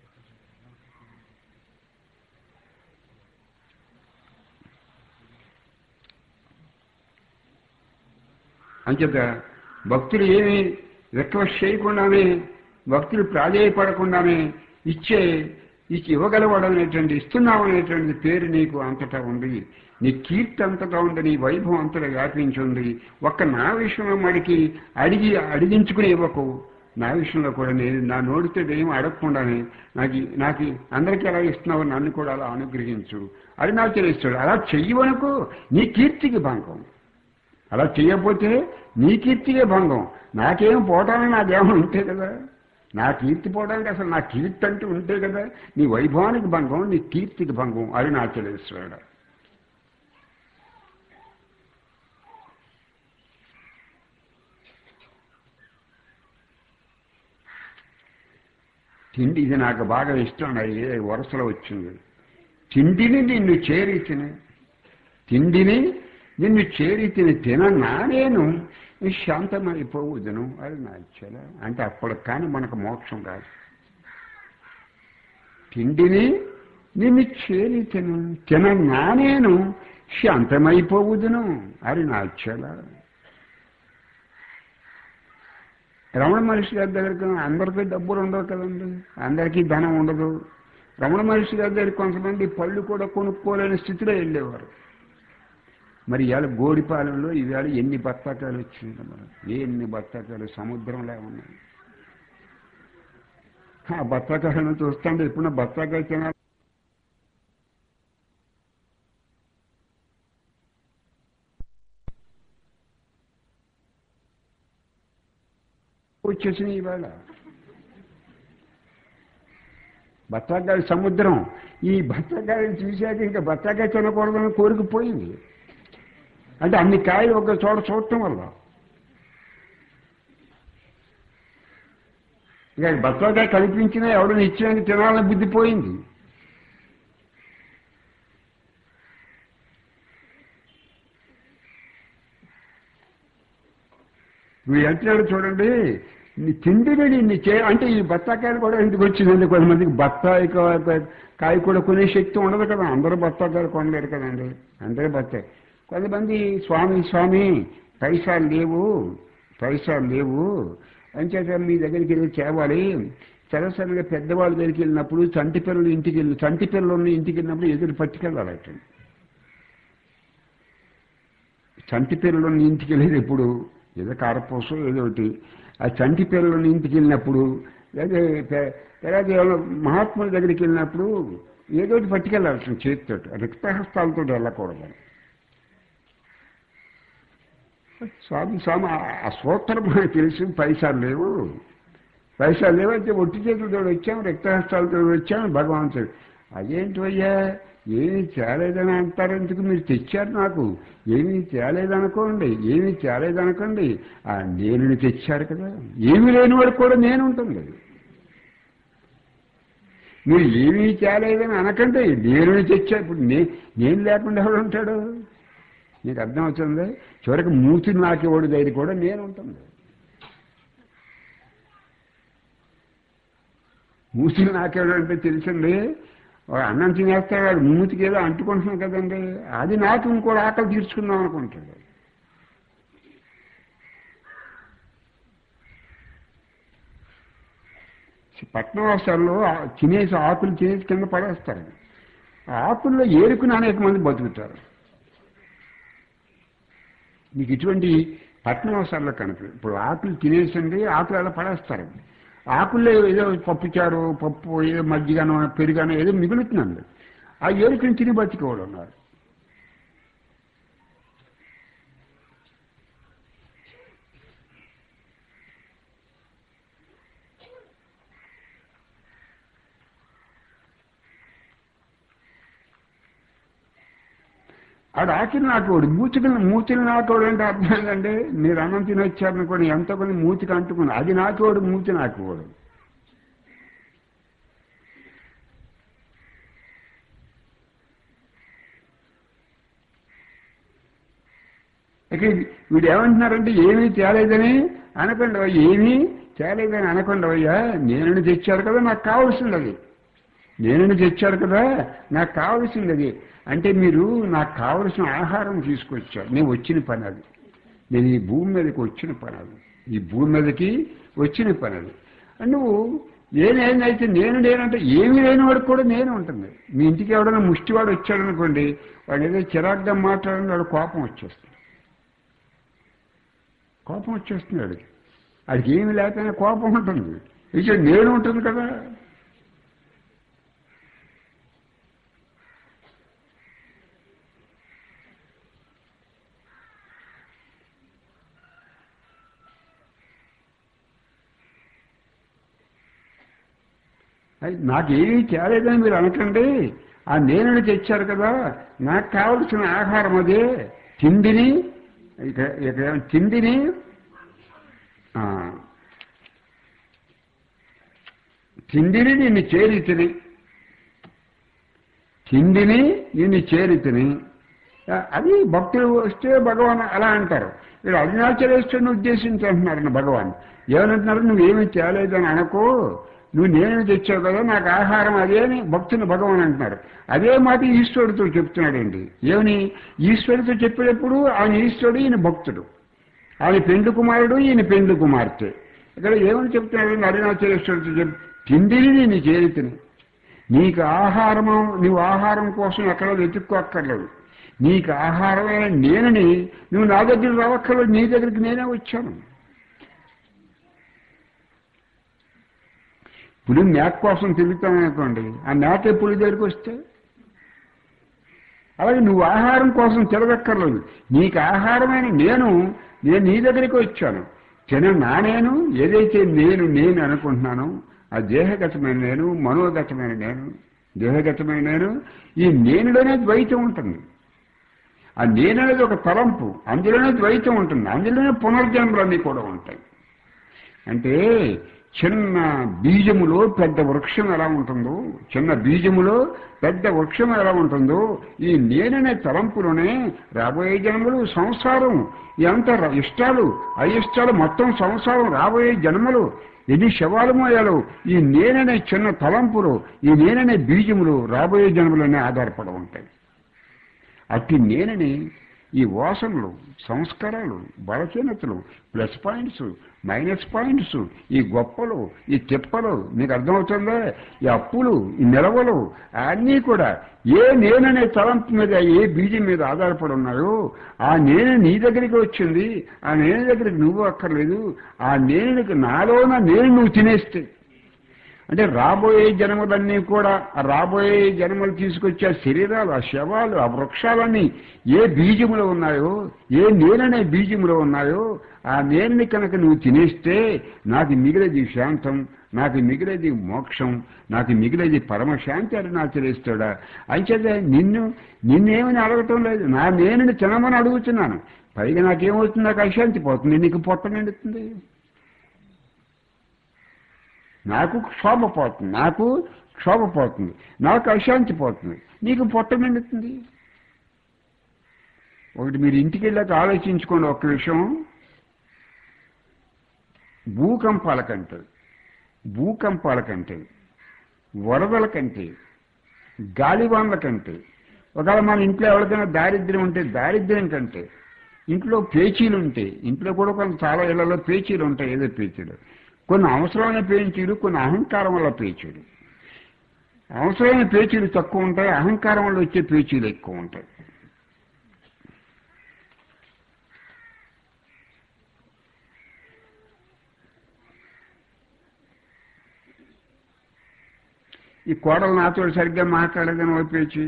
అంచేత భక్తులు ఏమి రిక్వెస్ట్ చేయకుండానే భక్తులు ప్రాధేయపడకుండానే ఇచ్చే ఇచ్చి ఇవ్వగలవాడు అనేటువంటి ఇస్తున్నావు అనేటువంటి పేరు నీకు అంతటా ఉంది నీ కీర్తి అంతటా ఉంది నీ వైభవం అంతటా వ్యాపించి ఉంది ఒక్క నా విషయంలో మడికి అడిగి అడిగించుకుని ఇవ్వకు నా విషయంలో కూడా నేను నా నోడితే ఏం అడగకుండానే నాకు నాకు అందరికీ ఎలా ఇస్తున్నావు నన్ను కూడా అలా అనుగ్రహించు అది నాకు తెలుస్తాడు అలా చెయ్యవనుకో నీ కీర్తికి భంగం అలా చేయకపోతే నీ కీర్తికే భంగం నాకేం పోవటానికి నాకేమో ఉంటే కదా నా కీర్తి పోవడానికి అసలు నా కీర్తి అంటే ఉంటే కదా నీ వైభవానికి భంగం నీ కీర్తికి భంగం అది నా తెలియశ్వరుడు తిండి ఇది నాకు బాగా ఇష్టం ఏ వరుసలో వచ్చింది తిండిని నిన్ను చేరి తిని తిండిని నిన్ను చేరి తిని తినన్నా నేను శాంతమైపోవుదును అది నా ఇచ్చేల అంటే అప్పటికి కానీ మనకు మోక్షం కాదు తిండిని నిన్ను చేరి తిను తినన్నా నేను శాంతమైపోవుదును అది నా ఇచ్చేల రమణ మహర్షి గారి దగ్గరికి అందరికీ డబ్బులు ఉండవు కదండి అందరికీ ధనం ఉండదు రమణ మహర్షి గారి దగ్గర కొంతమంది పళ్ళు కూడా కొనుక్కోలేని స్థితిలో వెళ్ళేవారు మరి ఇవాళ గోడిపాలెంలో ఇవాళ ఎన్ని బత్తాకాయలు వచ్చింది మరి ఎన్ని బత్తాకాయలు సముద్రంలో ఉన్నాయి ఆ బత్తాకాయలను చూస్తుంటే ఎప్పుడన్నా బత్తాకాయ తినాలి వచ్చేసినాయి ఇవాళ బత్తాకాయ సముద్రం ఈ బత్తాకాయలు చూశాక ఇంకా బత్తాకాయ తినకూడదని కోరికపోయింది అంటే అన్ని కాయలు ఒక చోట చూడటం వల్ల ఇక బత్తాకాయ కనిపించినా ఎవడు నిత్యానికి తినాలని బుద్ధి పోయింది నువ్వు అంటున్నాడు చూడండి నీ తిండిని నిన్ను చే అంటే ఈ బత్తాకాయలు కూడా ఎందుకు వచ్చిందండి కొంతమందికి బత్తాయి కా- కాయ కూడా కొనే శక్తి ఉండదు కదా అందరూ బత్తాకాయలు కొనలేరు కదండి అందరూ బత్తాయి కొంతమంది స్వామి స్వామి పైసాలు లేవు పైసాలు లేవు అంచేత మీ దగ్గరికి వెళ్ళి తేవాలి సరసరిగా పెద్దవాళ్ళ దగ్గరికి వెళ్ళినప్పుడు చంటి పిల్లలు ఇంటికి వెళ్ళి చంటి పిల్లలు ఉన్న ఇంటికి వెళ్ళినప్పుడు ఎదురు పట్టుకెళ్ళాలట చంటి పిల్లలు ఇంటికి వెళ్ళేది ఎప్పుడు ఏదో కారపూస ఏదో ఒకటి ఆ చంటి పిల్లలు ఇంటికి వెళ్ళినప్పుడు లేదా పె- తర్వాత ఎవరో మహాత్ముల దగ్గరికి వెళ్ళినప్పుడు ఏదో ఒకటి పట్టుకెళ్ళాల్సిన చేతితో రిక్తహస్తాలతో వెళ్ళకూడదు స్వామి స్వామి ఆ- ఆ సూత్రం మనకు తెలిసి పైసలు లేవు పైసలు లేవైతే ఒట్టి చేతులతో వచ్చాం రక్తహస్తాలతో వచ్చాం భగవంతుడు అదేంటి అయ్యా ఏమీ తేలేదని అంటారు ఎందుకు మీరు తెచ్చారు నాకు ఏమీ తేలేదనుకోండి ఏమీ తేలేదనుకోండి ఆ నేను తెచ్చారు కదా ఏమీ లేని వాడు కూడా నేను ఉంటుంది మీరు ఏమీ తేలేదని అనకండి నేను తెచ్చా ఇప్పుడు నే నేను లేకుండా ఎవడు ఉంటాడు నీకు అర్థమవుతుంది చివరికి మూతి నాకేవాడు దగ్గర కూడా నేను ఉంటుంది మూతిని నాకేవాడు అంటే తెలిసింది వాడు అన్నం తినేస్తాడు వాడు మూతికి ఏదో అంటుకుంటున్నాం కదండి అది నాకు ఇంకోటి ఆకలి తీర్చుకుందాం అనుకుంటాడు పట్నం వాసాల్లో తినేసి ఆకులు తినేసి కింద పడేస్తారు ఆ ఆకుల్లో ఏరుకుని అనేక మంది బతుకుతారు మీకు ఇటువంటి పట్నవాసాల్లో కనుక ఇప్పుడు ఆకులు తినేసండి ఆకులు అలా పడేస్తారు ఆకుల్లో ఏదో పప్పుచారు పప్పు ఏదో మజ్జిగనో పెరుగనో ఏదో మిగులుతుందండి ఆ ఏరుకుని తిని బతికేవాడు ఉన్నారు ఆడు ఆకిలి నాకోడు మూతికి మూతిని నాకోడు అంటే అర్థం ఏంటంటే మీరు అన్నం తినొచ్చారనుకోండి ఎంత కొన్ని మూతికి అంటుకుని అది నాకోడు మూతి నాకోడు ఇక వీడు ఏమంటున్నారంటే ఏమీ తేలేదని అనకుండా ఏమీ తేలేదని అనకుండా అయ్యా నేను తెచ్చారు కదా నాకు కావాల్సింది అది నేను తెచ్చారు కదా నాకు కావాల్సింది అది అంటే మీరు నాకు కావలసిన ఆహారం తీసుకొచ్చారు నేను వచ్చిన పని అది నేను ఈ భూమి మీదకి వచ్చిన పని అది ఈ భూమి మీదకి వచ్చిన పని అది నువ్వు నేనేందైతే నేను నేనంటే ఏమీ లేని వాడు కూడా నేను ఉంటుంది మీ ఇంటికి ఎవడైనా ముష్టివాడు వచ్చాడు అనుకోండి వాడు ఏదో చిరాగ్గా మాట్లాడిన వాడు కోపం వచ్చేస్తుంది కోపం వచ్చేస్తుంది వాడికి వాడికి ఏమి లేకపోయినా కోపం ఉంటుంది ఇక నేను ఉంటుంది కదా అది నాకేమీ తేలేదని మీరు అనకండి ఆ నేను తెచ్చారు కదా నాకు కావలసిన ఆహారం అదే తిండిని ఇక ఇక ఏం- తిండిని ఆ, తిండిని నిన్ను చేరి తిని తిండిని నిన్ను చేరి తిని అది భక్తులు వస్తే భగవాన్ అలా అంటారు ఇక్కడ అరుణాచలేశ్వరుని ఉద్దేశించి అంటున్నారు భగవాన్ ఏమంటున్నారు నువ్వేమి తేలేదని అనుకో నువ్వు నేను తెచ్చావు కదా నాకు ఆహారం అదే అని భక్తుని భగవాన్ అంటున్నారు అదే మాట ఈశ్వరుడితో చెప్తున్నాడండి ఏమని ఈశ్వరుడితో చెప్పేటప్పుడు ఆయన ఈశ్వరుడు ఈయన భక్తుడు ఆయన పెండు కుమారుడు ఈయన పెండు కుమార్తె ఇక్కడ ఏమని చెప్తున్నాడు అరుణాచలేశ్వరుడితో చెప్పి తిండిని నేను చేరితిని నీకు ఆహారము నువ్వు ఆహారం కోసం ఎక్కడ వెతుక్కోక్కర్లేదు నీకు ఆహారమైన నేనని నువ్వు నా దగ్గర రావక్కర్లేదు నీ దగ్గరికి నేనే వచ్చాను పులి మేక కోసం తిరుగుతామనుకోండి ఆ మేక పులి దగ్గరికి వస్తే అలాగే నువ్వు ఆహారం కోసం తిరగక్కర్లేదు నీకు ఆహారమైన నేను నేను నీ దగ్గరికి వచ్చాను తిన నా నేను ఏదైతే నేను నేను అనుకుంటున్నానో ఆ దేహగతమైన నేను మనోగతమైన నేను దేహగతమైన నేను ఈ నేనులోనే ద్వైతం ఉంటుంది ఆ నేను అనేది ఒక తలంపు అందులోనే ద్వైతం ఉంటుంది అందులోనే పునర్జన్మలన్నీ కూడా ఉంటాయి అంటే చిన్న బీజములో పెద్ద వృక్షం ఎలా ఉంటుందో చిన్న బీజములో పెద్ద వృక్షం ఎలా ఉంటుందో ఈ నేననే తలంపులోనే రాబోయే జన్మలు సంసారం ఎంత ఇష్టాలు అయిష్టాలు మొత్తం సంసారం రాబోయే జన్మలు ఎన్ని శవాలు మోయాలు ఈ నేననే చిన్న తలంపులు ఈ నేననే బీజములు రాబోయే జన్మలోనే ఆధారపడి ఉంటాయి అట్టి నేనని ఈ వాసనలు సంస్కారాలు బలహీనతలు ప్లస్ పాయింట్స్ మైనస్ పాయింట్స్ ఈ గొప్పలు ఈ తిప్పలు మీకు అర్థమవుతుందా ఈ అప్పులు ఈ నిలవలు అన్నీ కూడా ఏ నేననే తలంపు మీద ఏ బీజం మీద ఆధారపడి ఉన్నాయో ఆ నేను నీ దగ్గరికి వచ్చింది ఆ నేను దగ్గరికి నువ్వు అక్కర్లేదు ఆ నేనుకి నాలోన నేను నువ్వు తినేస్తే అంటే రాబోయే జన్మలన్నీ కూడా ఆ రాబోయే జన్మలు తీసుకొచ్చే ఆ శరీరాలు ఆ శవాలు ఆ వృక్షాలన్నీ ఏ బీజములో ఉన్నాయో ఏ నేననే బీజములో ఉన్నాయో ఆ నేలని కనుక నువ్వు తినేస్తే నాకు మిగిలేది శాంతం నాకు మిగిలేది మోక్షం నాకు మిగిలేది పరమశాంతి అని నాకు తెలిస్తాడా అంచేత నిన్ను నిన్నేమని అడగటం లేదు నా నేనని తినమని అడుగుతున్నాను పైగా నాకేమవుతుంది నాకు అశాంతి పోతుంది నీకు పొట్ట నిండుతుంది నాకు క్షోభ పోతుంది నాకు క్షోభ పోతుంది నాకు అశాంతి పోతుంది నీకు పొట్ట నిండుతుంది ఒకటి మీరు ఇంటికి వెళ్ళాక ఆలోచించుకోండి ఒక్క విషయం భూకంపాల కంటే భూకంపాల కంటే వరదల కంటే గాలివాన్ల కంటే ఒకవేళ మన ఇంట్లో ఎవరికైనా దారిద్ర్యం ఉంటే దారిద్ర్యం కంటే ఇంట్లో పేచీలు ఉంటాయి ఇంట్లో కూడా కొన్ని చాలా ఇళ్లలో పేచీలు ఉంటాయి ఏదో పేచీలు కొన్ని అవసరమైన పేచీలు కొన్ని అహంకారం వల్ల పేచీలు అవసరమైన పేచీలు తక్కువ ఉంటాయి అహంకారం వల్ల వచ్చే పేచీలు ఎక్కువ ఉంటాయి ఈ కోడలు నాతో సరిగ్గా మాట్లాడదని ఓ పేచి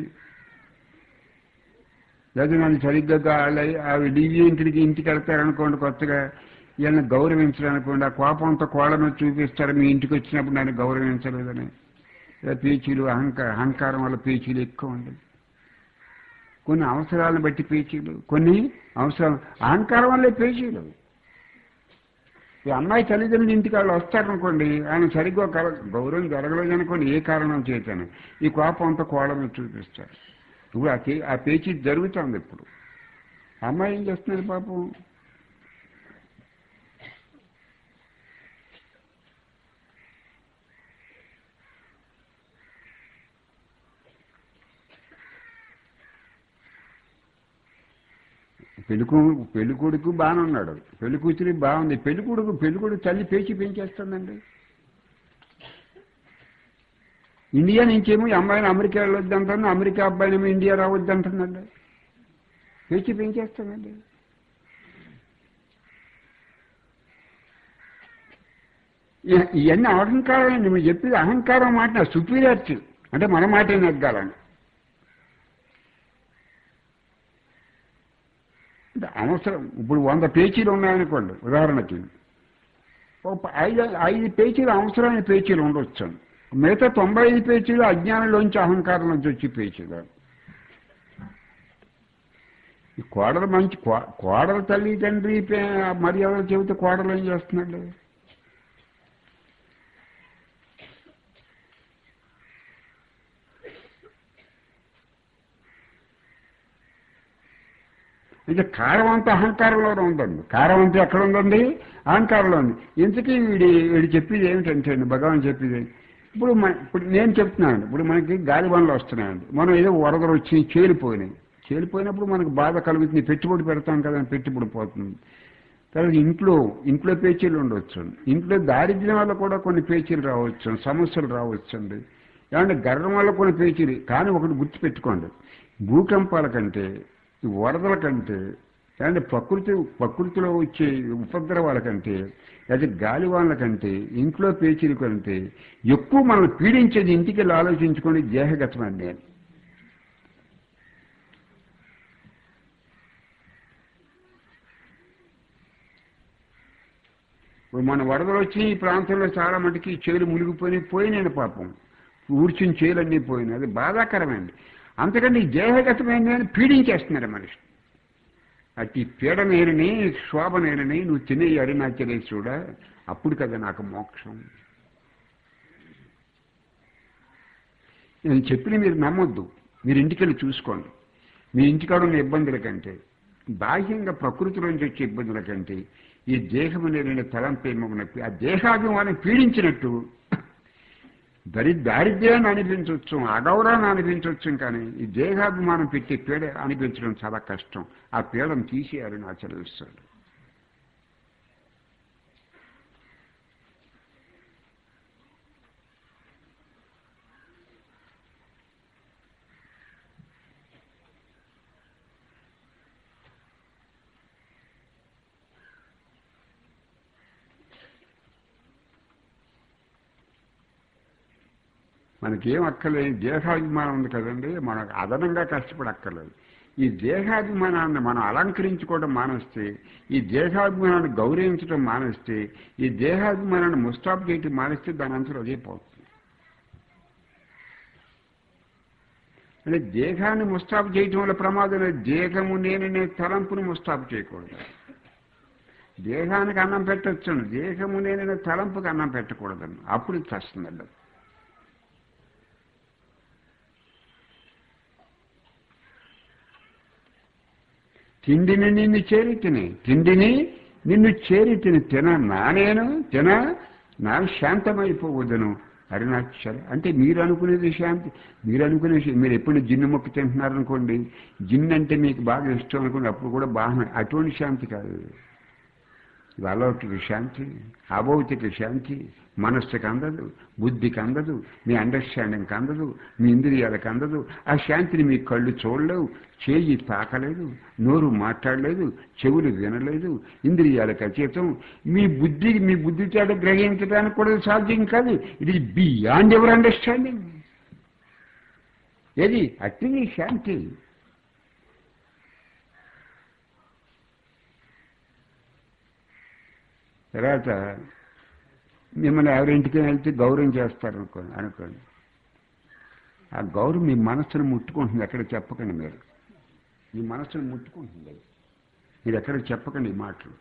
లేదా నన్ను సరిగ్గా గాలి ఆవిడ ఇంటికి ఇంటికి వెళ్తారనుకోండి కొత్తగా ఈయన గౌరవించడనుకోండి ఆ కోపంతో కోళ్ళ మీద చూపిస్తారు మీ ఇంటికి వచ్చినప్పుడు నన్ను గౌరవించలేదని ఇలా పీచీలు అహంకార అహంకారం వల్ల పీచీలు ఎక్కువ ఉండి కొన్ని అవసరాలను బట్టి పేచీలు కొన్ని అవసరం అహంకారం వల్లే పేచీలు ఈ అమ్మాయి తల్లిదండ్రులు ఇంటికి వాళ్ళు వస్తారనుకోండి ఆయన సరిగ్గా కల గౌరవం జరగలేదు అనుకోండి ఏ కారణం చేతను ఈ కోపం అంతా కోళ్ళ మీద చూపిస్తారు ఇప్పుడు ఆ కే ఆ పేచీ జరుగుతుంది ఇప్పుడు అమ్మాయి ఏం చేస్తున్నది పాపం పెళ్ళికు పెళ్లి కొడుకు బాగానే ఉన్నాడు పెళ్లి కూతురి బాగుంది పెళ్లి కొడుకు పెళ్లి కొడుకు తల్లి పేచి పెంచేస్తుందండి ఇండియా నుంచేమో ఈ అమ్మాయిని అమెరికా వెళ్ళొద్దంటుంది అమెరికా అబ్బాయినేమో ఇండియా రావద్దంటుందండి పేచి పెంచేస్తుందండి ఇ- ఇవన్నీ అహంకారం అండి మీరు చెప్పేది అహంకారం మాట సుపీరియారిటీ అంటే మన మాట నెగ్గాలని అంటే అవసరం ఇప్పుడు వంద పేచీలు ఉన్నాయనుకోండి ఉదాహరణకి ఒక ప- ఐదు ఐదు పేచీలు అవసరమైన పేచీలు ఉండొచ్చు మిగతా తొంభై ఐదు పేచీలు అజ్ఞానంలోంచి అహంకారం నుంచి వచ్చి పేచీలు ఈ కోడలు మంచి కో- కోడలు తల్లి తండ్రి పే- మర్యాదలు చెబితే కోడలు ఏం చేస్తున్నాడు అంటే కారం అంతా అహంకారంలోనే ఉందండి కారం అంతా ఎక్కడ ఉందండి అహంకారంలో ఉంది ఇంతకీ వీడి వీడు చెప్పేది ఏమిటంటే అండి భగవాన్ చెప్పేది ఇప్పుడు మన ఇప్పుడు నేను చెప్తున్నాను ఇప్పుడు మనకి గాలివానలు వస్తున్నాయండి మనం ఏదో వరదలు వచ్చి చేలిపోయినాయి చేలిపోయినప్పుడు మనకు బాధ కలుగుతుంది పెట్టుబడి పెడతాం కదా పెట్టుబడి పోతుంది తర్వాత ఇంట్లో ఇంట్లో పేచీలు ఉండవచ్చు ఇంట్లో దారిద్ర్యం వల్ల కూడా కొన్ని పేచీలు రావచ్చు సమస్యలు రావచ్చు అండి ఏమంటే గర్వం వల్ల కొన్ని పేచీలు కానీ ఒకటి గుర్తుపెట్టుకోండి భూకంపాల కంటే ఈ వరదల కంటే ఏమంటే ప్రకృతి ప్రకృతిలో వచ్చే ఉపద్రవాల కంటే లేదా గాలివాన్ల కంటే ఇంట్లో పేచీల కంటే ఎక్కువ మనల్ని పీడించేది ఇంటికి వెళ్ళి ఆలోచించుకొని దేహగతం అండి నేను ఇప్పుడు మన వరదలు వచ్చి ఈ ప్రాంతంలో చాలా మటుకి చేలు మునిగిపోయి పోయినాయి పాపం ఊడ్చిన చేలన్నీ పోయినాయి అది బాధాకరమైంది అంతకంటే ఈ దేహగతమైంది అని పీడించేస్తున్నారు మనిషి అట్టి పీడనేనని శోభనేనని నువ్వు తినే అరుణాచలేశ్వరుడా అప్పుడు కదా నాకు మోక్షం నేను చెప్పిన మీరు నమ్మొద్దు మీరు ఇంటికెళ్ళి చూసుకోండి మీ ఇంటికాడ ఉన్న ఇబ్బందుల కంటే బాహ్యంగా ప్రకృతిలోంచి వచ్చే ఇబ్బందుల కంటే ఈ దేహము లేని తలంపేమో ఆ దేహాభిమానం పీడించినట్టు దరి దారిద్ర్యాన్ని అనిపించవచ్చు అగౌరవాన్ని అనిపించవచ్చు కానీ ఈ దేహాభిమానం పెట్టి పీడ అనిపించడం చాలా కష్టం ఆ పీడను తీసేయాలి నా చదివిస్తాడు మనకేం అక్కర్లేదు దేహాభిమానం ఉంది కదండి మనకు అదనంగా కష్టపడి అక్కర్లేదు ఈ దేహాభిమానాన్ని మనం అలంకరించుకోవడం మానేస్తే ఈ దేహాభిమానాన్ని గౌరవించడం మానేస్తే ఈ దేహాభిమానాన్ని ముస్తాబు చేయటం మానేస్తే దాని అంతా అదే పోతుంది అంటే దేహాన్ని ముస్తాబు చేయటం వల్ల ప్రమాదం లేదు. దేహము నేననే తలంపుని ముస్తాబు చేయకూడదు దేహానికి అన్నం పెట్టచ్చు దేహము నేననే తలంపుకి అన్నం పెట్టకూడదని అప్పుడు ఇది వస్తుందండి తిండిని నిన్ను చేరి తిని తిండిని నిన్ను చేరి తిని తిన నా నేను తిన నా శాంతమైపోవద్దును అరుణాచల్ అంటే మీరు అనుకునేది శాంతి మీరు అనుకునే మీరు ఎప్పుడు జిన్ను మొక్కు తింటున్నారనుకోండి జిన్ను అంటే మీకు బాగా ఇష్టం అనుకోండి అప్పుడు కూడా బాగా అటువంటి శాంతి కాదు ఇది అలౌకిక శాంతి అభౌతిక శాంతి మనస్సుకి అందదు బుద్ధికి అందదు మీ అండర్స్టాండింగ్కి అందదు మీ ఇంద్రియాలకు అందదు ఆ శాంతిని మీ కళ్ళు చూడలేవు చేయి తాకలేదు నోరు మాట్లాడలేదు చెవులు వినలేదు ఇంద్రియాలకు అచేతం మీ బుద్ధి మీ బుద్ధి చేత గ్రహించడానికి కూడా సాధ్యం కాదు ఇది బియాండ్ ఎవర్ అండర్స్టాండింగ్ ఏది అట్టి శాంతి తర్వాత మిమ్మల్ని ఎవరింటికి వెళ్తే గౌరవం చేస్తారు అనుకోండి అనుకోండి ఆ గౌరవం మీ మనస్సును ముట్టుకుంటుంది ఎక్కడ చెప్పకండి మీరు మీ మనస్సును ముట్టుకుంటుంది అది. మీరు ఎక్కడ చెప్పకండి ఈ మాటలు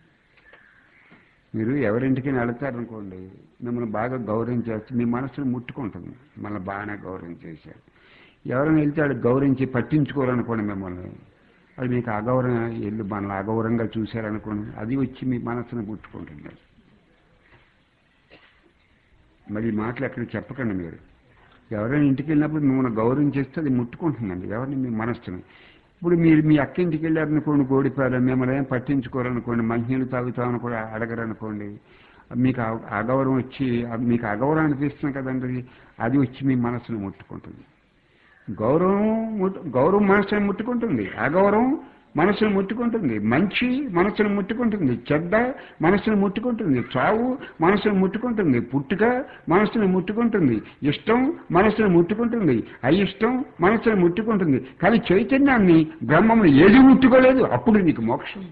మీరు ఎవరింటికైనా వెళతారనుకోండి మిమ్మల్ని బాగా గౌరవం చేస్తే మీ మనస్సును ముట్టుకుంటుంది మిమ్మల్ని బాగానే గౌరవం చేశారు ఎవరైనా వెళ్తే వాడు గౌరవించి పట్టించుకోరనుకోండి మిమ్మల్ని అది మీకు అగౌరవం వెళ్ళి మనల్ని అగౌరవంగా చూశారనుకోండి అది వచ్చి మీ మనస్సును ముట్టుకుంటుంది మరి ఈ మాటలు ఎక్కడ చెప్పకండి మీరు ఎవరైనా ఇంటికి వెళ్ళినప్పుడు మిమ్మల్ని గౌరవం చేస్తే అది ముట్టుకుంటుందండి ఎవరిని మీ మనస్సుని ఇప్పుడు మీరు మీ అక్క ఇంటికి వెళ్ళారనుకోండి గోడిపారు మిమ్మల్ని ఏం పట్టించుకోరనుకోండి మంచినీళ్ళు తాగుతామని కూడా అడగరనుకోండి మీకు అ- అగౌరవం వచ్చి అది మీకు అగౌరవం అనిపిస్తుంది కదండి అది వచ్చి మీ మనసును ముట్టుకుంటుంది గౌరవం ముట్టు- గౌరవం మనసుని ముట్టుకుంటుంది అగౌరవం మనసును ముట్టుకుంటుంది మంచి మనసును ముట్టుకుంటుంది చెడ్డ మనసును ముట్టుకుంటుంది చావు మనసును ముట్టుకుంటుంది పుట్టుక మనసును ముట్టుకుంటుంది ఇష్టం మనసును ముట్టుకుంటుంది అయిష్టం మనసును ముట్టుకుంటుంది కానీ చైతన్యాన్ని బ్రహ్మము ఏది ముట్టుకోలేదు అప్పుడు నీకు మోక్షం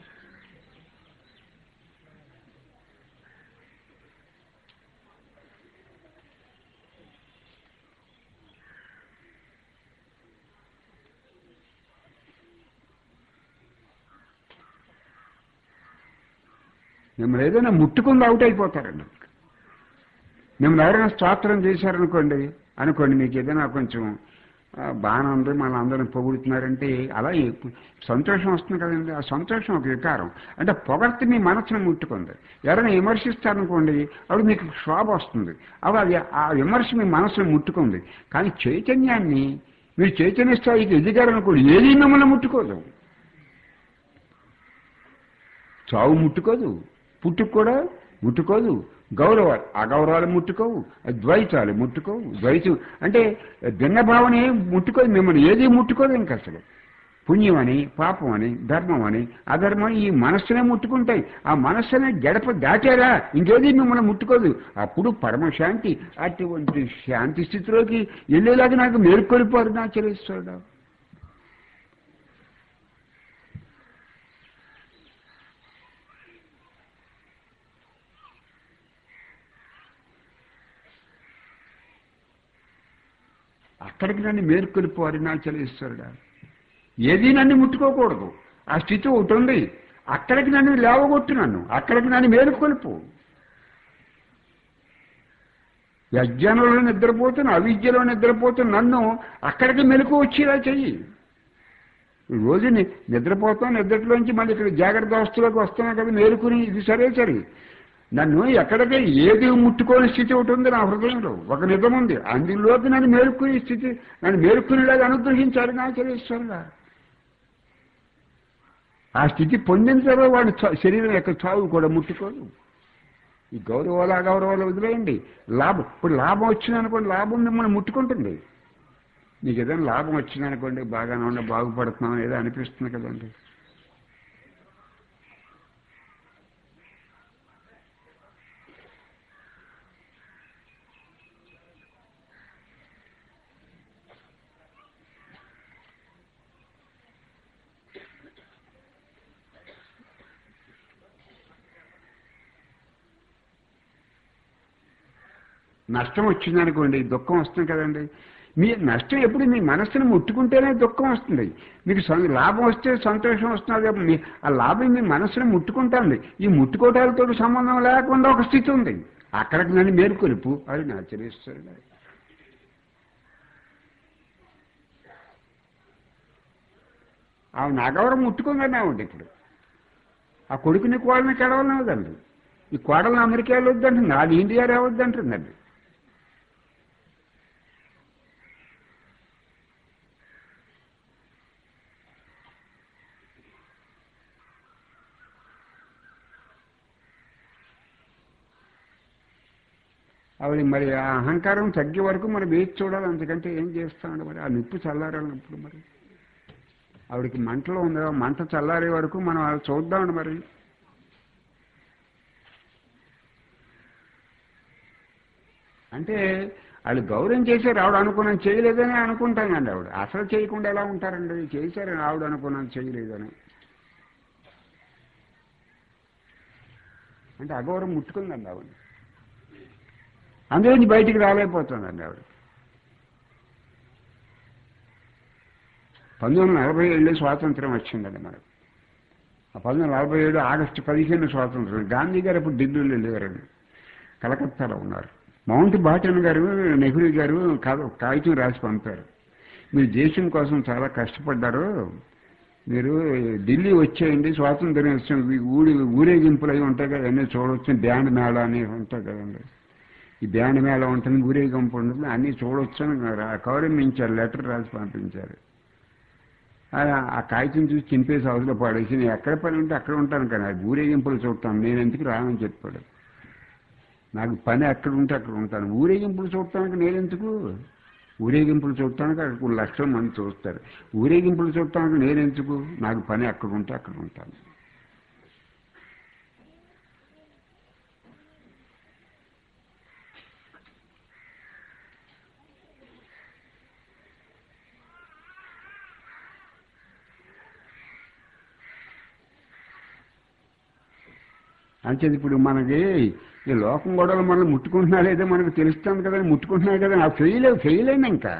మిమ్మల్ని ఏదైనా ముట్టుకుంది అవుట్ అయిపోతారండి మిమ్మల్ని ఎవరైనా స్తోత్రం చేశారనుకోండి అనుకోండి మీకు ఏదైనా కొంచెం ఆ, బాగానే ఉంది మన అందరిని పొగుడుతున్నారంటే అలా ఎప్పు- సంతోషం వస్తుంది కదండి ఆ సంతోషం ఒక వికారం అంటే పొగడ్తి మీ మనసును ముట్టుకుంది ఎవరైనా విమర్శిస్తారనుకోండి అప్పుడు మీకు శోభ వస్తుంది అప్పుడు అది ఆ విమర్శ మీ మనసును ముట్టుకుంది కానీ చైతన్యాన్ని మీరు చైతన్య స్థాయికి ఎదిగారనుకోండి ఏది మిమ్మల్ని ముట్టుకోదు చావు ముట్టుకోదు పుట్టుకు కూడా ముట్టుకోదు గౌరవాలు అగౌరవాలు ముట్టుకోవు ద్వైతాలు ముట్టుకోవు ద్వైతం అంటే భిన్న భావన ఏం ముట్టుకోదు మిమ్మల్ని ఏది ముట్టుకోదు ఇంక అసలు పుణ్యం అని పాపం అని ధర్మం అని అధర్మం అని ఈ మనస్సునే ముట్టుకుంటాయి ఆ మనస్సునే గడప దాటారా ఇంకేది మిమ్మల్ని ముట్టుకోదు అప్పుడు పరమశాంతి అటువంటి శాంతి స్థితిలోకి వెళ్ళేలాగా నాకు మేలుకొలిపోరు నా చెల్లిస్తాడు అక్కడికి నన్ను మేలుకొలిపో అరుణాచలేశ్వరుడా ఏది నన్ను ముట్టుకోకూడదు ఆ స్థితి ఒకటి ఉంది అక్కడికి నన్ను లేవగొట్టు నన్ను అక్కడికి నన్ను మేలుకొలుపు యజ్ఞంలో నిద్రపోతున్న అవిద్యలో నిద్రపోతున్న నన్ను అక్కడికి మెలకు వచ్చేలా చెయ్యి రోజు ని- నిద్రపోతాం నిద్రలోంచి మళ్ళీ ఇక్కడ జాగ్రత్త అవస్థలోకి వస్తున్నా కదా మేలుకుని ఇది సరే సరే నన్ను ఎక్కడికి ఏది ముట్టుకోని స్థితి ఒకటి ఉంది నా హృదయంలో ఒక నిజం ఉంది అందులోకి నన్ను మేలుకునే స్థితి నన్ను మేలుకునేలాగా అనుగ్రహించారు నా చరేశ్వరుగా ఆ స్థితి పొందిన తర్వాత వాడి చ- శరీరం యొక్క చావు కూడా ముట్టుకోదు ఈ గౌరవాలు అగౌరవాలు వదిలేయండి లాభం ఇప్పుడు లాభం వచ్చిందనుకోండి లాభం మిమ్మల్ని ముట్టుకుంటుంది నీకు ఏదైనా లాభం వచ్చిందనుకోండి బాగానే ఉండ బాగుపడుతున్నాం ఏదో అనిపిస్తుంది కదండి నష్టం వచ్చిందనుకోండి దుఃఖం వస్తుంది కదండి మీ నష్టం ఎప్పుడు మీ మనస్సును ముట్టుకుంటేనే దుఃఖం వస్తుంది మీకు సం- లాభం వస్తే సంతోషం వస్తుంది మీ ఆ లాభం మీ మనస్సును ముట్టుకుంటుంది ఈ ముట్టుకోవటాలతో సంబంధం లేకుండా ఒక స్థితి ఉంది అక్కడికి నన్ను మేలుకొలుపు అది నా చరిస్తాడు ఆమె నాగవరం ముట్టుకుందని ఆవిడ ఇప్పుడు ఆ కొడుకుని కోడని కెడవలని వద్దండి ఈ కోడలను అమెరికా వద్దంటుంది నాది ఇండియా రావద్దంటుందండి ఆవిడ మరి ఆ అహంకారం తగ్గే వరకు మరి వేచి చూడాలి అంతకంటే ఏం చేస్తామండి మరి ఆ నిప్పు చల్లారాలన్నప్పుడు మరి ఆవిడకి మంటలో ఉంది ఆ మంట చల్లారే వరకు మనం అది చూద్దామండి మరి అంటే వాళ్ళు గౌరవం చేశారు ఆవిడ అనుకున్నాను చేయలేదని అనుకుంటానండి ఆవిడ అసలు చేయకుండా ఎలా ఉంటారండి చేశారని ఆవిడ అనుకున్నాను చేయలేదని అంటే అగౌరవం ముట్టుకుందండి ఆవిడ అందులోంచి బయటికి రాలేకపోతుందండి ఆవిడ పంతొమ్మిది వందల నలభై ఏడులో స్వాతంత్రం వచ్చిందండి మనకు ఆ పంతొమ్మిది వందల నలభై ఏడు ఆగస్టు పదిహేను స్వాతంత్రం గాంధీ గారు ఇప్పుడు ఢిల్లీలో వెళ్ళేవారండి కలకత్తాలో ఉన్నారు మౌంట్ బాటన్ గారు నెహ్రూ గారు కా- కాగితం రాసి పంపారు మీరు దేశం కోసం చాలా కష్టపడ్డారు మీరు ఢిల్లీ వచ్చేయండి స్వాతంత్రం వచ్చిన ఊడి ఊరేగింపులు అవి ఉంటాయి కదా అన్నీ చూడవచ్చు బ్యాండ్ మేళ అని ఉంటాయి కదండి ఈ బ్యాండ్ మేళ ఉంటుంది ఊరేగింపు ఉంటుంది అన్నీ చూడొచ్చు అని రా- గౌరవించారు లెటర్ రాసి పంపించారు ఆ- ఆ కాగితం చూసి చింపేసి అవసరం పాడేసి నేను ఎక్కడ పని ఉంటే అక్కడ ఉంటాను కానీ ఆ ఊరేగింపులు చూస్తాను నేను ఎందుకు రానని చెప్పాడు నాకు పని ఎక్కడ ఉంటే అక్కడ ఉంటాను ఊరేగింపులు చూడటానికి నేను ఎందుకు ఊరేగింపులు చూడటానికి అక్కడ కొన్ని లక్షల మంది చూస్తారు ఊరేగింపులు చూడటానికి నేను ఎందుకు నాకు పని ఎక్కడ ఉంటే అక్కడ ఉంటాను అంటే ఇప్పుడు మనకి ఈ లోకం గొడవలు మనల్ని ముట్టుకుంటున్నా లేదో మనకు తెలుస్తుంది కదా ముట్టుకుంటున్నాయి కదా ఆ ఫెయిల్ ఫెయిల్ అయినా ఇంకా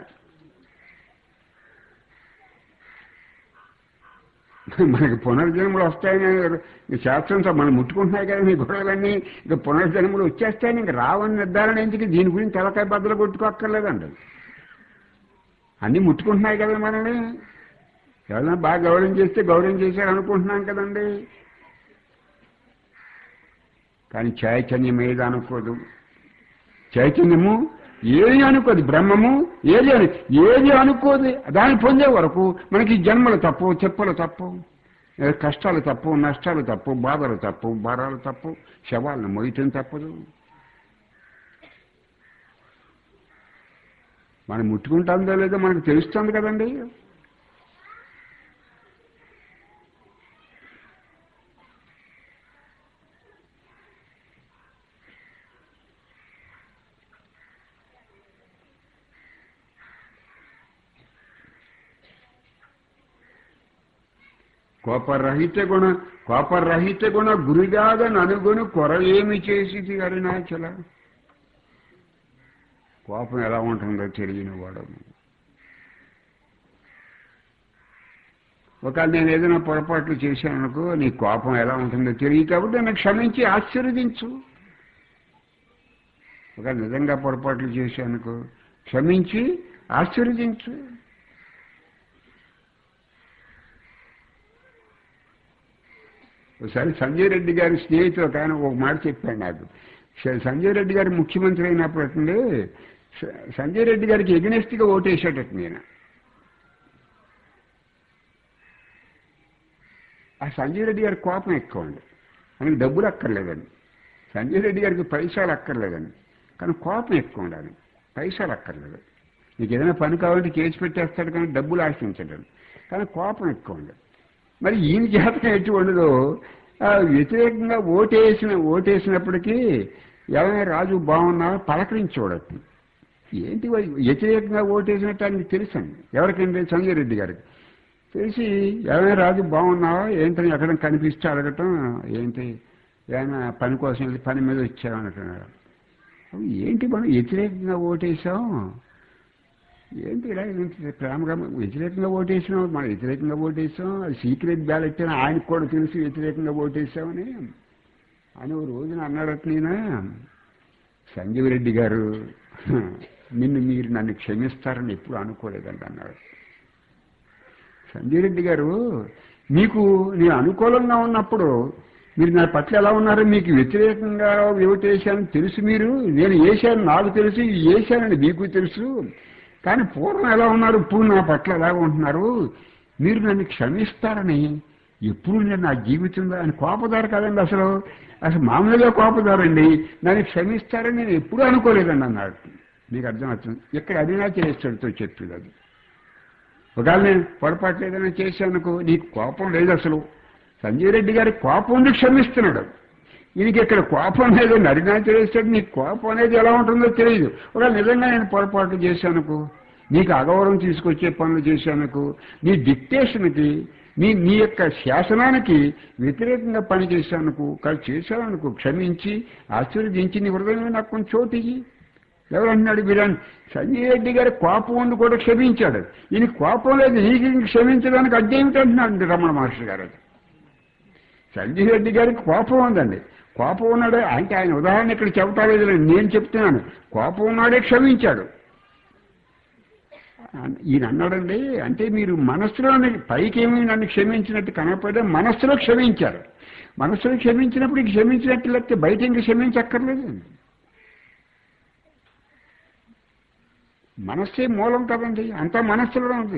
మనకి పునర్జన్మలు వస్తాయని ఈ శాస్త్రం సార్ మనం ముట్టుకుంటున్నాయి కదా మీ గొడవలన్నీ ఇక పునర్జన్మలు వచ్చేస్తాయని ఇంక రావని నిర్ధారణ ఎందుకు దీని గురించి తలకాయ బద్దలు కొట్టుకోక్కర్లేదండి అన్నీ ముట్టుకుంటున్నాయి కదా మనల్ని ఎవరైనా బాగా గౌరవం చేస్తే గౌరవం చేశారు అనుకుంటున్నాం కదండి కానీ చైతన్యం ఏది అనుకోదు చైతన్యము ఏది అనుకోదు బ్రహ్మము ఏది అని ఏది అనుకోదు దాన్ని పొందే వరకు మనకి జన్మలు తప్పు చెప్పులు తప్పు ఏ కష్టాలు తప్పు నష్టాలు తప్పు బాధలు తప్పు భారాలు తప్పు శవాలను మొయ్యటం తప్పదు మనం ముట్టుకుంటుందో లేదో మనకు తెలుస్తుంది కదండి కోపరహిత గుణ కోపరహిత గుణ గురిగాద ననుగును కొర ఏమి చేసి అరుణాచల కోపం ఎలా ఉంటుందో తెలియని వాడు ఒకవేళ నేను ఏదైనా పొరపాట్లు చేశాననుకో నీ కోపం ఎలా ఉంటుందో తెలియదు కాబట్టి నన్ను క్షమించి ఆశీర్వదించు ఒకవేళ నిజంగా పొరపాట్లు చేశానుకో క్షమించి ఆశీర్వదించు ఒకసారి సంజయ్ రెడ్డి గారి స్నేహితులు ఒక ఆయన ఒక మాట చెప్పాడు నాకు స- సంజయ్ రెడ్డి గారు ముఖ్యమంత్రి అయినప్పుడు స- సంజయ్ రెడ్డి గారికి ఎగనెస్ట్గా ఓటేసేటట్టు నేను ఆ సంజయ్ రెడ్డి గారి కోపం ఎక్కువ అండి ఆయనకి డబ్బులు అక్కర్లేదండి సంజయ్ రెడ్డి గారికి పైసలు అక్కర్లేదండి కానీ కోపం ఎక్కువ ఉండాలి పైసలు అక్కర్లేదు నీకు ఏదైనా పని కావాలంటే చేసి పెట్టేస్తాడు కానీ డబ్బులు ఆశించడం కానీ కోపం ఎక్కువ ఉండదు మరి ఈయన జాతకం ఎట్టి ఉండదు ఆ వ్యతిరేకంగా ఓటేసిన ఓటేసినప్పటికీ ఎవరైనా రాజు బాగున్నా పలకరించి చూడట్టు ఏంటి వై- వ్యతిరేకంగా ఓటేసినట్టు ఆయనకి తెలుసండి ఎవరికండి సంజయ్ రెడ్డి గారికి తెలిసి ఎవరైనా రాజు బాగున్నావా ఏంటని ఎక్కడ కనిపిస్తే అడగటం ఏంటి ఏమైనా పని కోసం వెళ్ళి పని మీద వచ్చామనుకున్నాడు అవి ఏంటి మనం వ్యతిరేకంగా ఓటేసాం ఏంటి ఇలా ఇంత ప్రేమగా వ్యతిరేకంగా ఓటేసాం మనం వ్యతిరేకంగా ఓటేసాం అది సీక్రెట్ బ్యాలెట్ అని ఆయనకు కూడా తెలిసి వ్యతిరేకంగా ఓటేసామని అని ఓ రోజున అన్నాడట నేను సంజీవ్ రెడ్డి గారు నిన్ను మీరు నన్ను క్షమిస్తారని ఎప్పుడు అనుకోలేదండి అన్నాడు సంజయ్ రెడ్డి గారు మీకు నేను అనుకూలంగా ఉన్నప్పుడు మీరు నా పట్ల ఎలా ఉన్నారో మీకు వ్యతిరేకంగా ఓటేశాను తెలుసు మీరు నేను వేశాను నాకు తెలుసు వేశానని మీకు తెలుసు కానీ పూర్వం ఎలా ఉన్నారు ఇప్పుడు నా పట్ల ఎలా ఉంటున్నారు మీరు నన్ను క్షమిస్తారని ఎప్పుడు నేను నా జీవితంలో ఆయన కోపదారు కదండి అసలు అసలు మామూలుగా కోపదారండి నన్ను క్షమిస్తారని నేను ఎప్పుడూ అనుకోలేదండి అన్నాడు మీకు అర్థమవుతుంది ఇక్కడ అరుణాచలేశ్వరితో చెప్పింది అది ఒకవేళ నేను పొరపాటు ఏదైనా చేశానుకో నీకు కోపం లేదు అసలు సంజయ్ రెడ్డి గారి కోపం ఉంది క్షమిస్తున్నాడు ఈయనకి ఇక్కడ కోపం లేదు అరుణాచలేశ్వరుడు నీకు కోపం అనేది ఎలా ఉంటుందో తెలియదు ఒకవేళ నిజంగా నేను పొరపాటు చేశానుకో నీకు అగౌరవం తీసుకొచ్చే పనులు చేశానుకో నీ డిక్టేషన్కి నీ నీ యొక్క శాసనానికి వ్యతిరేకంగా పని చేశానుకో కాదు చేశానుకో క్షమించి ఆశీర్వదించి నీ హృదయంలో నాకు కొంచెం చోటు ఇయ్యి. ఎవరన్నాడు వీరని సంజయ్ రెడ్డి గారి కోపం ఉండి కూడా క్షమించాడు ఈయన కోపం లేదు నీకు ఇంక క్షమించడానికి అడ్డేమిటంటున్నాడు రమణ మహర్షి గారు అది సంజయ్ రెడ్డి గారికి కోపం ఉందండి కోపం ఉన్నాడే అంటే ఆయన ఉదాహరణ ఇక్కడ చెబుతా లేదు నేను చెప్తున్నాను కోపం ఉన్నాడే క్షమించాడు ఈయన అన్నాడండి అంటే మీరు మనస్సులో పైకేమీ నన్ను క్షమించినట్టు కనపడే మనస్సులో క్షమించారు మనస్సులో క్షమించినప్పుడు ఇంక క్షమించినట్టు లేకపోతే బయట ఇంక క్షమించక్కర్లేదు మనస్సే మూలం కదండి అంతా మనస్సులో ఉంది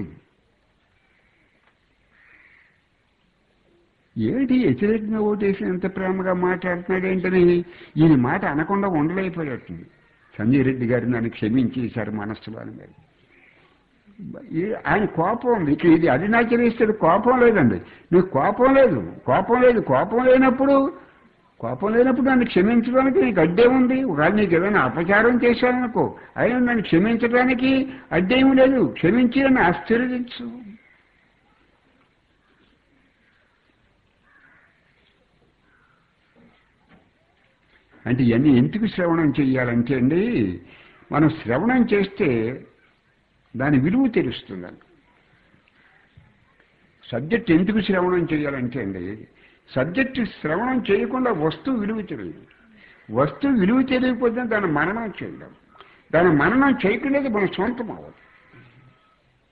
ఏంటి వ్యతిరేకంగా ఓటేసి ఎంత ప్రేమగా మాట్లాడుతున్నాడు ఏంటని ఈయన మాట అనకుండా ఉండలేకపోయాడుతుంది సంజయ్ రెడ్డి గారు నన్ను క్షమించేశారు మనస్సులో అని మరి ఈ- ఆయన కోపం ఉంది ఇక ఇది అరుణాచలేశ్వరుడు కోపం లేదండి నీకు కోపం లేదు కోపం లేదు కోపం లేనప్పుడు కోపం లేనప్పుడు నన్ను క్షమించడానికి నీకు అడ్డే ఉంది ఒకవేళ నీకు ఏదైనా అపచారం చేశాననుకో అయినా నన్ను క్షమించడానికి అడ్డేమి లేదు క్షమించి నన్ను ఆశ్చర్యదించు అంటే ఇవన్నీ ఎందుకు శ్రవణం చెయ్యాలంటే అండి మనం శ్రవణం చేస్తే దాని విలువ తెలుస్తుందండి సబ్జెక్ట్ ఎందుకు శ్రవణం చేయాలంటే అండి సబ్జెక్ట్ శ్రవణం చేయకుండా వస్తువు విలువ తెలియదు వస్తువు విలువ తెలియకపోతే దాని మరణం చేయడం దాని మరణం చేయకుండా మన సొంతం అవ్వదు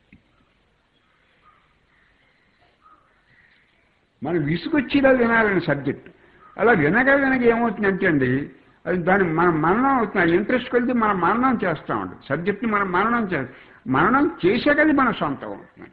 మనం విసుగొచ్చేలా వినాలని సబ్జెక్ట్ అలా వినగా వినగా ఏమవుతుందంటే అండి అది దాని మనం మననం అవుతుంది ఇంట్రెస్ట్ కొలిది మనం మననం చేస్తూ ఉంటాం సబ్జెక్ట్ని మనం మననం చే మననం చేసాక అది మన సొంతం అవుతుంది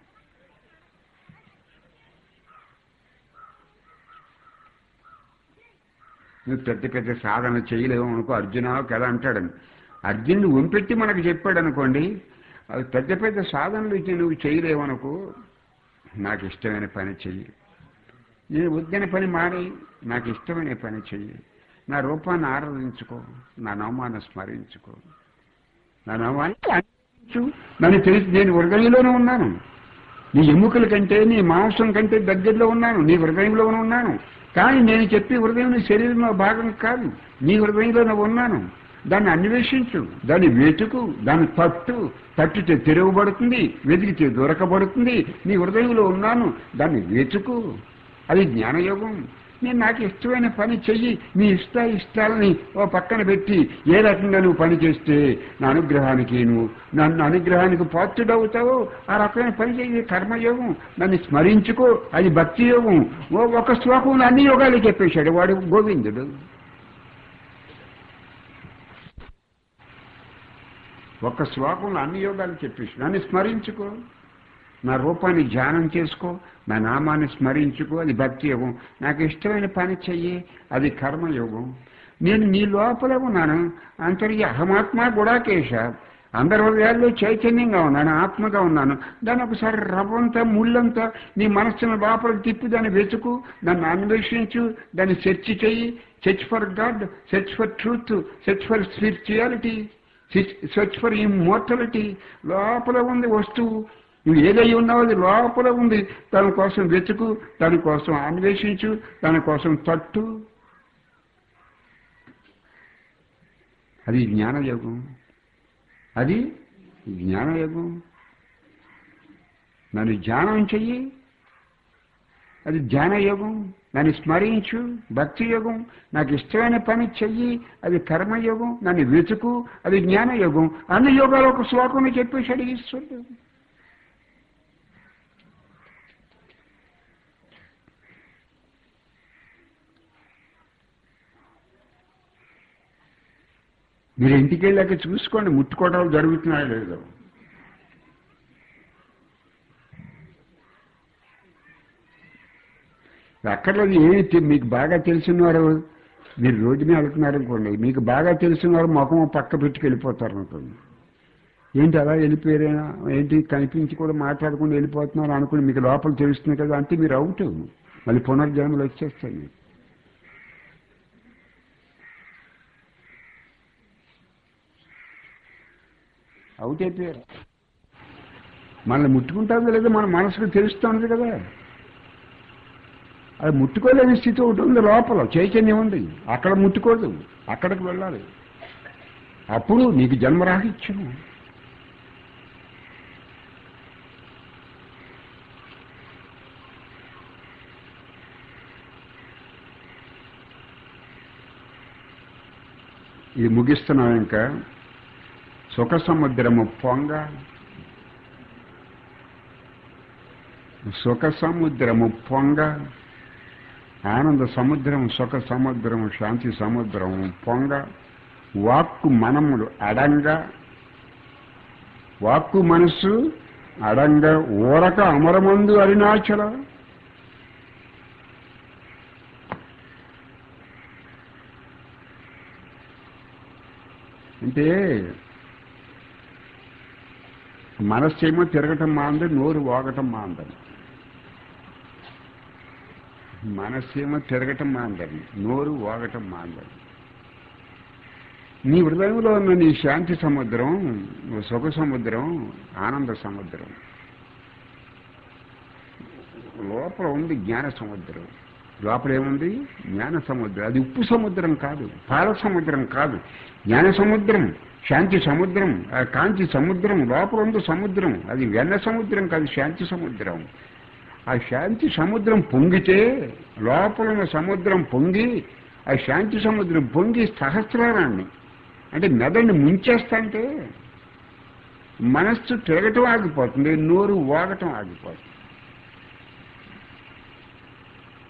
నువ్వు పెద్ద పెద్ద సాధన చేయలేవు అనుకో అర్జున కదా అంటాడని అర్జునుడు వంపెట్టి మనకు చెప్పాడు అనుకోండి అది పెద్ద పెద్ద సాధనలు ఇచ్చి నువ్వు చేయలేవు అనుకో నాకు ఇష్టమైన పని చెయ్యి నేను వద్దని పని మారి నాకు ఇష్టమైన పని చెయ్యి నా రూపాన్ని ఆరాధించుకో నా నవమాన్ని స్మరించుకో నా నవమాన్ని ఆరాధించు నన్ను తెలిసి నేను హృదయంలోనే ఉన్నాను నీ ఎముకల కంటే నీ మాంసం కంటే దగ్గరలో ఉన్నాను నీ హృదయంలోనే ఉన్నాను కానీ నేను చెప్పే హృదయం నీ శరీరంలో భాగం కాదు నీ హృదయంలోనే ఉన్నాను దాన్ని అన్వేషించు దాన్ని వెతుకు దాన్ని తట్టు తట్టితే తెరవబడుతుంది వెతికితే దొరకబడుతుంది నీ హృదయంలో ఉన్నాను దాన్ని వెతుకు అది జ్ఞానయోగం నేను నాకు ఇష్టమైన పని చెయ్యి నీ ఇష్ట ఇష్టాలని ఓ పక్కన పెట్టి ఏ రకంగా నువ్వు పని చేస్తే నా అనుగ్రహానికి నువ్వు నన్ను అనుగ్రహానికి పాత్రుడవుతావో ఆ రకమైన పని చెయ్యి కర్మయోగం నన్ను స్మరించుకో అది భక్తి యోగం ఓ ఒక శ్లోకంలో అన్ని యోగాలు చెప్పేశాడు వాడు గోవిందుడు ఒక్క శ్లోకంలో అన్ని యోగాలు చెప్పేసి నన్ను స్మరించుకో నా రూపాన్ని ధ్యానం చేసుకో నా నామాన్ని స్మరించుకో అది భక్తి యోగం నాకు ఇష్టమైన పని చెయ్యి అది కర్మయోగం నేను నీ లోపల ఉన్నాను అంతర్య అహమాత్మ గుడాకేశ అందరి హృదయాల్లో చైతన్యంగా ఉన్నాను ఆత్మగా ఉన్నాను దాన్ని ఒకసారి రవ్వంతా ముళ్ళంతా నీ మనస్సును లోపలికి తిప్పి దాన్ని వెతుకు దాన్ని అన్వేషించు దాన్ని సెర్చ్ చెయ్యి search for God search for truth search for spirituality search for immortality లోపల ఉంది వస్తువు నువ్వు ఏదై ఉన్నావో అది లోపల ఉంది దానికోసం వెతుకు దానికోసం అన్వేషించు దానికోసం తట్టు అది జ్ఞానయోగం అది జ్ఞానయోగం నన్ను ధ్యానం చెయ్యి అది ధ్యానయోగం నన్ను స్మరించు భక్తి యోగం నాకు ఇష్టమైన పని చెయ్యి అది కర్మయోగం నన్ను వెతుకు అది జ్ఞానయోగం అన్ని యోగాలు ఒక శ్లోకంలో చెప్పేశాడు ఈశ్వరుడు మీరు ఇంటికి వెళ్ళాక చూసుకోండి ముట్టుకోవటాలు జరుగుతున్నాయో లేదో అక్కర్లేదు ఏమి తె- మీకు బాగా తెలిసినవారు మీరు రోడ్డు మీద వెళ్తున్నారు అనుకోండి మీకు బాగా తెలిసినవారు ముఖం పక్క పెట్టుకు వెళ్ళిపోతారు అనుకోండి ఏంటి అలా వెళ్ళిపోయారైనా ఏంటి కనిపించి కూడా మాట్లాడకుండా వెళ్ళిపోతున్నారు అనుకుని మీకు లోపల తెలుస్తుంది కదా అంటే మీరు అవుట్ మళ్ళీ పునర్జన్మలు వచ్చేస్తాయి మీకు. అవుట్ అయిపోయారు మనల్ని ముట్టుకుంటారో లేదో మన మనసుకు తెలుస్తుంది కదా అది ముట్టుకోలేని స్థితి ఒకటి ఉంది లోపల చైతన్యం ఉంది అక్కడ ముట్టుకోదు అక్కడికి వెళ్ళాలి అప్పుడు నీకు జన్మరాహిత్యం ఇది ముగిస్తున్నాం ఇంకా సుఖ సముద్రము పొంగ సుఖ సముద్రము పొంగ ఆనంద సముద్రం సుఖ సముద్రము శాంతి సముద్రము పొంగ వాక్కు మనములు అడంగ వాక్కు మనస్సు అడంగ ఊరక అమరమందు అరుణాచల అంటే మనస్సు ఏమో తిరగటం మాంది నోరు వాగటం మాందని మనస్సేమో తిరగటం మాందని నోరు వాగటం మాందని నీ హృదయంలో ఉన్న నీ శాంతి సముద్రం సుఖ సముద్రం ఆనంద సముద్రం లోపల ఉంది జ్ఞాన సముద్రం లోపల ఏముంది జ్ఞాన సముద్రం అది ఉప్పు సముద్రం కాదు పాల సముద్రం కాదు జ్ఞాన సముద్రం శాంతి సముద్రం ఆ కాంతి సముద్రం లోపల ఉంది సముద్రం అది వెన్న సముద్రం కాదు శాంతి సముద్రం ఆ శాంతి సముద్రం పొంగితే లోపల ఉన్న సముద్రం పొంగి ఆ శాంతి సముద్రం పొంగి సహస్రారాన్ని అంటే మెదడిని ముంచేస్తంటే మనస్సు తిరగటం ఆగిపోతుంది నోరు వాగటం ఆగిపోతుంది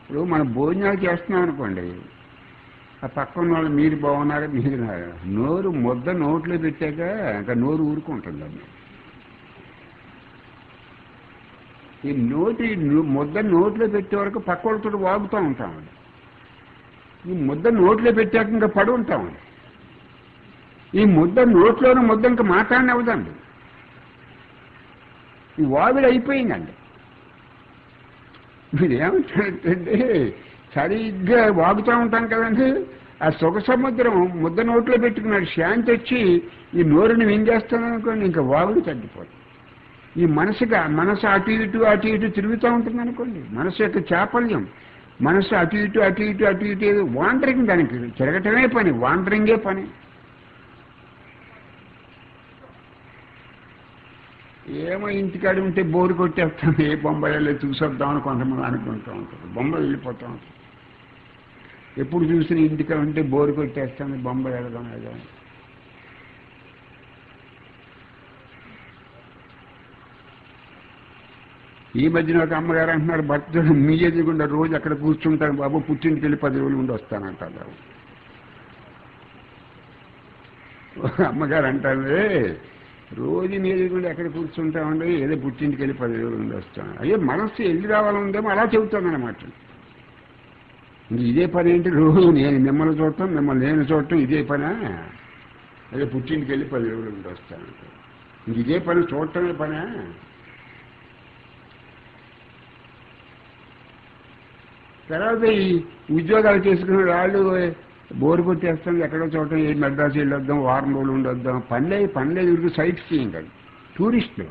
ఇప్పుడు మనం భోజనాలు చేస్తున్నాం అనుకోండి ఆ పక్కన వాళ్ళు మీరు బాగున్నారు మీరు బాగున్నారు. నోరు ముద్ద నోట్లో పెట్టాక ఇంకా నోరు ఊరుకుంటుందండి ఈ నోటి ను- ముద్ద నోట్లో పెట్టే వరకు పక్క వాళ్ళతో వాగుతూ ఉంటామండి ఈ ముద్ద నోట్లో పెట్టాక ఇంకా పడి ఉంటామండి ఈ ముద్ద నోట్లోని ముద్ద ఇంకా మాట్లాడినవ్వదండి ఈ వావిడి అయిపోయిందండి మీరు ఏమంటారంటే సరిగ్గా వాగుతూ ఉంటాం కదండి ఆ సుఖ సముద్రం ముద్ద నోట్లో పెట్టుకున్నాడు శాంతి వచ్చి ఈ నోరుని మింగేస్తాను అనుకోండి ఇంకా వాగుడు తగ్గిపోతుంది ఈ మనసుగా మనసు అటు ఇటు అటు ఇటు తిరుగుతూ ఉంటుంది అనుకోండి మనసు యొక్క చాపల్యం మనసు అటు ఇటు అటు ఇటు అటు ఇటు ఏదో వాండరింగ్ దానికి తిరగటమే పని వాండరింగే పని ఏమో ఇంటికాడ ఉంటే బోరు కొట్టేస్తాను ఏ బొంబాయి వెళ్ళి చూసొద్దామని కొంతమంది అనుకుంటూ ఉంటారు బొంబాయి వెళ్ళిపోతూ ఉంటారు ఎప్పుడు చూసిన ఇంటికాడ ఉంటే బోరు కొట్టేస్తాను బొంబాయి వెళదాం ఏదో అని. ఈ మధ్యన ఒక అమ్మగారు అంటున్నారు భర్త మీ ఎదుగుండా రోజు అక్కడ కూర్చుంటాను బాబు పుట్టింటికి వెళ్ళి పది రోజులు ఉండి వస్తానంటారు బాబు ఒక అమ్మగారు అంటారు రోజు మీ ఎదుగుండా ఎక్కడ కూర్చుంటామండి ఏదో పుట్టింటికి వెళ్ళి పది రోజులు ఉండి వస్తాను అయ్యో మనస్సు వెళ్ళి రావాలందేమో అలా చెబుతానమాట ఇంక ఇదే పని ఏంటి రోజు నేను మిమ్మల్ని చూడటం మిమ్మల్ని నేను చూడటం ఇదే పనా అదే పుట్టింటికి వెళ్ళి పది రోజులు ఉండి వస్తాను ఇంక ఇదే పని చూడటమే పనా తర్వాత ఈ ఉద్యోగాలు చేసుకునే వాళ్ళు బోరు కొట్టేస్తాం ఎక్కడో చోట ఏ మెడ్రాస్ వెళ్ళొద్దాం వారం రోజులు ఉండొద్దాం పనిలే పనిలేదు వీరికి సైట్ సీయింగ్ అది టూరిస్టులు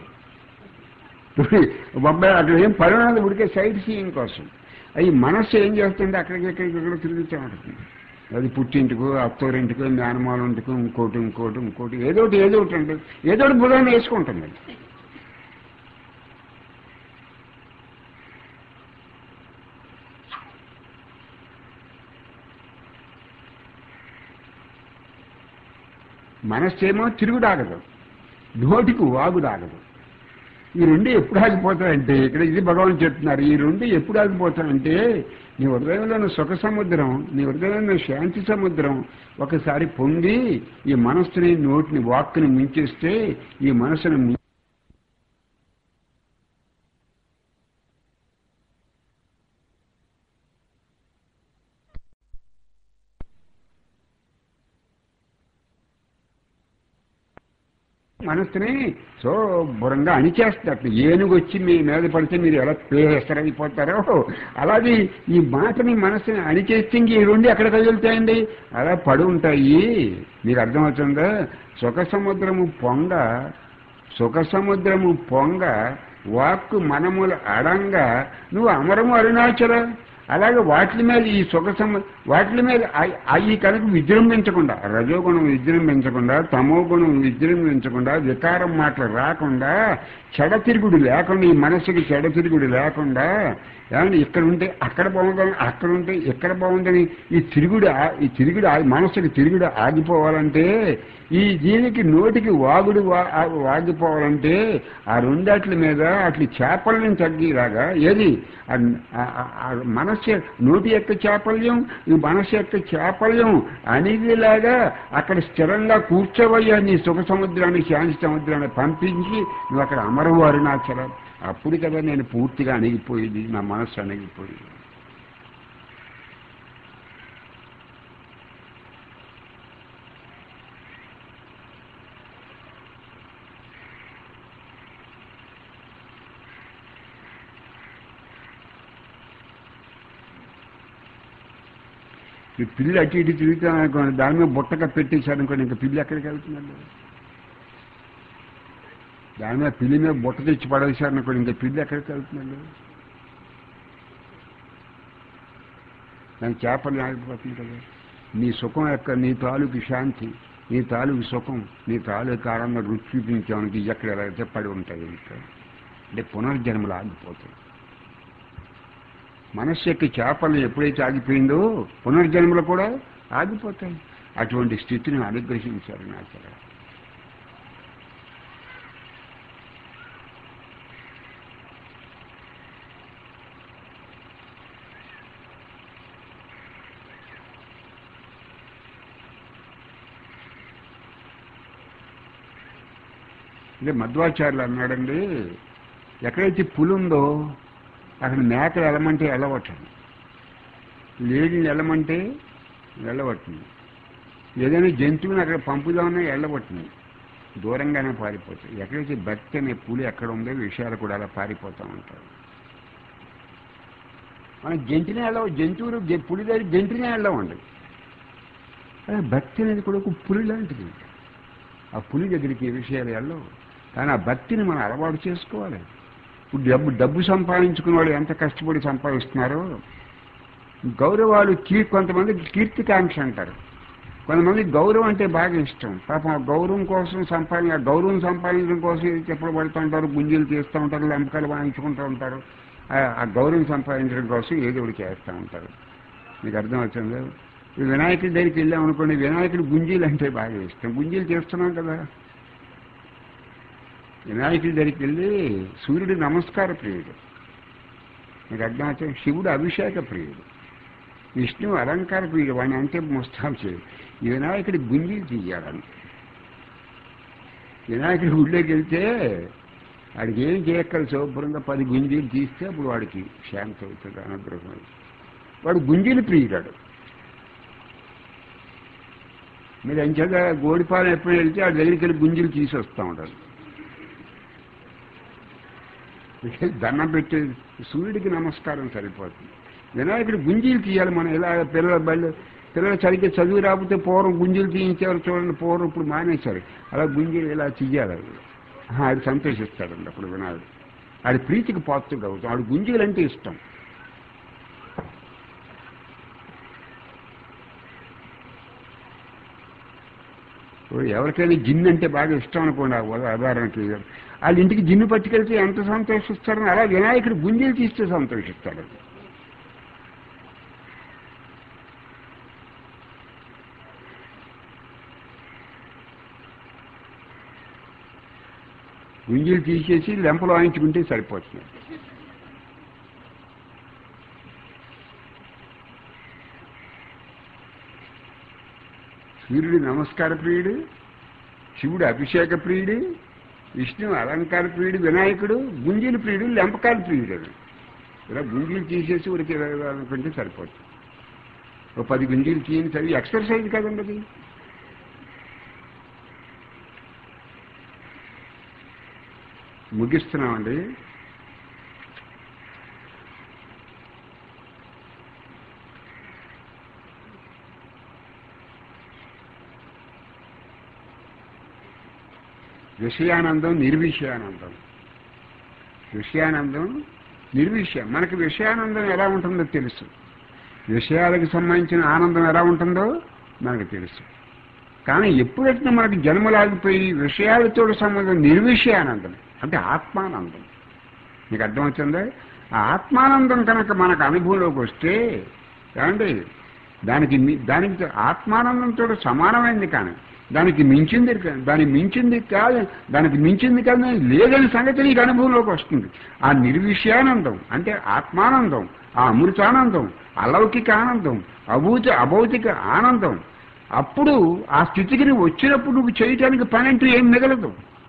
బొంబాయి అక్కడ ఏం పని ఉన్నది ఉడికే సైట్ సీయింగ్ కోసం అవి మనస్సు ఏం చేస్తుంది అక్కడికి ఎక్కడికి ఎక్కడ తిరుగుతూ ఉంటుంది అది పుట్టింటికో అత్తోరింటికో మేనమాలింటికో ఇంకోటి ఇంకోటి ఇంకోటి ఏదో ఒకటి ఏదో ఒకటి ఉంటుంది ఏదో ఒకటి బుధాన్ని వేసుకుంటుంది అది. మనస్సేమో తిరుగుడాగదు నోటికి వాగుడాగదు ఈ రెండు ఎప్పుడు ఆగిపోతాయంటే ఇక్కడ ఇది భగవాన్ చెప్తున్నారు ఈ రెండు ఎప్పుడు ఆగిపోతాయంటే నీ హృదయంలోని సుఖ సముద్రం నీ హృదయంలో శాంతి సముద్రం ఒకసారి పొంగి ఈ మనస్సుని నోటిని వాక్కుని మించేస్తే ఈ మనసును మి- మనస్సుని శుభ్రంగా అణిచేస్తున్నట్టు ఏనుగు వచ్చి మీ మీద పడితే మీరు ఎలా పేసరైపోతారో అలాగే ఈ మాటని మనస్సుని అణిచేస్తే ఇంక ఈ రెండు ఎక్కడ కదులుతాయండి అలా పడి ఉంటాయి మీకు అర్థమవుతుందా సుఖ సముద్రము పొంగ సుఖ సముద్రము పొంగ వాక్కు మనముల అడంగా నువ్వు అమరము అరుణాచల అలాగే వాటి మీద ఈ సుఖ సమ వాటి మీద అయి- అవి కనుక విజృంభించకుండా రజోగుణం విజృంభించకుండా తమో గుణం విజృంభించకుండా వికారం మాటలు రాకుండా చెడతిరుగుడు లేకుండా ఈ మనసుకి చెడతిరుగుడు లేకుండా ఏమంటే ఇక్కడ ఉంటే అక్కడ బాగుందని అక్కడ ఉంటే ఇక్కడ బాగుందని ఈ తిరుగుడు ఆ- ఈ తిరుగుడు ఆ- మనసుకి తిరుగుడు ఆగిపోవాలంటే ఈ జీవికి నోటికి వాగుడు వా- ఆ- వాగిపోవాలంటే ఆ రెండాట్ల మీద అట్ల చేపలను తగ్గిలాగా ఏది ఆ- ఆ- ఆ- ఆ మనస్సు నోటి యొక్క చాపల్యం ఈ మనస్సు యొక్క చాపల్యం అనేదిలాగా అక్కడ స్థిరంగా కూర్చోవయ్యా నీ సుఖ సముద్రాన్ని శాంతి సముద్రాన్ని పంపించి నువ్వు అక్కడ అమరవు అరుణాచలం అప్పుడు కదా నేను పూర్తిగా అణిగిపోయింది నా మనస్సు అణిగిపోయింది ఈ పిల్లి అటు ఇటు తిరుగుతాను అనుకోండి దాని మీద బుట్టగా పెట్టేశారు అనుకోండి ఇంకా పిల్లి ఎక్కడికి వెళ్తున్నాడు దాని మీద పిల్లి మీద బుట్ట తెచ్చి పడేశారు అనుకోండి ఇంకా పిల్లి ఎక్కడికి వెళ్తున్నాడు దాని చేపలు ఆగిపోతుంది కదా నీ సుఖం యొక్క నీ తాలూకు శాంతి నీ తాలూకు సుఖం నీ తాలూకు ఆనందం రుచి చూపించడానికి ఎక్కడ ఎలా అయితే పడి ఉంటాయి ఇంకా అంటే పునర్జన్మలు ఆగిపోతాయి మనస్సు యొక్క చేపలు ఎప్పుడైతే ఆగిపోయిందో పునర్జన్మలు కూడా ఆగిపోతాయి అటువంటి స్థితిని అనుగ్రహించారు నాచర అంటే మధ్వాచార్యులు అన్నాడండి ఎక్కడైతే పులి ఉందో అక్కడ మేకలు వెళ్ళమంటే వెళ్ళవట్టండి లేడీని వెళ్ళమంటే వెళ్ళబట్టింది ఏదైనా జంతువుని అక్కడ పంపుదామన్నా వెళ్ళబట్టింది దూరంగానే పారిపోతాయి ఎక్కడైతే భక్తి అనే పులి ఎక్కడ ఉందో విషయాలు కూడా అలా పారిపోతూ ఉంటారు మనం జంతువునే వెళ్ళవు జంతువులు జ- పులి దగ్గర జంతువునే వెళ్ళవండి అదే భక్తి అనేది కూడా ఒక పులి లాంటిది ఆ పులి దగ్గరికి ఈ విషయాలు వెళ్ళవు కానీ ఆ భక్తిని మనం అలవాటు చేసుకోవాలి ఇప్పుడు డబ్బు డబ్బు సంపాదించుకున్న వాళ్ళు ఎంత కష్టపడి సంపాదిస్తున్నారో గౌరవాలు కీ కొంతమంది కీర్తికాంక్ష అంటారు కొంతమంది గౌరవం అంటే బాగా ఇష్టం పాపం ఆ గౌరవం కోసం సంపాది ఆ గౌరవం సంపాదించడం కోసం చెప్పులు పడుతూ ఉంటారు గుంజీలు తీస్తూ ఉంటారు లంపకాలు వాయించుకుంటూ ఉంటారు ఆ- ఆ గౌరవం సంపాదించడం కోసం ఏదో ఒకటి చేస్తూ ఉంటారు మీకు అర్థం వచ్చింది ఈ వినాయకుడి దగ్గరికి వెళ్ళాం అనుకోండి వినాయకుడి గుంజీలు అంటే బాగా ఇష్టం గుంజీలు చేస్తున్నాం కదా వినాయకుడి దగ్గరికి వెళ్ళి సూర్యుడు నమస్కార ప్రియుడు మీకు అర్థం వచ్చింది శివుడు అభిషేక ప్రియుడు విష్ణు అలంకార ప్రియుడు వాడిని అంటే ముస్తాం చేయడు ఈ వినాయకుడి గుంజీలు తీయాలని వినాయకుడి గుళ్ళోకి వెళ్తే వాడికి ఏం చేయక్కలు శుభ్రంగా పది గుంజీలు తీస్తే అప్పుడు వాడికి శాంతి అవుతుంది అనుగ్రహం అవుతుంది. వాడు గుంజీలు ప్రియుడాడు మీరు ఎంచేత గోడిపాలెం ఎప్పుడు వెళ్తే ఆ దగ్గరికి వెళ్ళి గుంజీలు తీసి వస్తూ ఉంటారు దండం పెట్టి సూర్యుడికి నమస్కారం సరిపోతుంది వినాయకుడి గుంజీలు తీయాలి మనం ఇలా పిల్లల బళ్ళు పిల్లలు సరిగ్గా చదువు రాకపోతే పూర్వం గుంజీలు తీయించారు చూడండి పూర్వం ఇప్పుడు మానేశారు అలా గుంజీలు ఇలా తీయాలి ఆహా, ఆడు సంతోషిస్తాడండి అప్పుడు వినాయకుడు ఆడి ప్రీతికి పాత్రుడు అవుతాం ఆడు గుంజీలు అంటే ఇష్టం ఇప్పుడు ఎవరికైనా జిన్ను అంటే బాగా ఇష్టం అనుకోండి ఆ ఉదా- ఉదాహరణకి వాళ్ళ ఇంటికి జిన్ను పట్టుకెళ్తే ఎంత సంతోషిస్తారని అలా వినాయకుడు గుంజీలు తీస్తే సంతోషిస్తాడు గుంజీలు తీసేసి లెంపలు వాయించుకుంటే సరిపోతుంది సూర్యుడు నమస్కార ప్రియుడు శివుడు అభిషేక ప్రియుడు విష్ణు అలంకార ప్రియుడు వినాయకుడు గుంజీలు ప్రియుడు లెంపకాల ప్రియుడు అది ఇలా గుంజీలు తీసేసి ఉరికి అనుకుంటే సరిపోతుంది ఒక పది గుంజీలు తీయని చదివి ఎక్సర్సైజ్ కదండి అది ముగిస్తున్నామండి విషయానందం నిర్విషయానందం విషయానందం నిర్విషయం మనకి విషయానందం ఎలా ఉంటుందో తెలుసు విషయాలకు సంబంధించిన ఆనందం ఎలా ఉంటుందో మనకు తెలుసు కానీ ఎప్పుడైతే మనకి జన్మలాగిపోయి విషయాలతో సంబంధం నిర్విషయానందం అంటే ఆత్మానందం మీకు అర్థమవుతుందా ఆ ఆత్మానందం కనుక మనకు అనుభవంలోకి వస్తే ఏమండి దానికి మి- దానికి ఆత్మానందంతో సమానమైంది కానీ దానికి మించింది కా- దానికి మించింది కాదు దానికి మించింది కాదు లేదని సంగతి నీకు అనుభవంలోకి వస్తుంది ఆ నిర్విషయానందం అంటే ఆత్మానందం ఆ అమృతానందం అలౌకిక ఆనందం అభూత అభౌతిక ఆనందం అప్పుడు ఆ స్థితికి నువ్వు వచ్చినప్పుడు నువ్వు చేయటానికి పని అంటూ ఏం మిగలదు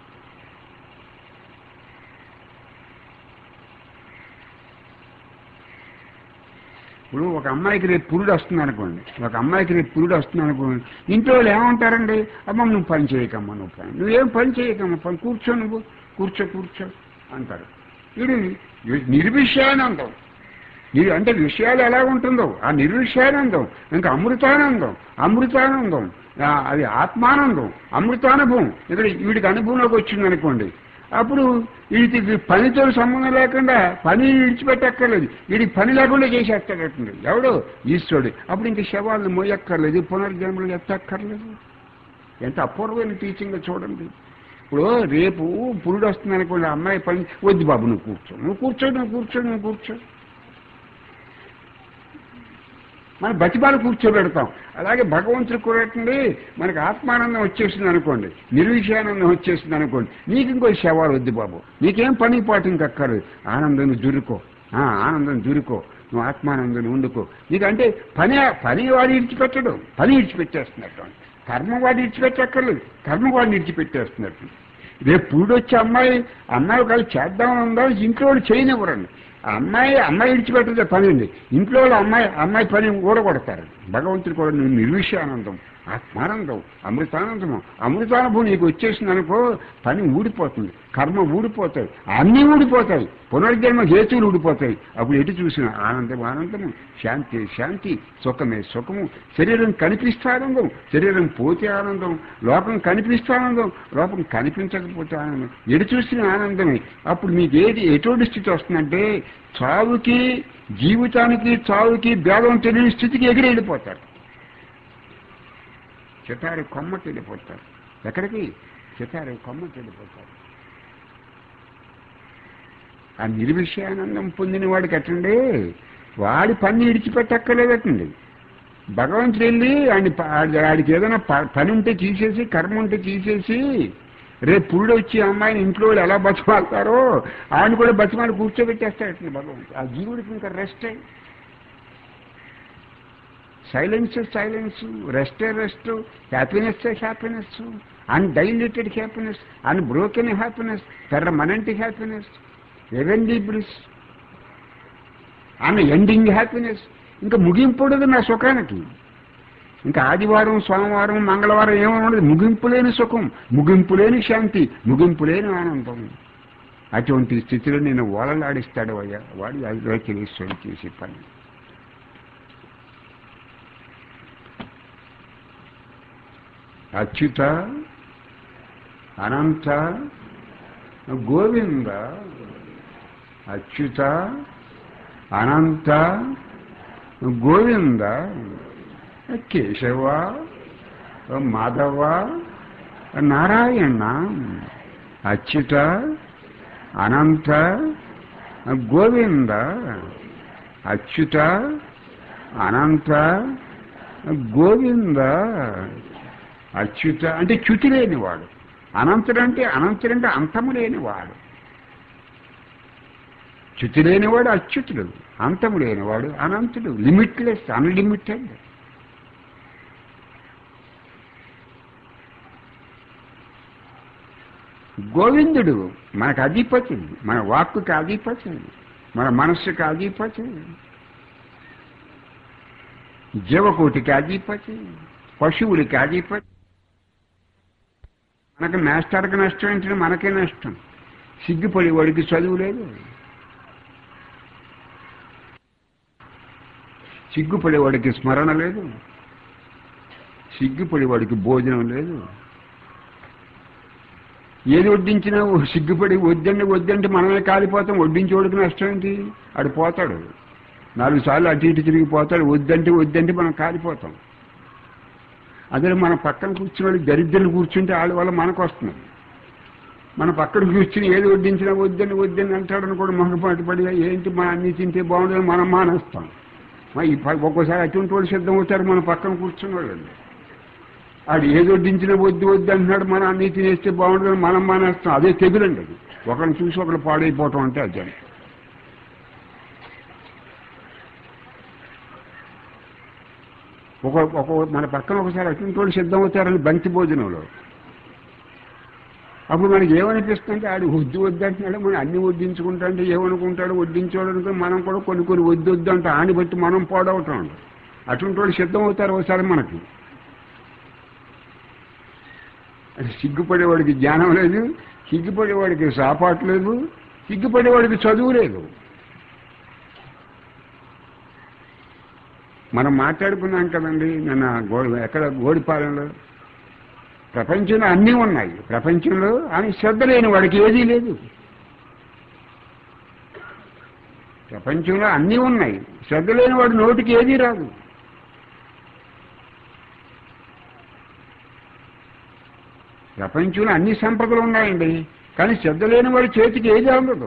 ఇప్పుడు ఒక అమ్మాయికి రేపు పురుడు వస్తుంది అనుకోండి ఒక అమ్మాయికి రేపు పురుడు వస్తుంది అనుకోండి ఇంట్లో వాళ్ళు ఏమంటారండి అమ్మ నువ్వు పని చేయకమ్మా నువ్వు పని నువ్వేం పని చేయకమ్మా పని కూర్చో నువ్వు కూర్చో కూర్చో అంటారు వీడు నిర్విషయానందం ఇది అంటే విషయాలు ఎలా ఉంటుందో ఆ నిర్విషయానందం ఇంకా అమృతానందం అమృతానందం ఆ, అది ఆత్మానందం అమృతానుభవం ఇక్కడ వీడికి అనుభవంలోకి వచ్చింది అనుకోండి అప్పుడు వీడికి పనితో సంబంధం లేకుండా పని విడిచిపెట్టక్కర్లేదు వీడికి పని లేకుండా చేసేస్తాడటండి ఎవడు ఈశ్వరుడు అప్పుడు ఇంక శవాలను మోయక్కర్లేదు పునర్జన్మలు ఎత్తక్కర్లేదు ఎంత అపూర్వమైన టీచింగ్ చూడండి ఇప్పుడు రేపు పురుడు వస్తుంది అనుకోండి ఆ అమ్మాయి పని వద్దు బాబు నువ్వు కూర్చో నువ్వు కూర్చో నువ్వు కూర్చో నువ్వు కూర్చో మనం బతిబాలు కూర్చోబెడతాం అలాగే భగవంతుడు కూడండి మనకి ఆత్మానందం వచ్చేసింది అనుకోండి నిర్విషయానందం వచ్చేసింది అనుకోండి నీకు ఇంకో శవాలు వద్దు బాబు నీకేం పని పాటు ఇంకక్కర్లేదు ఆనందం నువ్వు దురుకో ఆ, ఆనందం దురుకో నువ్వు ఆత్మానందం ఉండుకో నీకంటే పని పని వాడు ఇడిచిపెట్టడు పని ఇడిచిపెట్టేస్తున్నట్టు కర్మ వాడు ఇడిచిపెట్టక్కర్లేదు కర్మ వాడిని ఇడిచిపెట్టేస్తున్నట్టు రేపు పురుడు వచ్చి అమ్మాయి అమ్మాయి ఒకవేళ చేద్దాం ఉందా ఇంట్లో వాళ్ళు చేయనివ్వరండి ఆ అమ్మాయి అమ్మాయి విడిచిపెట్టదే పని ఉంది ఇంట్లో వాళ్ళు అమ్మాయి అమ్మాయి పని ఊడగొడతారు భగవంతుడు కూడా నువ్వు నిర్విషయానందం ఆత్మానందం అమృతానందము అమృతానుభవం నీకు వచ్చేసింది అనుకో పని ఊడిపోతుంది కర్మ ఊడిపోతాయి అన్నీ ఊడిపోతాయి పునర్జన్మ హేతువులు ఊడిపోతాయి అప్పుడు ఎటు చూసిన ఆనందం ఆనందము శాంతి శాంతి సుఖమే సుఖము శరీరం కనిపిస్తే ఆనందం శరీరం పోతే ఆనందం లోకం కనిపిస్తే ఆనందం లోకం కనిపించకపోతే ఆనందం ఎటు చూసిన ఆనందమే అప్పుడు మీకు ఏది ఎటువంటి స్థితి వస్తుందంటే చావుకి జీవితానికి చావుకి భేదం తెలియని స్థితికి ఎగిరి వెళ్ళిపోతారు చిటారి కొమ్మకి వెళ్ళిపోతారు ఎక్కడికి చిటారి కొమ్మకి వెళ్ళిపోతారు ఆ నిర్విషయానందం పొందిన వాడికి అట్టండి వాడి పని విడిచిపెట్టక్కర్లేదటండి భగవంతుడు వెళ్ళి ఆయన ఆడికి ఏదైనా ప- పని ఉంటే తీసేసి కర్మ ఉంటే తీసేసి రేపు పురుడు వచ్చి ఆ అమ్మాయిని ఇంట్లో వాళ్ళు ఎలా బతిమాలుతారో ఆయన కూడా బతిమాలి కూర్చోబెట్టేస్తాడటండి భగవంతుడు ఆ జీవుడికి ఇంకా రెస్ట్ సైలెన్స్ సైలెన్స్ రెస్టే rest happiness happiness undiluted happiness unbroken happiness permanent happiness evenly bliss unending happiness ఇంకా ముగింపుడదు నా సుఖానికి ఇంకా ఆదివారం సోమవారం మంగళవారం ఏమో ఉండదు ముగింపు లేని సుఖం ముగింపు లేని శాంతి ముగింపు లేని ఆనందం అటువంటి స్థితిలో నేను ఓలలాడిస్తాడు అయ్యా వాడి అవివేకిలేశ్వరుడు చేసే పని అచ్యుత అనంత గోవింద అచ్యుత అనంత గోవింద కేశవ మాధవ నారాయణ అచ్యుత అనంత గోవింద అచ్యుత అనంత గోవింద అచ్యుత అంటే చ్యుతి లేనివాడు అనంతుడంటే అనంతుడంటే అంతము లేనివాడు చ్యుతి లేనివాడు అచ్యుతుడు అంతము లేనివాడు అనంతుడు లిమిట్లెస్ అన్లిమిటెడ్ గోవిందుడు మనకు అధిపతి మన వాక్కుకి అధిపతి మన మనస్సుకి అధిపతి జీవకోటికి అధిపతి పశువులకి అధిపతి మనకు మాస్టర్కి నష్టం ఏంటంటే మనకే నష్టం సిగ్గుపడి వాడికి చదువు లేదు సిగ్గుపడేవాడికి స్మరణ లేదు సిగ్గుపడేవాడికి భోజనం లేదు ఏది వడ్డించినా ఓ సిగ్గుపడి వద్దండి వద్దంటే మనమే కాలిపోతాం వడ్డించేవాడికి నష్టం ఏంటి ఆడు పోతాడు నాలుగు సార్లు అటు ఇటు తిరిగి పోతాడు వద్దంటే వద్దంటే మనం కాలిపోతాం అదే మన పక్కన కూర్చుని దరిద్రులు కూర్చుంటే వాళ్ళ వల్ల మనకు వస్తుంది మన పక్కన కూర్చుని ఏది వడ్డించినా వద్దని వద్దని అంటాడని కూడా మొహపాటు పడి ఏంటి మన అన్ని తింటే బాగుండదని మనం మానేస్తాం మరి ఈ ప- ఒక్కోసారి అటువంటి వాళ్ళు సిద్ధం అవుతారు మన పక్కన కూర్చున్న వాళ్ళండి ఆడు ఏది వడ్డించినా వద్దు వద్దు అంటున్నాడు మనం అన్ని తినేస్తే బాగుంటుందని మనం మానేస్తాం అదే తెగులండి అది ఒకరిని చూసి ఒకరు పాడైపోవటం అంటే అదే ఒక ఒక మన పక్కన ఒకసారి అటువంటి వాళ్ళు సిద్ధం అవుతారని బంతి భోజనంలో అప్పుడు మనకి ఏమనిపిస్తుంటే ఆడు వద్దు వద్దు అంటున్నాడు మనం అన్ని వడ్డించుకుంటా అంటే ఏమనుకుంటాడు వడ్డించాడు అనుకుని మనం కూడా కొన్ని కొన్ని వద్దు వద్దు అంటే ఆని బట్టి మనం పాడవుతాం అటువంటి వాళ్ళు సిద్ధం అవుతారు ఒకసారి మనకి అది సిగ్గుపడేవాడికి జ్ఞానం లేదు సిగ్గుపడేవాడికి సాపాటు లేదు సిగ్గుపడేవాడికి చదువు లేదు మనం మాట్లాడుకున్నాం కదండి నిన్న గో ఎక్కడ గోడిపాలెంలో ప్రపంచంలో అన్నీ ఉన్నాయి ప్రపంచంలో అని శ్రద్ధ లేని వాడికి ఏదీ లేదు ప్రపంచంలో అన్నీ ఉన్నాయి శ్రద్ధ లేని వాడి నోటికి ఏదీ రాదు ప్రపంచంలో అన్ని సంపదలు ఉన్నాయండి కానీ శ్రద్ధ లేని వాడి చేతికి ఏది అందదు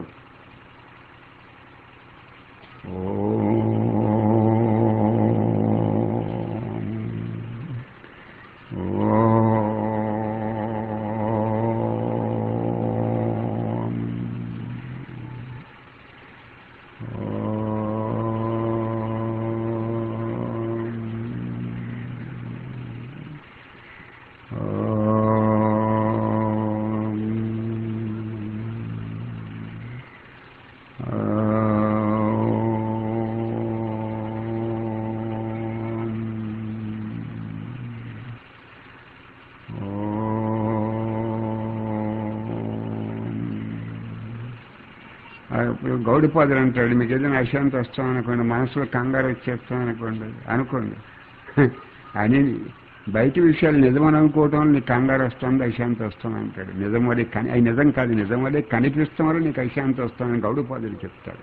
ఆ, ఇప్పుడు గౌడిపాదులు అంటాడు మీకు ఏదైనా అశాంతి వస్తాం అనుకోండి మనసులో కంగారు వచ్చేస్తాం అనుకోండి అనుకోండి అని బయట విషయాలు నిజమని అనుకోవటం వల్ల నీకు కంగారు వస్తుంది అశాంతి వస్తుంది అంటాడు నిజం వల్లే కని అది నిజం కాదు నిజం వల్లే కనిపిస్తాం వల్ల నీకు అశాంతి వస్తుందని గౌడిపాదులు చెప్తాడు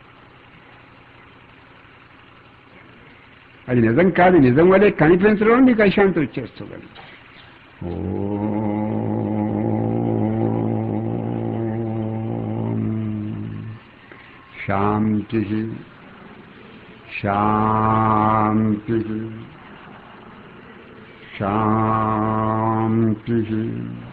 అది నిజం కాదు నిజం వల్లే కనిపించడం వల్ల నీకు అశాంతి వచ్చేస్తుంది ఓం శాంతి శాంతి శాంతి